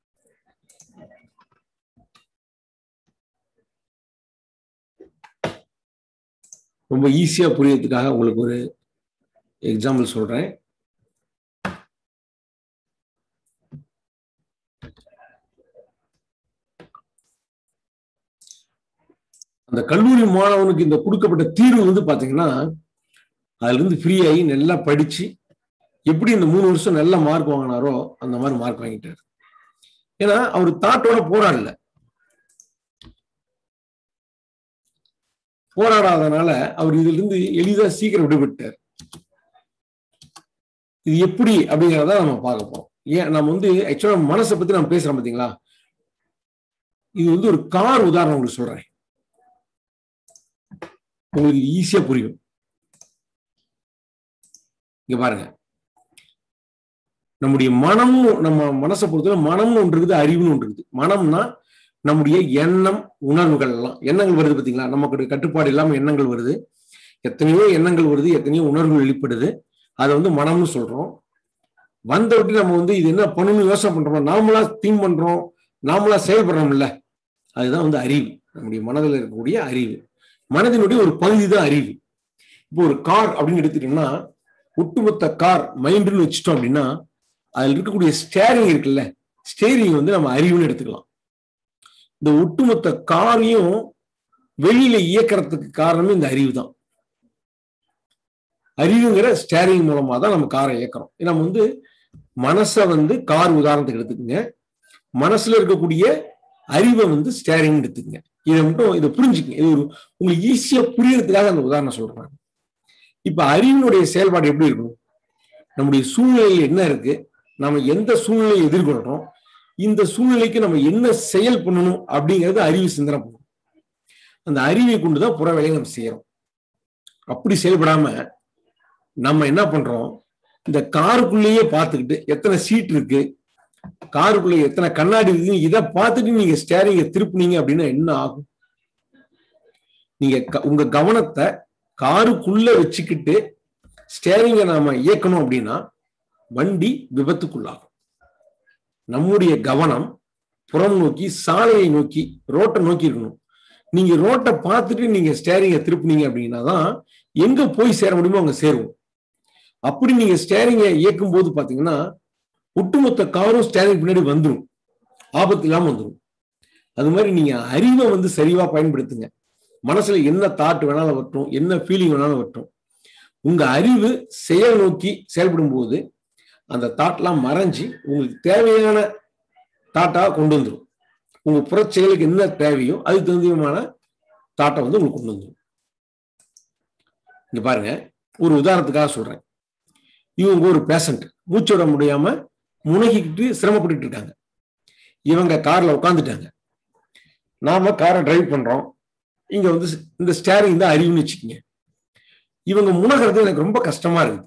ரொம்ப ஈஸியா புரியறதுக்காக உங்களுக்கு ஒரு எக்ஸாம்பிள் சொல்றேன் அந்த கல்லூரி மாணவனுக்கு இந்த கொடுக்கப்பட்ட தீர்வு வந்து பாத்தீங்கன்னா அதுல இருந்து ஃப்ரீ ஆகி நல்லா படிச்சு எப்படி இந்த மூணு வருஷம் நல்ல மார்க் வாங்கினாரோ அந்த மாதிரி மார்க் வாங்கிட்டாரு ஏன்னா அவர் தாட்டோட போராடல போராடாதனால அவர் இதுல இருந்து எளிதா சீக்கிரம் விடுபட்டார் இது எப்படி அப்படிங்கிறத நம்ம பார்க்க போறோம் ஏன் நம்ம வந்து ஆக்சுவலா மனசை பத்தி நம்ம பேசுறோம் பாத்தீங்களா இது வந்து ஒரு கார் உதாரணம் உங்களுக்கு சொல்றேன் உங்களுக்கு ஈஸியா புரியும் இங்க பாருங்க நம்முடைய மனம் நம்ம மனசை பொறுத்தவரை மனம்னு ஒன்று இருக்குது அறிவுன்னு ஒன்று இருக்குது மனம்னா நம்முடைய எண்ணம் உணர்வுகள் எல்லாம் எண்ணங்கள் வருது பார்த்தீங்களா நமக்கு கட்டுப்பாடு இல்லாம எண்ணங்கள் வருது எத்தனையோ எண்ணங்கள் வருது எத்தனையோ உணர்வுகள் வெளிப்படுது அதை வந்து மனம்னு சொல்றோம் வந்த விட்டு நம்ம வந்து இது என்ன பண்ணணும்னு யோசனை பண்றோம் நாமளா திங்க் பண்றோம் நாமளா செயல்படுறோம்ல அதுதான் வந்து அறிவு நம்முடைய மனதில் இருக்கக்கூடிய அறிவு மனதினுடைய ஒரு பகுதி தான் அறிவு இப்போ ஒரு கார் அப்படின்னு எடுத்துட்டோம்னா ஒட்டுமொத்த கார் மைண்டுன்னு வச்சுட்டோம் அப்படின்னா அதுல இருக்கக்கூடிய ஸ்டேரிங் இருக்குல்ல ஸ்டேரிங் வந்து நம்ம அறிவுன்னு எடுத்துக்கலாம் இந்த ஒட்டுமொத்த காரையும் வெளியில இயக்கிறதுக்கு காரணமே இந்த அறிவு தான் அறிவுங்கிற ஸ்டேரிங் மூலமா தான் நம்ம காரை இயக்கிறோம் நம்ம வந்து மனசை வந்து கார் உதாரணத்துக்கு எடுத்துக்கோங்க மனசுல இருக்கக்கூடிய அறிவை வந்து ஸ்டேரிங் எடுத்துக்கங்க இதை மட்டும் இதை புரிஞ்சுக்கங்க இது ஒரு உங்களுக்கு ஈஸியா புரியறதுக்காக அந்த உதாரணம் சொல்றேன் இப்ப அறிவினுடைய செயல்பாடு எப்படி இருக்கும் நம்முடைய சூழ்நிலையில் என்ன இருக்கு நம்ம எந்த சூழ்நிலையை எதிர்கொள்றோம் இந்த சூழ்நிலைக்கு நம்ம என்ன செயல் பண்ணணும் அப்படிங்கிறது அறிவு சிந்தனை பண்ணும் அந்த அறிவை கொண்டுதான் புற வேலையை நம்ம செய்யறோம் அப்படி செயல்படாம நம்ம என்ன பண்றோம் இந்த காருக்குள்ளேயே பார்த்துக்கிட்டு எத்தனை சீட் இருக்கு காருக்குள்ள எத்தனை கண்ணாடி இருக்கு இதை பார்த்துட்டு நீங்க ஸ்டேரிங்க திருப்புனீங்க அப்படின்னா என்ன ஆகும் நீங்க உங்க கவனத்தை காருக்குள்ள வச்சுக்கிட்டு ஸ்டேரிங்க நாம இயக்கணும் அப்படின்னா வண்டி விபத்துக்குள்ளாகும் நம்முடைய கவனம் புறம் நோக்கி சாலையை நோக்கி ரோட்டை நோக்கி இருக்கணும் நீங்க ரோட்டை பார்த்துட்டு நீங்க ஸ்டேரிங்க திருப்புனீங்க அப்படின்னா தான் எங்க போய் சேர முடியுமோ அங்க சேருவோம் அப்படி நீங்க ஸ்டேரிங்க இயக்கும் போது பாத்தீங்கன்னா ஒட்டுமொத்த காரும் ஸ்டேரிங் பின்னாடி வந்துடும் ஆபத்து இல்லாம வந்துடும் அது மாதிரி நீங்க அறிவை வந்து சரிவா பயன்படுத்துங்க மனசுல என்ன தாட் வேணாலும் வரட்டும் என்ன ஃபீலிங் வேணாலும் வரட்டும் உங்க அறிவு செயல் நோக்கி செயல்படும் போது அந்த தாட்லாம் மறைஞ்சு உங்களுக்கு தேவையான தாட்டா கொண்டு வந்துடும் உங்க புற செயலுக்கு என்ன தேவையோ அதுக்கு தகுந்தமான தாட்டை வந்து உங்களுக்கு கொண்டு வந்துடும் இங்க பாருங்க ஒரு உதாரணத்துக்காக சொல்றேன் இவங்க ஒரு பேஷண்ட் மூச்சு விட முடியாம முனகிக்கிட்டு சிரமப்பட்டு இருக்காங்க இவங்க கார்ல உட்காந்துட்டாங்க நாம காரை டிரைவ் பண்றோம் இங்க வந்து இந்த ஸ்டேரிங் தான் அறிவுன்னு வச்சுக்கோங்க இவங்க முனகிறது எனக்கு ரொம்ப கஷ்டமா இருக்குது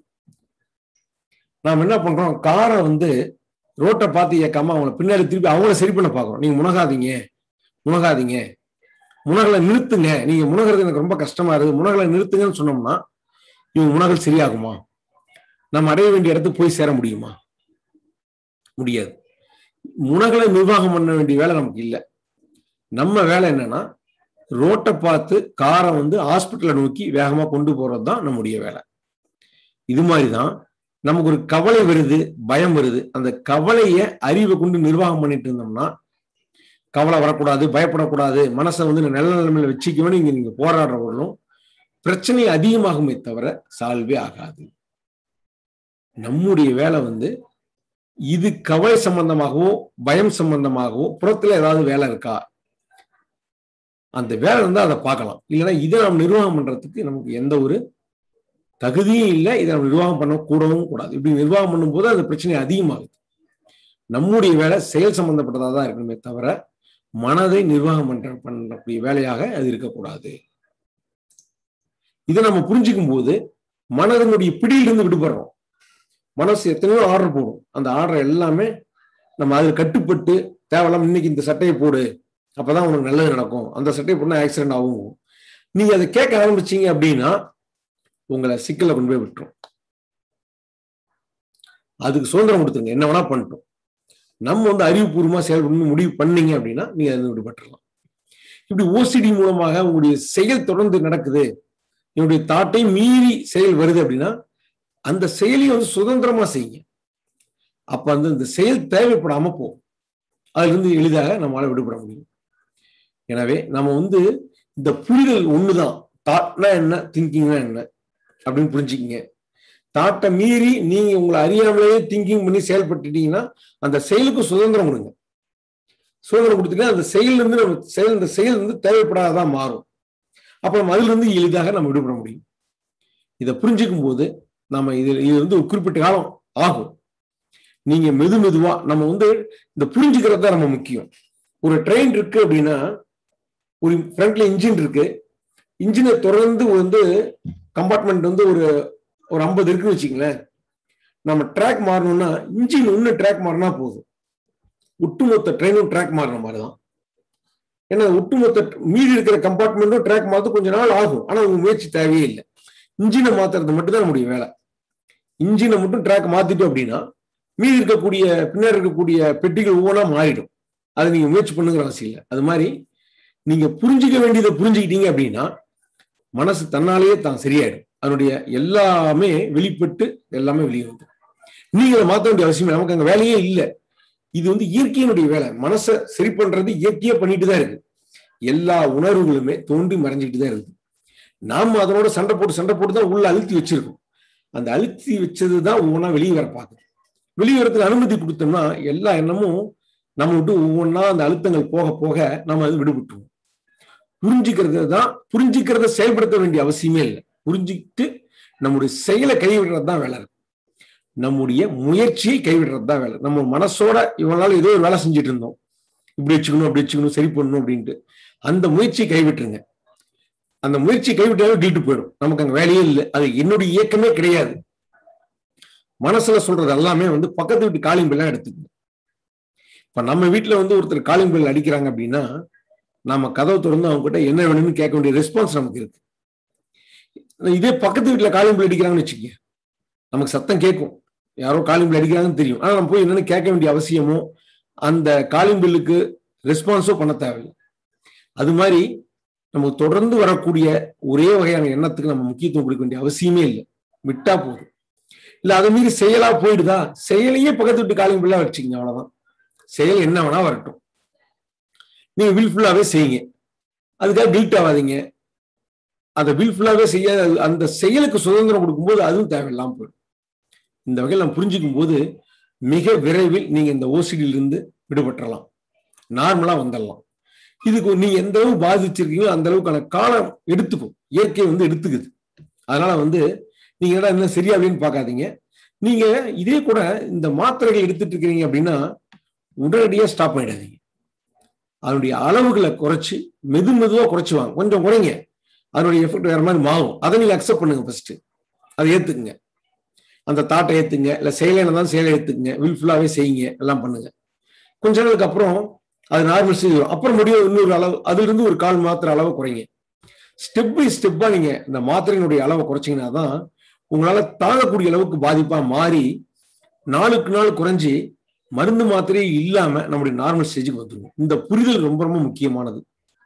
நாம என்ன பண்றோம் காரை வந்து ரோட்டை பார்த்து இயக்காம அவங்கள பின்னாடி திருப்பி அவங்கள சரி பண்ண பாக்குறோம் நீங்க முனகாதீங்க முனகாதீங்க முனகலை நிறுத்துங்க நீங்க முனகிறது எனக்கு ரொம்ப கஷ்டமா இருக்குது முனகலை நிறுத்துங்கன்னு சொன்னோம்னா இவங்க முனகல் சரியாகுமா நம்ம அடைய வேண்டிய இடத்துக்கு போய் சேர முடியுமா முடியாது முனகளை நிர்வாகம் பண்ண வேண்டிய வேலை நமக்கு இல்லை நம்ம வேலை என்னன்னா ரோட்டை பார்த்து காரை வந்து ஹாஸ்பிட்டலை நோக்கி வேகமா கொண்டு போறது தான் நம்முடைய வேலை இது மாதிரிதான் நமக்கு ஒரு கவலை வருது பயம் வருது அந்த கவலைய அறிவை கொண்டு நிர்வாகம் பண்ணிட்டு இருந்தோம்னா கவலை வரக்கூடாது பயப்படக்கூடாது மனசை வந்து நல்ல நிலைமையில வச்சுக்கவே நீங்க நீங்க போராடுறவர்களும் பிரச்சனை அதிகமாகுமே தவிர சால்வே ஆகாது நம்முடைய வேலை வந்து இது கவலை சம்பந்தமாகவோ பயம் சம்பந்தமாகவோ புறத்துல ஏதாவது வேலை இருக்கா அந்த வேலை இருந்தா அதை பார்க்கலாம் இல்லைன்னா இதை நம்ம நிர்வாகம் பண்றதுக்கு நமக்கு எந்த ஒரு தகுதியும் இல்லை இதை நம்ம நிர்வாகம் பண்ண கூடவும் கூடாது இப்படி நிர்வாகம் பண்ணும்போது அந்த பிரச்சனை அதிகமாகுது நம்முடைய வேலை செயல் சம்பந்தப்பட்டதாக தான் இருக்கணுமே தவிர மனதை நிர்வாகம் பண்ற பண்ணக்கூடிய வேலையாக அது இருக்கக்கூடாது இதை நம்ம புரிஞ்சுக்கும் போது மனதனுடைய பிடியிலிருந்து விடுபடுறோம் மனசு எத்தனையோ ஆர்டர் போடும் அந்த ஆர்டர் எல்லாமே நம்ம அதில் கட்டுப்பட்டு தேவையில்லாம இன்னைக்கு இந்த சட்டையை போடு அப்பதான் உனக்கு நல்லது நடக்கும் அந்த சட்டையை போனா ஆக்சிடென்ட் ஆகும் நீங்க அதை கேட்க ஆரம்பிச்சீங்க அப்படின்னா உங்களை சிக்கல கொண்டு போய் விட்டுரும் அதுக்கு சுதந்திரம் கொடுத்துருங்க என்ன வேணா பண்ணிட்டோம் நம்ம வந்து அறிவுபூர்வமா செயல்படணும் முடிவு பண்ணீங்க அப்படின்னா நீங்க அதை விடுபட்டுறலாம் இப்படி ஓசிடி மூலமாக உங்களுடைய செயல் தொடர்ந்து நடக்குது என்னுடைய தாட்டை மீறி செயல் வருது அப்படின்னா அந்த செயலையும் வந்து சுதந்திரமா செய்யுங்க அப்ப வந்து இந்த செயல் தேவைப்படாம போகும் அதுல இருந்து எளிதாக நம்மளால விடுபட முடியும் எனவே நம்ம வந்து இந்த புரிதல் ஒண்ணுதான் தாட்னா என்ன திங்கிங்னா என்ன அப்படின்னு புரிஞ்சுக்கிங்க தாட்டை மீறி நீங்க உங்களை அறியாமலேயே திங்கிங் பண்ணி செயல்பட்டுட்டீங்கன்னா அந்த செயலுக்கு சுதந்திரம் கொடுங்க சுதந்திரம் கொடுத்துட்டீங்கன்னா அந்த செயல் இருந்து நம்ம செயல் இந்த செயல் வந்து தேவைப்படாததான் மாறும் அப்ப நம்ம அதுல இருந்து எளிதாக நம்ம விடுபட முடியும் இதை புரிஞ்சுக்கும் போது நம்ம இது இது வந்து ஒரு குறிப்பிட்ட காலம் ஆகும் நீங்க மெது மெதுவா நம்ம வந்து இந்த புரிஞ்சுக்கிறது தான் நம்ம முக்கியம் ஒரு ட்ரெயின் இருக்கு அப்படின்னா ஒரு ஃப்ரண்ட்ல இன்ஜின் இருக்கு இன்ஜினை தொடர்ந்து வந்து கம்பார்ட்மெண்ட் வந்து ஒரு ஒரு ஐம்பது இருக்குன்னு வச்சுங்களேன் நம்ம ட்ராக் மாறணும்னா இன்ஜின் ஒன்று ட்ராக் மாறினா போதும் ஒட்டுமொத்த ட்ரெயினும் ட்ராக் மாறின மாதிரி தான் ஏன்னா ஒட்டுமொத்த மீதி இருக்கிற கம்பார்ட்மெண்ட்டும் ட்ராக் மாற்ற கொஞ்ச நாள் ஆகும் ஆனா உங்க முயற்சி தேவையே இல்லை இன்ஜினை மாத்துறது மட்டும் தான் நம்முடைய வேலை இன்ஜினை மட்டும் ட்ராக் மாத்திட்டோம் அப்படின்னா மீதி இருக்கக்கூடிய பின்னாடி இருக்கக்கூடிய பெட்டிகள் ஒவ்வொன்றா மாறிடும் அதை நீங்க முயற்சி பண்ணுங்கிற அவசியம் இல்லை அது மாதிரி நீங்க புரிஞ்சுக்க வேண்டியதை புரிஞ்சுக்கிட்டீங்க அப்படின்னா மனசு தன்னாலேயே தான் சரியாயிடும் அதனுடைய எல்லாமே வெளிப்பட்டு எல்லாமே வெளியே வந்து நீங்க அதை மாற்ற வேண்டிய அவசியம் நமக்கு அங்க வேலையே இல்லை இது வந்து இயற்கையினுடைய வேலை மனசை சரி பண்றது இயற்கையா பண்ணிட்டு தான் இருக்கு எல்லா உணர்வுகளுமே தோண்டி மறைஞ்சிட்டு தான் இருக்கு நாம அதனோட சண்டை போட்டு சண்டை போட்டு தான் உள்ள அழுத்தி வச்சிருக்கோம் அந்த அழுத்தி வச்சது தான் ஒவ்வொன்றா வெளியே வர பார்க்குது வெளியே வரதுக்கு அனுமதி கொடுத்தோம்னா எல்லா எண்ணமும் நம்ம விட்டு ஒவ்வொன்றா அந்த அழுத்தங்கள் போக போக நம்ம அது விடுபட்டுருவோம் புரிஞ்சுக்கிறது தான் புரிஞ்சுக்கிறத செயல்படுத்த வேண்டிய அவசியமே இல்லை புரிஞ்சுக்கிட்டு நம்முடைய செயலை கைவிடுறது தான் வேலை இருக்கு நம்முடைய முயற்சியை கைவிடுறது தான் வேலை நம்ம மனசோட இவனால ஏதோ ஒரு வேலை செஞ்சுட்டு இருந்தோம் இப்படி வச்சுக்கணும் அப்படி வச்சுக்கணும் சரி பண்ணணும் அப்படின்ட்டு அந்த முயற்சியை கைவிட்டுருங்க அந்த முயற்சி கைவிட்டாலே கில்ட்டு போயிடும் நமக்கு அங்க வேலையே இல்லை அது என்னுடைய இயக்கமே கிடையாது மனசுல சொல்றது எல்லாமே வந்து பக்கத்து வீட்டு காலிங் பில்லாம் எடுத்துக்கணும் இப்ப நம்ம வீட்டுல வந்து ஒருத்தர் காலிங் பில் அடிக்கிறாங்க அப்படின்னா நாம கதவை திறந்து அவங்க கிட்ட என்ன வேணும்னு கேட்க வேண்டிய ரெஸ்பான்ஸ் நமக்கு இருக்கு இதே பக்கத்து வீட்டுல காலிங் பில் அடிக்கிறாங்கன்னு வச்சுக்க நமக்கு சத்தம் கேட்கும் யாரோ காலிங் பில் அடிக்கிறாங்கன்னு தெரியும் ஆனா நம்ம போய் என்னன்னு கேட்க வேண்டிய அவசியமோ அந்த காலிங் பில்லுக்கு ரெஸ்பான்ஸோ பண்ண தேவையில்லை அது மாதிரி நமக்கு தொடர்ந்து வரக்கூடிய ஒரே வகையான எண்ணத்துக்கு நம்ம முக்கியத்துவம் கொடுக்க வேண்டிய அவசியமே இல்லை விட்டா போதும் இல்ல அதை மீறி செயலா போயிடுதா செயலையே பக்கத்து விட்டு காலிங் பில்லா வச்சுக்கங்க அவ்வளவுதான் செயல் என்ன வேணா வரட்டும் நீங்க வில்ஃபுல்லாவே செய்யுங்க அதுக்காக கில்ட் ஆகாதீங்க அதை வில்ஃபுல்லாவே செய்ய அந்த செயலுக்கு சுதந்திரம் கொடுக்கும்போது அதுவும் தேவையில்லாம போயிடும் இந்த வகையில் நம்ம புரிஞ்சுக்கும் போது மிக விரைவில் நீங்க இந்த ஓசிடியில இருந்து விடுபட்டுறலாம் நார்மலா வந்துடலாம் இதுக்கு நீங்க எந்த அளவு பாதிச்சிருக்கீங்களோ அந்த அளவுக்கான காலம் எடுத்துக்கும் இயற்கை வந்து எடுத்துக்குது அதனால வந்து நீங்க என்ன இன்னும் சரியா அப்படின்னு பார்க்காதீங்க நீங்க இதே கூட இந்த மாத்திரைகள் எடுத்துட்டு இருக்கிறீங்க அப்படின்னா உடனடியா ஸ்டாப் பண்ணிடாதீங்க அதனுடைய அளவுகளை குறைச்சி மெது மெதுவா குறைச்சுவாங்க கொஞ்சம் குறைங்க அதனுடைய எஃபெக்ட் வேற மாதிரி மாறும் அதை நீங்க அக்செப்ட் பண்ணுங்க ஃபர்ஸ்ட் அதை ஏத்துக்குங்க அந்த தாட்டை ஏத்துங்க இல்ல செயலை தான் செயலை ஏத்துக்குங்க வில்ஃபுல்லாவே செய்யுங்க எல்லாம் பண்ணுங்க கொஞ்ச நாளுக்கு அப்புறம் அது நார்மல் செய்யும் அப்புறம் முடியும் இன்னொரு அளவு அதுல இருந்து ஒரு கால் மாத்திரை அளவு குறைங்க ஸ்டெப் பை ஸ்டெப்பா நீங்க இந்த மாத்திரையினுடைய அளவை குறைச்சிங்கன்னா தான் உங்களால தாங்கக்கூடிய அளவுக்கு பாதிப்பா மாறி நாளுக்கு நாள் குறைஞ்சி மருந்து மாத்திரையே இல்லாம நம்முடைய நார்மல் ஸ்டேஜுக்கு வந்துருவோம் இந்த புரிதல் ரொம்ப ரொம்ப முக்கியமானது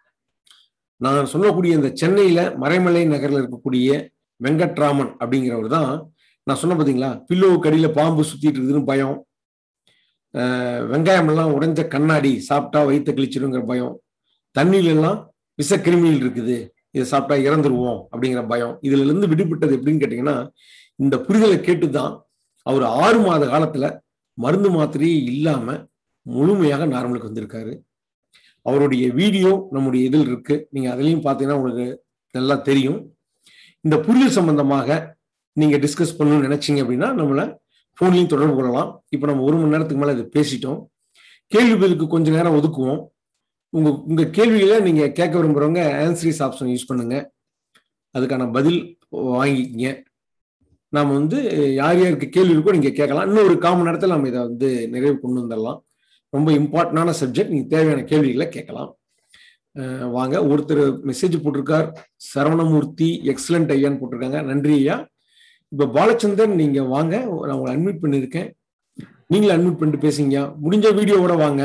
நான் சொல்லக்கூடிய இந்த சென்னையில மறைமலை நகர்ல இருக்கக்கூடிய வெங்கட்ராமன் அப்படிங்கிறவர் தான் நான் சொன்ன பாத்தீங்களா பில்லோ கடியில பாம்பு சுத்திட்டு இருக்குதுன்னு பயம் வெங்காயம் எல்லாம் உடைஞ்ச கண்ணாடி சாப்பிட்டா வயிற்ற கிழிச்சிருங்கிற பயம் தண்ணியில எல்லாம் விஷக்கிருமிகள் இருக்குது இதை சாப்பிட்டா இறந்துருவோம் அப்படிங்கிற பயம் இதுல இருந்து விடுபட்டது எப்படின்னு கேட்டீங்கன்னா இந்த புரிதலை கேட்டுதான் அவர் ஆறு மாத காலத்துல மருந்து மாத்திரையே இல்லாம முழுமையாக நார்மலுக்கு வந்திருக்காரு அவருடைய வீடியோ நம்முடைய இதில் இருக்கு நீங்க அதுலயும் பாத்தீங்கன்னா உங்களுக்கு நல்லா தெரியும் இந்த புரிதல் சம்பந்தமாக நீங்க டிஸ்கஸ் பண்ணணும்னு நினைச்சீங்க அப்படின்னா நம்மள போன்லையும் தொடர்பு கொள்ளலாம் இப்போ நம்ம ஒரு மணி நேரத்துக்கு மேல இதை பேசிட்டோம் கேள்வி பதிலுக்கு கொஞ்ச நேரம் ஒதுக்குவோம் உங்க உங்க கேள்விகளை நீங்க கேட்க விரும்புறவங்க ஆன்சரிஸ் ஆப்ஷன் யூஸ் பண்ணுங்க அதுக்கான பதில் வாங்கிக்கிங்க நாம வந்து யார் யாருக்கு கேள்வி இருக்கோ நீங்க கேட்கலாம் இன்னும் ஒரு காமன் நேரத்தில் நம்ம இதை வந்து நிறைவு கொண்டு வந்துடலாம் ரொம்ப இம்பார்ட்டண்டான சப்ஜெக்ட் நீங்க தேவையான கேள்விகளை கேட்கலாம் வாங்க ஒருத்தர் மெசேஜ் போட்டிருக்கார் சரவணமூர்த்தி எக்ஸலண்ட் ஐயான்னு போட்டிருக்காங்க நன்றி ஐயா இப்ப பாலச்சந்தர் நீங்க வாங்க நான் உங்களை அட்மிட் பண்ணிருக்கேன் நீங்களும் அட்மிட் பண்ணிட்டு பேசுங்க முடிஞ்ச வீடியோவோட வாங்க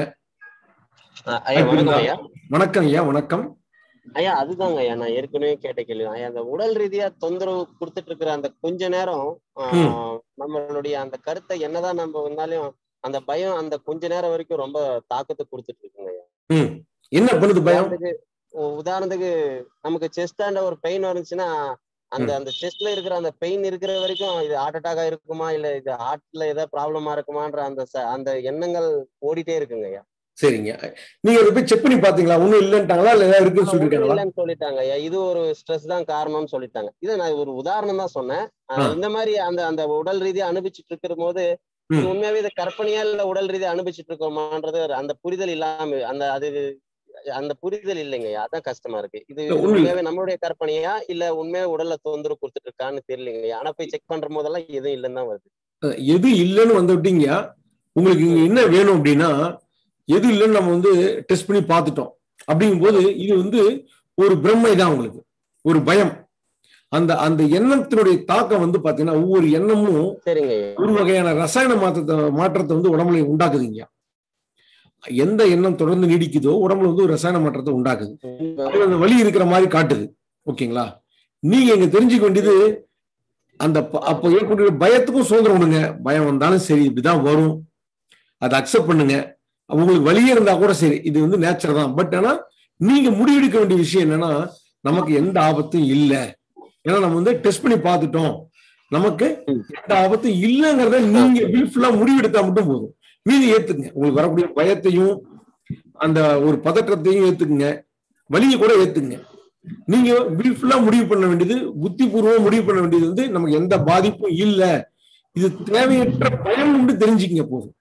வணக்கம் ஐயா வணக்கம் ஐயா அதுதாங்க ஐயா நான் ஏற்கனவே கேட்ட கேள்வி ஐயா அந்த உடல் ரீதியா தொந்தரவு கொடுத்துட்டு இருக்கிற அந்த கொஞ்ச நேரம் நம்மளுடைய அந்த கருத்தை என்னதான் நம்ம வந்தாலும் அந்த பயம் அந்த கொஞ்ச நேரம் வரைக்கும் ரொம்ப தாக்கத்தை கொடுத்துட்டு இருக்குங்க ஐயா என்ன பண்ணுது பயம் உதாரணத்துக்கு நமக்கு செஸ்டாண்ட ஒரு பெயின் வந்துச்சுன்னா அந்த அந்த செஸ்ட்ல இருக்கிற அந்த பெயின் இருக்கிற வரைக்கும் இது ஹார்ட் அட்டாக்கா இருக்குமா இல்ல இது ஹார்ட்ல ஏதாவது ப்ராப்ளமா இருக்குமான்ற அந்த அந்த எண்ணங்கள் ஓடிட்டே இருக்குங்க ஐயா சரிங்க நீங்க அதை போய் செக் பண்ணி பாத்தீங்களா ஒண்ணும் இல்லன்ட்டாங்களா இல்ல ஏதாவது இருக்குன்னு சொல்லிருக்காங்களா இல்லன்னு சொல்லிட்டாங்க ஐயா இது ஒரு ஸ்ட்ரெஸ் தான் காரணம்னு சொல்லிட்டாங்க இதை நான் ஒரு உதாரணம் தான் சொன்னேன் இந்த மாதிரி அந்த அந்த உடல் ரீதியா அனுபவிச்சுட்டு இருக்கிற போது உண்மையாவே இது கற்பனையா இல்ல உடல் ரீதியா அனுபவிச்சுட்டு இருக்கோமான்றது அந்த புரிதல் இல்லாம அந்த அது அந்த புரிதல் இல்லைங்க அதான் கஷ்டமா இருக்கு இது உண்மையாவே நம்மளுடைய கற்பனையா இல்ல உண்மையாவே உடல்ல தொந்தரவு கொடுத்துட்டு இருக்கான்னு தெரியலங்க ஆனா போய் செக் பண்ற போதெல்லாம் எதுவும் இல்லைன்னு தான் வருது எது இல்லைன்னு வந்துட்டீங்க உங்களுக்கு இங்க என்ன வேணும் அப்படின்னா எது இல்லைன்னு நம்ம வந்து டெஸ்ட் பண்ணி பார்த்துட்டோம் அப்படிங்கும் போது இது வந்து ஒரு பிரம்மை தான் உங்களுக்கு ஒரு பயம் அந்த அந்த எண்ணத்தினுடைய தாக்கம் வந்து பாத்தீங்கன்னா ஒவ்வொரு எண்ணமும் ஒரு வகையான ரசாயன மாற்றத்தை மாற்றத்தை வந்து உடம்புல உண்டாக்குதுங்க எந்த எண்ணம் தொடர்ந்து நீடிக்குதோ உடம்புல வந்து ஒரு ரசாயன மாற்றத்தை உண்டாக்குது அந்த வலி இருக்கிற மாதிரி காட்டுது ஓகேங்களா நீங்க இங்க தெரிஞ்சுக்க வேண்டியது அந்த அப்போ ஏற்படுகிற பயத்துக்கும் சுதந்திரம் விடுங்க பயம் வந்தாலும் சரி இப்படிதான் வரும் அதை அக்செப்ட் பண்ணுங்க உங்களுக்கு வழியே இருந்தா கூட சரி இது வந்து நேச்சர் தான் பட் ஆனா நீங்க முடிவெடுக்க வேண்டிய விஷயம் என்னன்னா நமக்கு எந்த ஆபத்தும் இல்லை ஏன்னா நம்ம வந்து டெஸ்ட் பண்ணி பார்த்துட்டோம் நமக்கு எந்த ஆபத்தும் இல்லைங்கிறத நீங்க வில்ஃபுல்லா முடிவெடுத்தா மட்டும் போதும் மீதி ஏத்துக்குங்க உங்களுக்கு வரக்கூடிய பயத்தையும் அந்த ஒரு பதற்றத்தையும் ஏத்துக்குங்க வலியை கூட ஏத்துக்குங்க நீங்க வில்ஃபுல்லா முடிவு பண்ண வேண்டியது புத்திபூர்வம் முடிவு பண்ண வேண்டியது வந்து நமக்கு எந்த பாதிப்பும் இல்ல இது தேவையற்ற பயம் உண்டு தெரிஞ்சுக்கங்க போதும்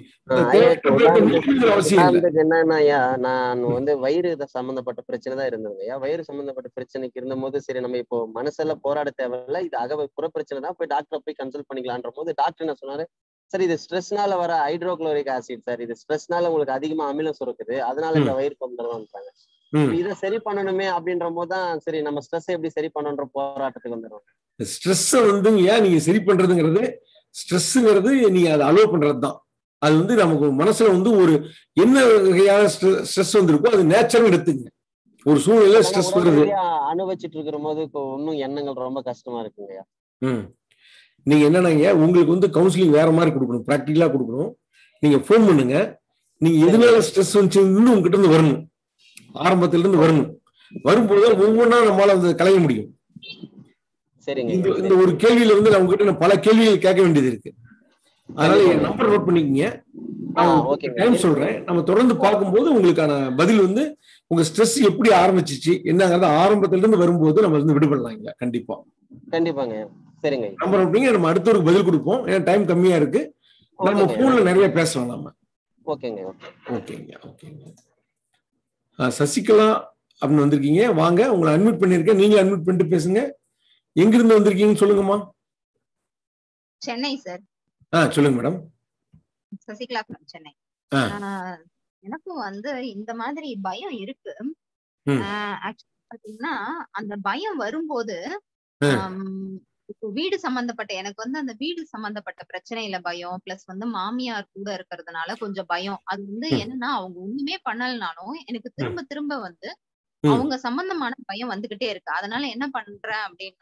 என்னன்னா நான் வந்து வயிறு சம்பந்தப்பட்ட பிரச்சனை தான் இருந்ததுங்க வயிறு சம்பந்தப்பட்ட பிரச்சனைக்கு இருந்த போது சரி நம்ம இப்போ மனசெல்லாம் போராட தேவையில்ல இது அக புற பிரச்சனை தான் போய் டாக்டரை போய் கன்சல்ட் பண்ணிக்கலான்ற போது டாக்டர் என்ன சொன்னாரு சார் இது ஸ்ட்ரெஸ்னால வர ஹைட்ரோக்ளோரிக் ஆசிட் சார் இது ஸ்ட்ரெஸ்னால உங்களுக்கு அதிகமா அமிலம் சுரக்குது அதனால இந்த வயிறு தொந்தரவான்றாங்க இதை சரி பண்ணணுமே அப்படின்ற போது தான் சரி நம்ம ஸ்ட்ரெஸ் எப்படி சரி பண்ணணுன்ற போராட்டத்துக்கு வந்துடும் ஸ்ட்ரெஸ் வந்து ஏன் நீங்க சரி பண்றதுங்கிறது ஸ்ட்ரெஸ்ங்கிறது நீங்க அதை அலோவ் பண்றது தான் அது வந்து நமக்கு மனசுல வந்து ஒரு என்ன வகையான ஸ்ட்ரெஸ் வந்திருக்கோ அது நேச்சரும் எடுத்துங்க ஒரு சூழ்நிலை ஸ்ட்ரெஸ் வருது அனுபவிச்சுட்டு இருக்கிற போது இப்போ இன்னும் எண்ணங்கள் ரொம்ப கஷ்டமா இருக்குங்கய்யா ம் நீங்க என்னன்னாங்க உங்களுக்கு வந்து கவுன்சிலிங் வேற மாதிரி கொடுக்கணும் ப்ராக்டிக்கலா கொடுக்கணும் நீங்க ஃபோன் பண்ணுங்க நீங்க எதனால ஸ்ட்ரெஸ் வந்துச்சுன்னு உங்ககிட்ட இருந்து வரணும் ஆரம்பத்துல இருந்து வரணும் வரும்போது ஒவ்வொன்றா நம்மளால வந்து கலைய முடியும் இந்த இந்த ஒரு கேள்வியில வந்து நான் உங்ககிட்ட பல கேள்விகள் கேட்க வேண்டியது இருக்கு அதனால என் நம்பர் நோட் பண்ணிக்கங்க டைம் சொல்றேன் நம்ம தொடர்ந்து பார்க்கும்போது உங்களுக்கான பதில் வந்து உங்க ஸ்ட்ரெஸ் எப்படி ஆரம்பிச்சிச்சு என்னங்கிறத ஆரம்பத்துல இருந்து வரும்போது நம்ம வந்து விடுபடலாம் இங்க கண்டிப்பா கண்டிப்பாங்க சரிங்க நம்பர் நோட் நம்ம அடுத்தவருக்கு பதில் கொடுப்போம் ஏன்னா டைம் கம்மியா இருக்கு நம்ம போன்ல நிறைய பேசலாம் நம்ம ஓகேங்க ஓகேங்க ஓகேங்க சசிகலா அப்படின்னு வந்திருக்கீங்க வாங்க உங்களை அட்மிட் பண்ணிருக்கேன் நீங்க அட்மிட் பண்ணிட்டு பேசுங்க எங்க இருந்து வந்திருக்கீங்கன்னு சொல்லுங்கம்மா சென்னை சார் ஆ சொல்லுங்க மேடம் சசிகலா ஃப்ரம் சென்னை எனக்கும் வந்து இந்த மாதிரி பயம் இருக்கு பாத்தீங்கன்னா அந்த பயம் வரும்போது இப்போ வீடு சம்பந்தப்பட்ட எனக்கு வந்து அந்த வீடு சம்பந்தப்பட்ட பிரச்சனையில பயம் பிளஸ் வந்து மாமியார் கூட இருக்கிறதுனால கொஞ்சம் பயம் அது வந்து என்னன்னா அவங்க ஒண்ணுமே பண்ணலனாலும் எனக்கு திரும்ப திரும்ப வந்து அவங்க சம்பந்தமான பயம் வந்துகிட்டே இருக்கு அதனால என்ன பண்றேன் அப்படின்னா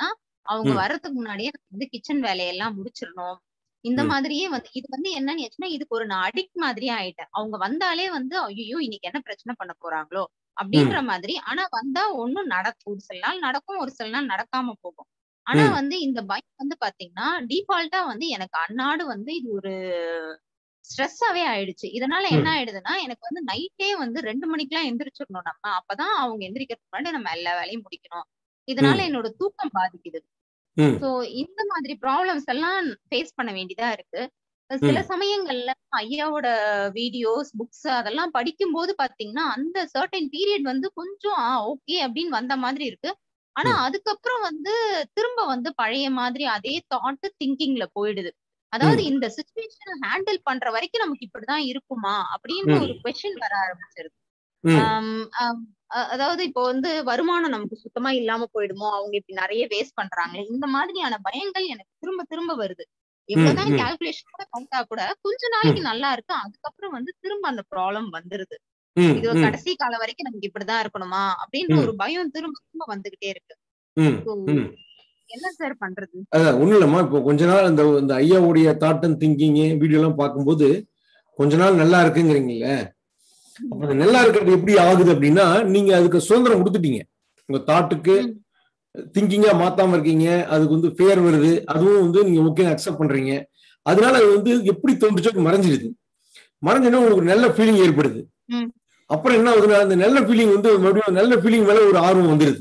அவங்க ம். வர்றதுக்கு முன்னாடியே நம்ம வந்து கிச்சன் வேலையெல்லாம் முடிச்சிடணும் இந்த ம். மாதிரியே வந்து இது வந்து என்னன்னு ஆச்சுன்னா இதுக்கு ஒரு நான் அடிக்ட் மாதிரியே ஆயிட்டேன் அவங்க வந்தாலே வந்து ஐயோ இன்னைக்கு என்ன பிரச்சனை பண்ண போறாங்களோ அப்படின்ற மாதிரி ஆனா வந்தா ஒண்ணும் நடக்கும் ஒரு சில நாள் நடக்கும் ஒரு சில நாள் நடக்காம போகும் ஆனா ம். வந்து இந்த பயம் வந்து பாத்தீங்கன்னா டிஃபால்ட்டா வந்து எனக்கு அன்னாடு வந்து இது ஒரு ஸ்ட்ரெஸ்ஸாவே ஆயிடுச்சு இதனால என்ன ஆயிடுதுன்னா எனக்கு வந்து நைட்டே வந்து ரெண்டு மணிக்கெல்லாம் எந்திரிச்சிடணும் நம்ம அப்பதான் அவங்க எந்திரிக்கிறதுக்கு முன்னாடி நம்ம எல்லா வேலையும் முடிக்கணும் இதனால ம். என்னோட தூக்கம் பாதிக்குது ம். சோ இந்த மாதிரி ப்ராப்ளம்ஸ் எல்லாம் ஃபேஸ் பண்ண வேண்டியதா இருக்கு சில ம். சமயங்கள்ல ஐயாவோட வீடியோஸ் புக்ஸ் அதெல்லாம் படிக்கும்போது பாத்தீங்கன்னா அந்த சர்டன் பீரியட் வந்து கொஞ்சம் ஓகே அப்படின்னு வந்த மாதிரி இருக்கு ஆனா ம். அதுக்கப்புறம் வந்து திரும்ப வந்து பழைய மாதிரி அதே தாட் திங்கிங்ல போயிடுது அதாவது ம். இந்த சுச்சுவேஷன் ஹேண்டில் பண்ற வரைக்கும் நமக்கு இப்படிதான் இருக்குமா அப்படின்னு ம். ஒரு கொஸ்டின் வர ஆரம்பிச்சிருது ம். ஆம், ஆம், அ- அதாவது இப்போ வந்து வருமானம் நமக்கு சுத்தமா இல்லாம போயிடுமோ அவங்க இப்படி நிறைய வேஸ்ட் பண்றாங்களே இந்த மாதிரியான பயங்கள் எனக்கு திரும்ப திரும்ப வருது எவ்வளவுதான் ம். கால்குலேஷன் கூட கவுண்டா கூட கொஞ்ச நாளைக்கு நல்லா இருக்கு அதுக்கப்புறம் வந்து திரும்ப அந்த ப்ராப்ளம் வந்துருது ம். இது ம். கடைசி காலம் வரைக்கும் நமக்கு இப்படிதான் இருக்கணுமா அப்படின்ற ம். ஒரு பயம் திரும்ப திரும்ப வந்துகிட்டே இருக்கு ம். So, ம். என்ன சார் பண்றது அதான் ஒண்ணும் இல்லம்மா இப்போ கொஞ்ச நாள் இந்த இந்த ஐயாவுடைய தாட் அண்ட் திங்கிங் வீடியோ எல்லாம் பார்க்கும்போது கொஞ்ச நாள் நல்லா இருக்குங்கிறீங்கல்ல அப்ப அந்த நல்லா இருக்கிறது எப்படி ஆகுது அப்படின்னா நீங்க அதுக்கு சுதந்திரம் கொடுத்துட்டீங்க உங்க தாட்டுக்கு ம். திங்கிங்கா மாத்தாம இருக்கீங்க அதுக்கு வந்து ஃபேர் வருது அதுவும் வந்து நீங்க ஓகே அக்செப்ட் பண்றீங்க அதனால அது வந்து எப்படி தோன்றுச்சோ அது மறைஞ்சிடுது மறைஞ்சோன்னா உங்களுக்கு ஒரு நல்ல ஃபீலிங் ஏற்படுது ம். அப்புறம் என்ன ஆகுதுன்னா அந்த நல்ல ஃபீலிங் வந்து மறுபடியும் நல்ல ஃபீலிங் மேல ஒரு ஆர்வம் வந்துருது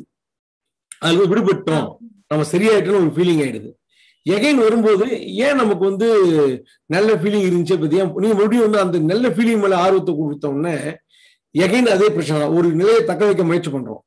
அதுல இருந்து விடுபட்டோம் நம்ம சரியாயிட்டோம்னு ஒரு ஃபீலிங் ஆயிடுது எகைன் வரும்போது ஏன் நமக்கு வந்து நல்ல ஃபீலிங் இருந்துச்சு பத்தி ஏன் நீங்க மறுபடியும் வந்து அந்த நல்ல ஃபீலிங் மேல ஆர்வத்தை கொடுத்த உடனே எகைன் அதே பிரச்சனை தான் ஒரு நிலையை தக்க வைக்க முயற்சி பண்றோம்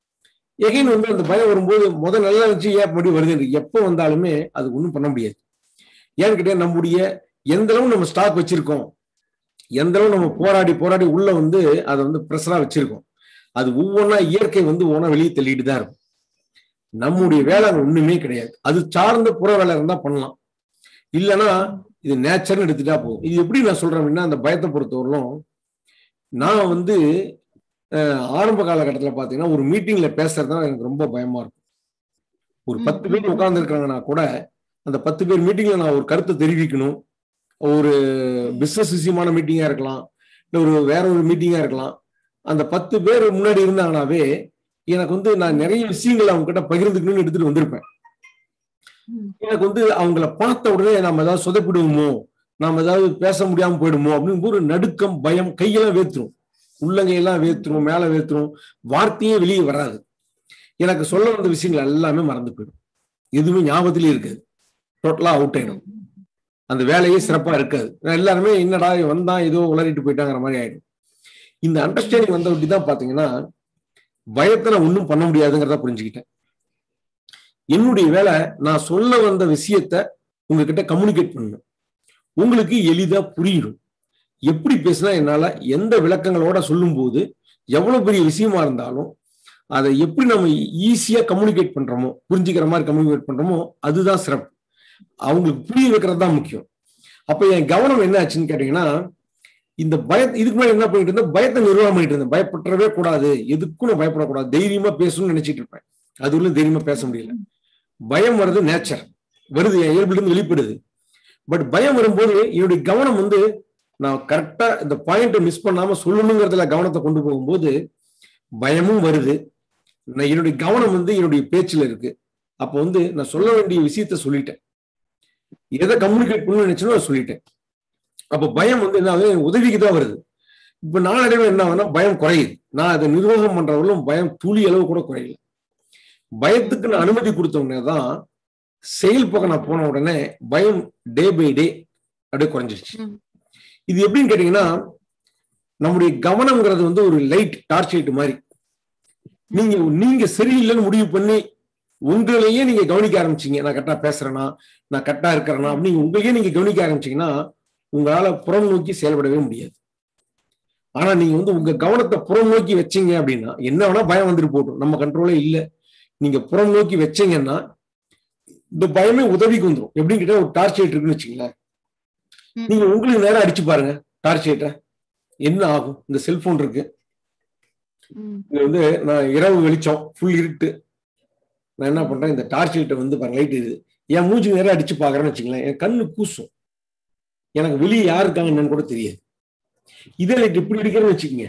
எகைன் வந்து அந்த பயம் வரும்போது முதல் நல்லா இருந்துச்சு ஏன் மறுபடியும் வருது எப்போ வந்தாலுமே அது ஒன்றும் பண்ண முடியாது ஏன்னு கேட்டா நம்முடைய எந்த அளவு நம்ம ஸ்டாக் வச்சிருக்கோம் எந்த அளவு நம்ம போராடி போராடி உள்ள வந்து அதை வந்து ப்ரெஷரா வச்சிருக்கோம் அது ஒவ்வொன்றா இயற்கை வந்து ஒவ்வொன்றா வெளியே தள்ளிட்டு தான் இருக்கும் நம்முடைய வேலை அங்க ஒண்ணுமே கிடையாது அது சார்ந்த புற வேலை இருந்தா பண்ணலாம் இல்லைன்னா இது நேச்சர்னு எடுத்துட்டா போதும் இது எப்படி நான் சொல்றேன் அப்படின்னா அந்த பயத்தை பொறுத்தவரையிலும் நான் வந்து அஹ், ஆரம்ப காலகட்டத்தில் பார்த்தீங்கன்னா ஒரு மீட்டிங்ல பேசுறது தான் எனக்கு ரொம்ப பயமா இருக்கும் ஒரு ம், பத்து பேர் ம். உட்கார்ந்து இருக்காங்கன்னா கூட அந்த பத்து பேர் மீட்டிங்ல நான் ஒரு கருத்தை தெரிவிக்கணும் ஒரு பிசினஸ் விஷயமான மீட்டிங்கா இருக்கலாம் இல்லை ஒரு வேற ஒரு மீட்டிங்கா இருக்கலாம் அந்த பத்து பேர் முன்னாடி இருந்தாங்கனாவே எனக்கு வந்து நான் நிறைய விஷயங்கள் அவங்க கிட்ட பகிர்ந்துக்கணும்னு எடுத்துட்டு வந்திருப்பேன் ம். எனக்கு வந்து அவங்கள பார்த்த உடனே நம்ம ஏதாவது சொதப்பிடுவோமோ நாம ஏதாவது பேச முடியாம போயிடுமோ அப்படின்னு ஒரு நடுக்கம் பயம் கையெல்லாம் வேத்துரும் உள்ளங்கையெல்லாம் வேத்துரும் மேல வேத்துரும் வார்த்தையே வெளியே வராது எனக்கு சொல்ல வந்த விஷயங்கள் எல்லாமே மறந்து போயிடும் எதுவுமே ஞாபகத்திலே இருக்காது டோட்டலா அவுட் ஆயிடும் அந்த வேலையே சிறப்பா இருக்காது நான் எல்லாருமே என்னடா இவன் வந்தான் ஏதோ உளறிட்டு போயிட்டாங்கிற மாதிரி ஆயிடும் இந்த அண்டர்ஸ்டாண்டிங் வந்த அப்படி தான் பாத்தீங்கன்னா பயத்தை நான் ஒன்றும் பண்ண முடியாதுங்கிறத புரிஞ்சுக்கிட்டேன் என்னுடைய வேலை நான் சொல்ல வந்த விஷயத்த உங்ககிட்ட கம்யூனிகேட் பண்ணணும் உங்களுக்கு எளிதா புரியும் எப்படி பேசினா என்னால எந்த விளக்கங்களோட சொல்லும்போது எவ்வளவு பெரிய விஷயமா இருந்தாலும் அதை எப்படி நம்ம ஈஸியா கம்யூனிகேட் பண்றோமோ புரிஞ்சுக்கிற மாதிரி கம்யூனிகேட் பண்றோமோ அதுதான் சிறப்பு அவங்களுக்கு புரிய வைக்கிறது தான் முக்கியம் அப்ப என் கவனம் என்ன ஆச்சுன்னு கேட்டீங்கன்னா இந்த பய இதுக்கு முன்னாடி என்ன பண்ணிட்டு இருந்தேன் பயத்தை நிர்வாகம் பண்ணிட்டு இருந்தேன் பயப்பற்றவே கூடாது எதுக்கும் நான் பயப்படக்கூடாது தைரியமா பேசணும்னு நினைச்சிட்டு இருப்பேன் அது உள்ள தைரியமா பேச முடியல பயம் வர்றது நேச்சர் வருது என் இயல்புல இருந்து வெளிப்படுது பட் பயம் வரும்போது என்னுடைய கவனம் வந்து நான் கரெக்டா இந்த பாயிண்ட்டை மிஸ் பண்ணாம சொல்லணுங்கிறதுல கவனத்தை கொண்டு போகும்போது பயமும் வருது நான் என்னுடைய கவனம் வந்து என்னுடைய பேச்சுல இருக்கு அப்ப வந்து நான் சொல்ல வேண்டிய விஷயத்த சொல்லிட்டேன் எதை கம்யூனிகேட் பண்ணணும்னு நினைச்சனோ அதை சொல்லிட்டேன் அப்ப பயம் வந்து என்ன ஆகுது எனக்கு உதவிக்கு தான் வருது இப்ப நாளடைவில் என்ன ஆகுதுன்னா பயம் குறையுது நான் அதை நிர்வாகம் பண்றவர்களும் பயம் துளி அளவு கூட குறையல பயத்துக்கு நான் அனுமதி கொடுத்த உடனே தான் செயல் பக்கம் நான் போன உடனே பயம் டே பை டே அப்படியே குறைஞ்சிருச்சு ம். இது எப்படின்னு கேட்டீங்கன்னா நம்முடைய கவனம்ங்கிறது வந்து ஒரு லைட் டார்ச் லைட் மாதிரி நீங்க நீங்க சரியில்லைன்னு முடிவு பண்ணி உங்களையே நீங்க கவனிக்க ஆரம்பிச்சீங்க நான் கரெக்டா பேசுறேனா நான் கரெக்டா இருக்கிறேனா அப்படின்னு உங்களையே நீங்க கவனிக்க ஆரம்பிச்சீங்கன்னா உங்களால புறம் நோக்கி செயல்படவே முடியாது ஆனா நீங்க வந்து உங்க கவனத்தை புறம் நோக்கி வச்சீங்க அப்படின்னா என்ன வேணா பயம் வந்துட்டு போட்டும் நம்ம கண்ட்ரோலே இல்ல நீங்க புறம் நோக்கி வச்சீங்கன்னா இந்த பயமே உதவிக்கு வந்துடும் எப்படின்னு கேட்டா ஒரு டார்ச் லைட் இருக்குன்னு வச்சுங்களேன் ம். நீங்க உங்களுக்கு நேரம் அடிச்சு பாருங்க டார்ச் லைட்டை என்ன ஆகும் இந்த செல்போன் இருக்கு ம். இது வந்து நான் இரவு வெளிச்சம் ஃபுல் இருட்டு நான் என்ன பண்றேன் இந்த டார்ச் லைட்டை வந்து பாருங்க லைட் இது என் மூஞ்சி நேரம் அடிச்சு பாக்குறேன்னு வச்சுங்களேன் என் கண்ணு கூசும் எனக்கு வெளியே யார் இருக்காங்க என்னன்னு கூட தெரியாது இதே லைட் இப்படி அடிக்கிறேன்னு வச்சுக்கோங்க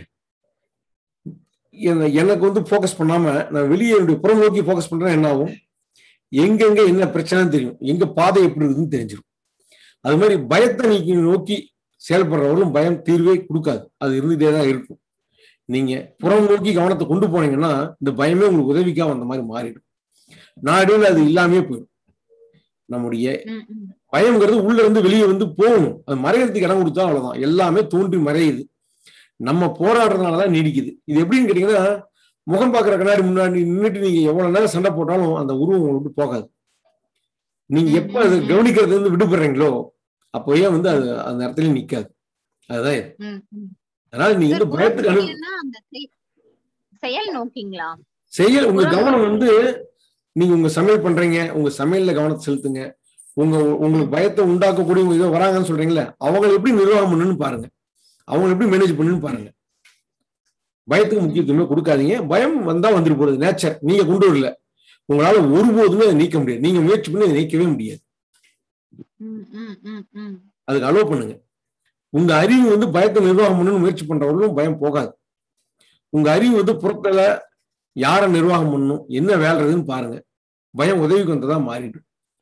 என்ன- எனக்கு வந்து ஃபோக்கஸ் பண்ணாம நான் வெளியே என்னுடைய புறம் நோக்கி ஃபோக்கஸ் பண்றேன் என்ன ஆகும் எங்கெங்க என்ன பிரச்சனைன்னு தெரியும் எங்க பாதை எப்படி இருக்குதுன்னு தெரிஞ்சிடும் அது மாதிரி பயத்தை நீக்கி நோக்கி செயல்படுறவர்களும் பயம் தீர்வே கொடுக்காது அது இருந்துட்டே தான் இருக்கும் நீங்க புறம் நோக்கி கவனத்தை கொண்டு போனீங்கன்னா இந்த பயமே உங்களுக்கு உதவிக்கா வந்த மாதிரி மாறிடும் நாடுல அது இல்லாமே போயிடும் நம்முடைய ம், ம். பயம்ங்கிறது உள்ள இருந்து வெளியே வந்து போகணும் அது மறையறதுக்கு இடம் கொடுத்தா அவ்வளவுதான் எல்லாமே தோன்றி மறையுது நம்ம போராடுறதுனாலதான் நீடிக்குது இது எப்படின்னு கேட்டீங்கன்னா முகம் பார்க்குற கண்ணாடி முன்னாடி நின்றுட்டு நீங்க எவ்வளவு நேரம் சண்டை போட்டாலும் அந்த உருவம் உங்களை விட்டு போகாது நீங்க ம், எப்ப ம், அது ம். கவனிக்கிறது வந்து விடுபடுறீங்களோ அப்போயே வந்து அது அந்த இடத்துல நிக்காது அதுதான் இது. ம், ம். அதனால நீங்க சார், வந்து பயத்துக்கு அனு புறநோக்கின்னா அந்த செய்- செயல் நோக்கிங்களா செயல் உங்க புறம் கவனம் வந்து நீங்க உங்க சமையல் பண்றீங்க உங்க சமையல்ல கவனத்தை செலுத்துங்க உங்க உங்களுக்கு பயத்தை உண்டாக்கக்கூடிய உங்க இதோ வராங்கன்னு சொல்றீங்களே அவங்களை எப்படி நிர்வாகம் பண்ணுன்னு பாருங்க அவங்களை எப்படி மேனேஜ் பண்ணுன்னு பாருங்க பயத்துக்கு முக்கியத்துவமே கொடுக்காதீங்க பயம் வந்தா வந்துட்டு போறது நேச்சர் நீங்க கொண்டு வரல உங்களால ஒருபோதுமே அதை நீக்க முடியாது நீங்க முயற்சி பண்ணி அதை நீக்கவே முடியாது ம், ம், ம், ம். அதுக்கு அலோவ் பண்ணுங்க உங்க அறிவு வந்து பயத்தை நிர்வாகம் பண்ணணும்னு முயற்சி பண்றவர்களும் பயம் போகாது உங்க அறிவு வந்து புறத்துல யாரை நிர்வாகம் பண்ணணும் என்ன வேலை இருக்குதுன்னு பாருங்க பயம் உதவிக்கு வந்ததா மாறிடும்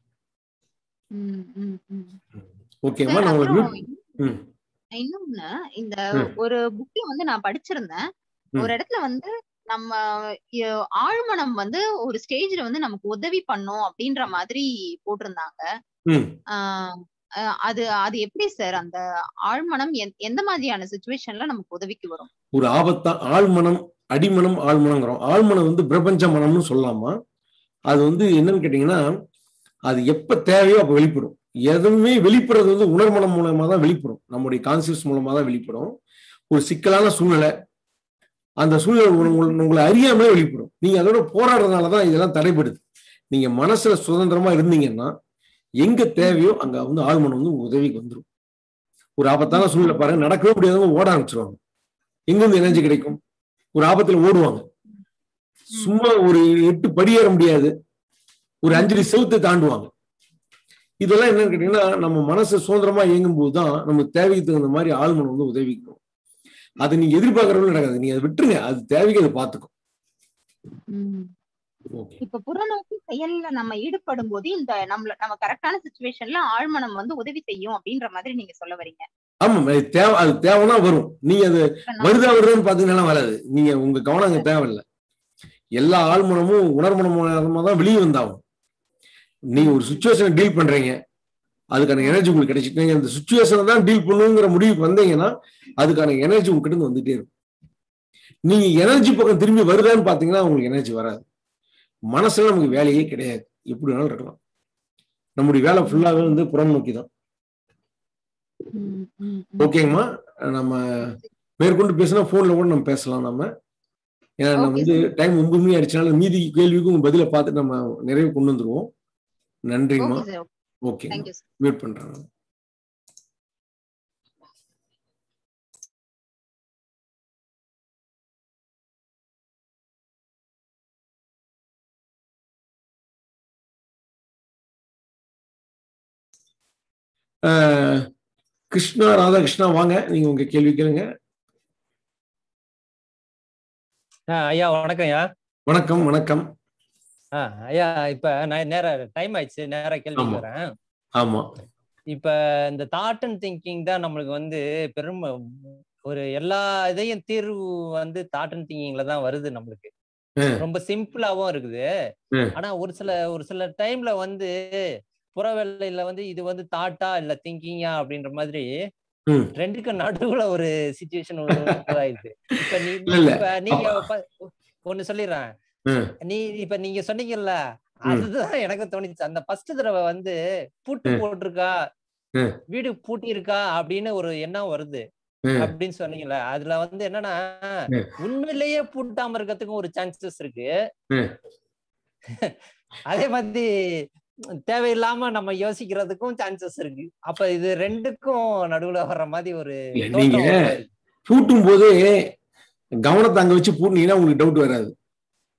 ம், ம், ம். ஓகேவா சார், நான் உங்களுக்கு அப்புறம் ம். இன்னொன்னு இந்த ம். ஒரு புக்ல வந்து நான் படிச்சிருந்தேன் ம். ஒரு இடத்துல வந்து நம்ம இ- ஆழ்மனம் வந்து ஒரு ஸ்டேஜ்ல வந்து நமக்கு உதவி பண்ணும் அப்படின்ற மாதிரி போட்டிருந்தாங்க ம். ஆஹ் அஹ் அது அது எப்படி சார் அந்த ஆழ்மனம் எந்த- எந்த மாதிரியான சுச்சுவேஷன்ல நமக்கு உதவிக்கு வரும் ஒரு ஆபத்தா ஆழ்மனம் அடிமனம் ஆழ்மனங்கிறோம் ஆழ்மனம் வந்து பிரபஞ்ச மனம்னு சொல்லலாமா அது வந்து என்னன்னு கேட்டீங்கன்னா அது எப்ப தேவையோ அப்ப வெளிப்படும் எதுவுமே வெளிப்படுறது வந்து உணர்மனம் மூலமா தான் வெளிப்படும் நம்முடைய கான்சியஸ் மூலமா தான் வெளிப்படும் ஒரு சிக்கலான சூழ்நிலை அந்த சூழ்நிலை உங்க- உங்களை அறியாமலே வெளிப்படும் நீங்க அதோட போராடுறதுனால தான் இதெல்லாம் தடைபடுது நீங்க மனசுல சுதந்திரமா இருந்தீங்கன்னா எங்க தேவையோ அங்க வந்து ஆழ்மனம் வந்து உங்க உதவிக்கு வந்துடும் ஒரு ஆபத்தான சூழ்நிலை பாருங்க நடக்கவே முடியாதவங்க ஓட ஆரம்பிச்சிருவாங்க எங்கிருந்து எனர்ஜி கிடைக்கும் ஒரு ஆபத்துல ஓடுவாங்க சும்மா ஒரு எட்டு படியேற முடியாது ஒரு அஞ்சடி செவுத்தை தாண்டுவாங்க இதெல்லாம் என்னன்னு கேட்டீங்கன்னா நம்ம மனசு சுதந்திரமா இயங்கும் போதுதான் நம்ம தேவைக்கு தகுந்த மாதிரி ஆழ்மனம் வந்து உதவிக்கணும் அதை நீங்க எதிர்பார்க்கறவங்க நடக்காது நீங்க அதை விட்டுருங்க அது தேவைக்கு அதை பார்த்துக்கும் ம். ஓகே இப்ப புறநோக்கி செயல்ல நம்ம ஈடுபடும் போது இந்த நம்மள நம்ம கரெக்டான சுச்சுவேஷன்ல ஆழ்மனம் வந்து உதவி செய்யும் அப்படின்ற மாதிரி நீங்க சொல்ல வரீங்க ஆமா அது தேவை அது தேவைன்னா வரும் நீங்க அது வருதா வருதுன்னு பாத்தீங்கன்னா வராது நீங்க உங்க கவனம் அங்க தேவையில்லை எல்லா ஆழ்மனமும் உணர்மனமா தான் வெளியே வந்தாகும் நீங்க ஒரு சுச்சுவேஷனை டீல் பண்றீங்க அதுக்கான எனர்ஜி உங்களுக்கு கிடைச்சிட்டு நீங்க அந்த சுச்சுவேஷனை தான் டீல் பண்ணுங்கிற முடிவுக்கு வந்தீங்கன்னா அதுக்கான எனர்ஜி உங்ககிட்ட இருந்து வந்துட்டே இருக்கும் நீங்க எனர்ஜி பக்கம் திரும்பி வருதான்னு பாத்தீங்கன்னா உங்களுக்கு எனர்ஜி வராது மனசுல நமக்கு வேலையே கிடையாது எப்படி வேணாலும் இருக்கலாம் நம்முடைய வேலை ஃபுல்லாவே வந்து புறம் நோக்கி தான் ம், ம், ம். ஓகேங்கம்மா நம்ம மேற்கொண்டு பேசினா போன்ல கூட நம்ம பேசலாம் நம்ம ஏன்னா நம்ம Okay, வந்து டைம் ஒன்பது மணி ஆயிடுச்சுனால மீதி கேள்விக்கும் பதில பார்த்து நம்ம நிறைவு கொண்டு வந்துருவோம் நன்றிங்கம்மா okay sir okay thank you sir wait பண்றேன் அஹ், கிருஷ்ணா ராதாகிருஷ்ணா வாங்க நீங்க உங்க கேள்வி கேளுங்க ஆ, ஐயா வணக்கம் ஐயா வணக்கம் வணக்கம் ஆ, ஐயா இப்ப நான் நேர டைம் ஆயிடுச்சு நேரா கேள்வி ஆமா. வரேன் ஆமா இப்ப இந்த தாட் அண்ட் திங்கிங் தான் நம்மளுக்கு வந்து பெரும் ஒரு எல்லா இதையும் தீர்வு வந்து தாட் அண்ட் திங்கிங்ல தான் வருது நம்மளுக்கு ம். ரொம்ப சிம்பிளாவும் இருக்குது ம். ஆனா ஒரு சில ஒரு சில டைம்ல வந்து புற வேலையில வந்து இது வந்து தாட்டா இல்ல திங்கிங்கா அப்படின்ற மாதிரி ம். ரெண்டுக்கு நடுவுல ஒரு சுச்சுவேஷன் உருவாயிடுது இப்ப நீ இல்ல, இல்ல. இப்ப நீங்க ப- ஒண்ணு சொல்லிடுறேன் ம். நீ இப்ப நீங்க சொன்னீங்கல்ல அதுதான் எனக்கு தோணுச்சு அந்த ஃபர்ஸ்ட் தடவை வந்து பூட்டு ம். போட்டிருக்கா ம். வீடு பூட்டி இருக்கா அப்படின்னு ஒரு எண்ணம் வருது ம். அப்படின்னு சொன்னீங்கல்ல அதுல வந்து என்னன்னா ம். உண்மையிலேயே பூட்டாம இருக்கிறதுக்கும் ஒரு சான்சஸ் இருக்கு ம். அதே மாதிரி தேவையில்லாம நம்ம யோசிக்கிறதுக்கும் சான்சஸ் இருக்கு அப்ப இது ரெண்டுக்கும் நடுவுல வர்ற மாதிரி ஒரு இல்ல, தோற்றம் நீங்க உருவாயிருக்கு. பூட்டும் போதே கவனத்தை அங்க வச்சு பூட்டினீங்கன்னா உங்களுக்கு டவுட் வராது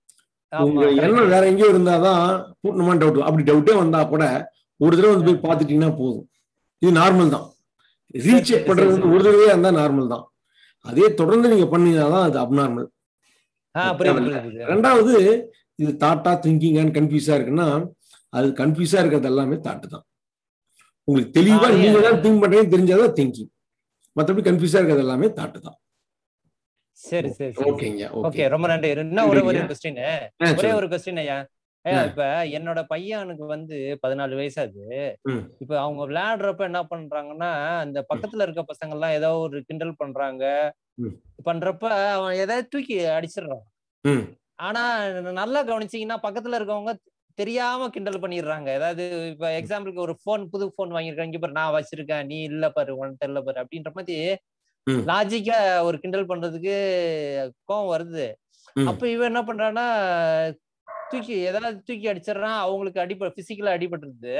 உங்க எண்ணம் வேற எங்கேயோ இருந்தாதான் பூர்ணமா டவுட் அப்படி டவுட்டே வந்தா கூட ஒரு தடவை வந்து போய் பார்த்துட்டீங்கன்னா போதும் இது நார்மல் தான் ரீசெக் பண்றது வந்து ஒரு தடவையா இருந்தா நார்மல் தான் அதே தொடர்ந்து நீங்க பண்ணீங்கன்னாதான் அது அப்நார்மல் ரெண்டாவது இது தாட்டா திங்கிங் அண்ட் கன்ஃபியூஸா இருக்குன்னா அது கன்ஃபியூஸா இருக்கிறது எல்லாமே தாட்டு தான் உங்களுக்கு தெளிவா நீங்க தான் திங்க் பண்றீங்க தெரிஞ்சாதான் திங்கிங் மற்றபடி கன்ஃபியூஸா இருக்கிறது எல்லாமே தாட்டு தான் சரி சரி ஓகேங்க ஓகே ரொம்ப நன்றி இன்னும் ஒரே ஒரு கொஸ்டின் ஒரே ஒரு கொஸ்டின் ஐயா ஐயா இப்ப என்னோட பையனுக்கு வந்து பதினாலு வயசாது இப்ப அவங்க விளையாடுறப்ப என்ன பண்றாங்கன்னா அந்த பக்கத்துல இருக்க பசங்க எல்லாம் ஏதோ ஒரு கிண்டல் பண்றாங்க பண்றப்ப அவன் ஏதாவது தூக்கி அடிச்சிடுறான் ஆனா நல்லா கவனிச்சீங்கன்னா பக்கத்துல இருக்கவங்க தெரியாம கிண்டல் பண்ணிடுறாங்க அதாவது இப்ப எக்ஸாம்பிளுக்கு ஒரு போன் புது போன் வாங்கியிருக்கேன் இங்க பாரு நான் வச்சிருக்கேன் நீ இல்ல பாரு உன்கிட்ட இல்ல பாரு அப்படின்ற மாதிரி லாஜிக்கா ஒரு கிண்டல் பண்றதுக்கு கோவம் வருது அப்ப இவன் என்ன பண்றான்னா தூக்கி ஏதாவது தூக்கி அடிச்சிடறான் அவங்களுக்கு அடிப பிசிக்கலா அடிபட்டுருது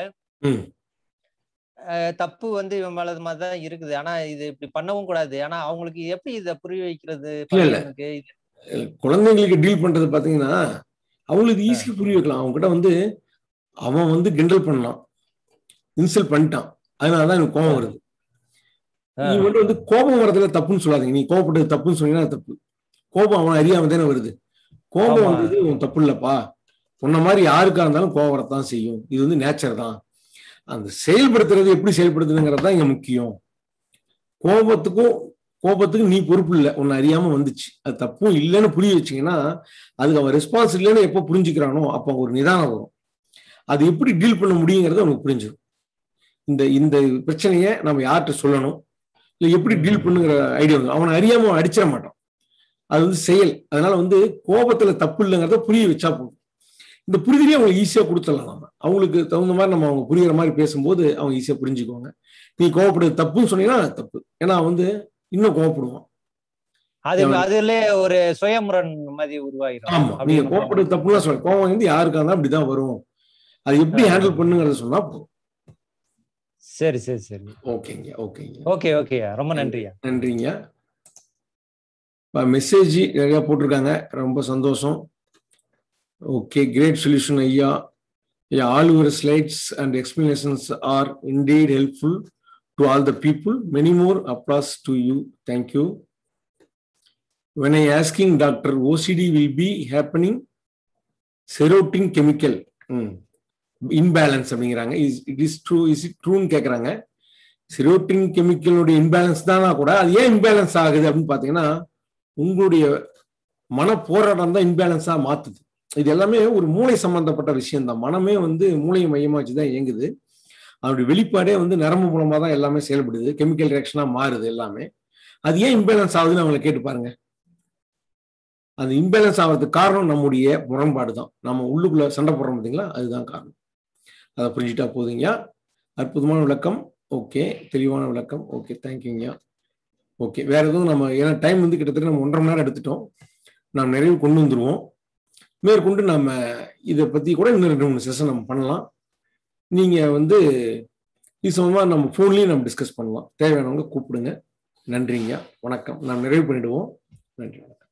தப்பு வந்து இவன் மேல மாதிரிதான் இருக்குது ஆனா இது இப்படி பண்ணவும் கூடாது ஆனா அவங்களுக்கு எப்படி இத புரிய வைக்கிறது குழந்தைங்களுக்கு டீல் பண்றது பாத்தீங்கன்னா அவங்களுக்கு ஈஸியா புரிய வைக்கலாம் அவங்க கிட்ட வந்து அவன் வந்து கிண்டல் பண்ணான் இன்சல்ட் பண்ணிட்டான் அதனாலதான் எனக்கு கோபம் வருது நீ வந்து வந்து கோபம் வரதுல தப்புன்னு சொல்லாதீங்க நீ கோபப்பட்டது தப்புன்னு சொன்னீங்கன்னா தப்பு கோபம் அவன் அறியாம தானே வருது கோபம் வந்தது உன் தப்பு இல்லப்பா உன்ன மாதிரி யாருக்கா இருந்தாலும் கோபம் வரத்தான் செய்யும் இது வந்து நேச்சர் தான் அந்த செயல்படுத்துறது எப்படி செயல்படுத்துதுங்கிறது தான் இங்க முக்கியம் கோபத்துக்கும் கோபத்துக்கு நீ பொறுப்பு இல்லை உன்னை அறியாம வந்துச்சு அது தப்பும் இல்லைன்னு புரிய வச்சீங்கன்னா அதுக்கு அவன் ரெஸ்பான்ஸ் இல்லைன்னு எப்போ புரிஞ்சுக்கிறானோ அப்போ ஒரு நிதானம் வரும் அது எப்படி டீல் பண்ண முடியுங்கிறது அவனுக்கு புரிஞ்சிடும் இந்த இந்த பிரச்சனையை நம்ம யார்கிட்ட சொல்லணும் இல்லை எப்படி டீல் பண்ணுங்கிற ஐடியா வந்து அவனை அறியாம அடிச்சிட மாட்டான் அது வந்து செயல் அதனால வந்து கோபத்துல தப்பு இல்லைங்கிறத புரிய வச்சா போதும் இந்த புரிதலையும் அவங்க ஈஸியா கொடுத்துடலாம் நம்ம அவங்களுக்கு தகுந்த மாதிரி நம்ம அவங்க புரியுற மாதிரி பேசும்போது அவங்க ஈஸியா புரிஞ்சுக்குவாங்க நீ கோவப்படுறது தப்புன்னு சொன்னீங்கன்னா தப்பு ஏன்னா வந்து இன்னும் கோவப்படுவான் அது அதுல ஒரு சுயமுரண் மாதிரி உருவாகிடும் ஆமா நீங்க கோவப்படுறது தப்புலாம் சொல்ல கோவம் வந்து யாருக்கா இருந்தா அப்படிதான் வரும் அது எப்படி ஹேண்டில் பண்ணுங்கிறத சொன்னா போதும் சரி சரி சரி ஓகேங்க ஓகேங்க ஓகே ஓகே ரொம்ப நன்றியா நன்றிங்க மெசேஜ் நிறைய போட்டிருக்காங்க ரொம்ப சந்தோஷம் ஓகே கிரேட் சொல்யூஷன் ஐயா all your slides and explanations are indeed helpful to all the people many more applause to you thank you when I asking doctor OCD will be happening serotonin chemical imbalance அப்படிங்கிறாங்க is it is true is it ட்ரூன்னு கேட்குறாங்க serotonin கெமிக்கலுடைய imbalance தானா கூட அது ஏன் imbalance ஆகுது அப்படின்னு பார்த்தீங்கன்னா உங்களுடைய மன போராட்டம் தான் இன்பேலன்ஸாக மாத்துது இது எல்லாமே ஒரு மூளை சம்பந்தப்பட்ட விஷயம் தான் மனமே வந்து மூளையை மையமாக வச்சு தான் இயங்குது அதனுடைய வெளிப்பாடே வந்து நரம்பு மூலமாக தான் எல்லாமே செயல்படுது கெமிக்கல் ரியாக்ஷனாக மாறுது எல்லாமே அது ஏன் இம்பேலன்ஸ் ஆகுதுன்னு அவங்களை கேட்டு பாருங்க அந்த இம்பேலன்ஸ் ஆகிறதுக்கு காரணம் நம்முடைய முரண்பாடு தான் நம்ம உள்ளுக்குள்ள சண்டை போடுறோம் பார்த்தீங்களா அதுதான் காரணம் அதை புரிஞ்சுட்டா போதுங்கய்யா அற்புதமான விளக்கம் ஓகே தெளிவான விளக்கம் ஓகே தேங்க்யூங்கய்யா ஓகே வேற எதுவும் நம்ம ஏன்னா டைம் வந்து கிட்டத்தட்ட நம்ம ஒன்றரை மணி நேரம் எடுத்துட்டோம் நாம் நிறைவு கொண்டு வந்துருவோம் மேற்கொண்டு நம்ம இதை பத்தி கூட இன்னும் ரெண்டு மூணு செஷன் நம்ம பண்ணலாம் நீங்க வந்து இது சம்பந்தமா நம்ம ஃபோன்லயும் நம்ம டிஸ்கஸ் பண்ணலாம் தேவையானவங்க கூப்பிடுங்க நன்றிங்க வணக்கம் நாம் நிறைவு பண்ணிடுவோம் நன்றி வணக்கம்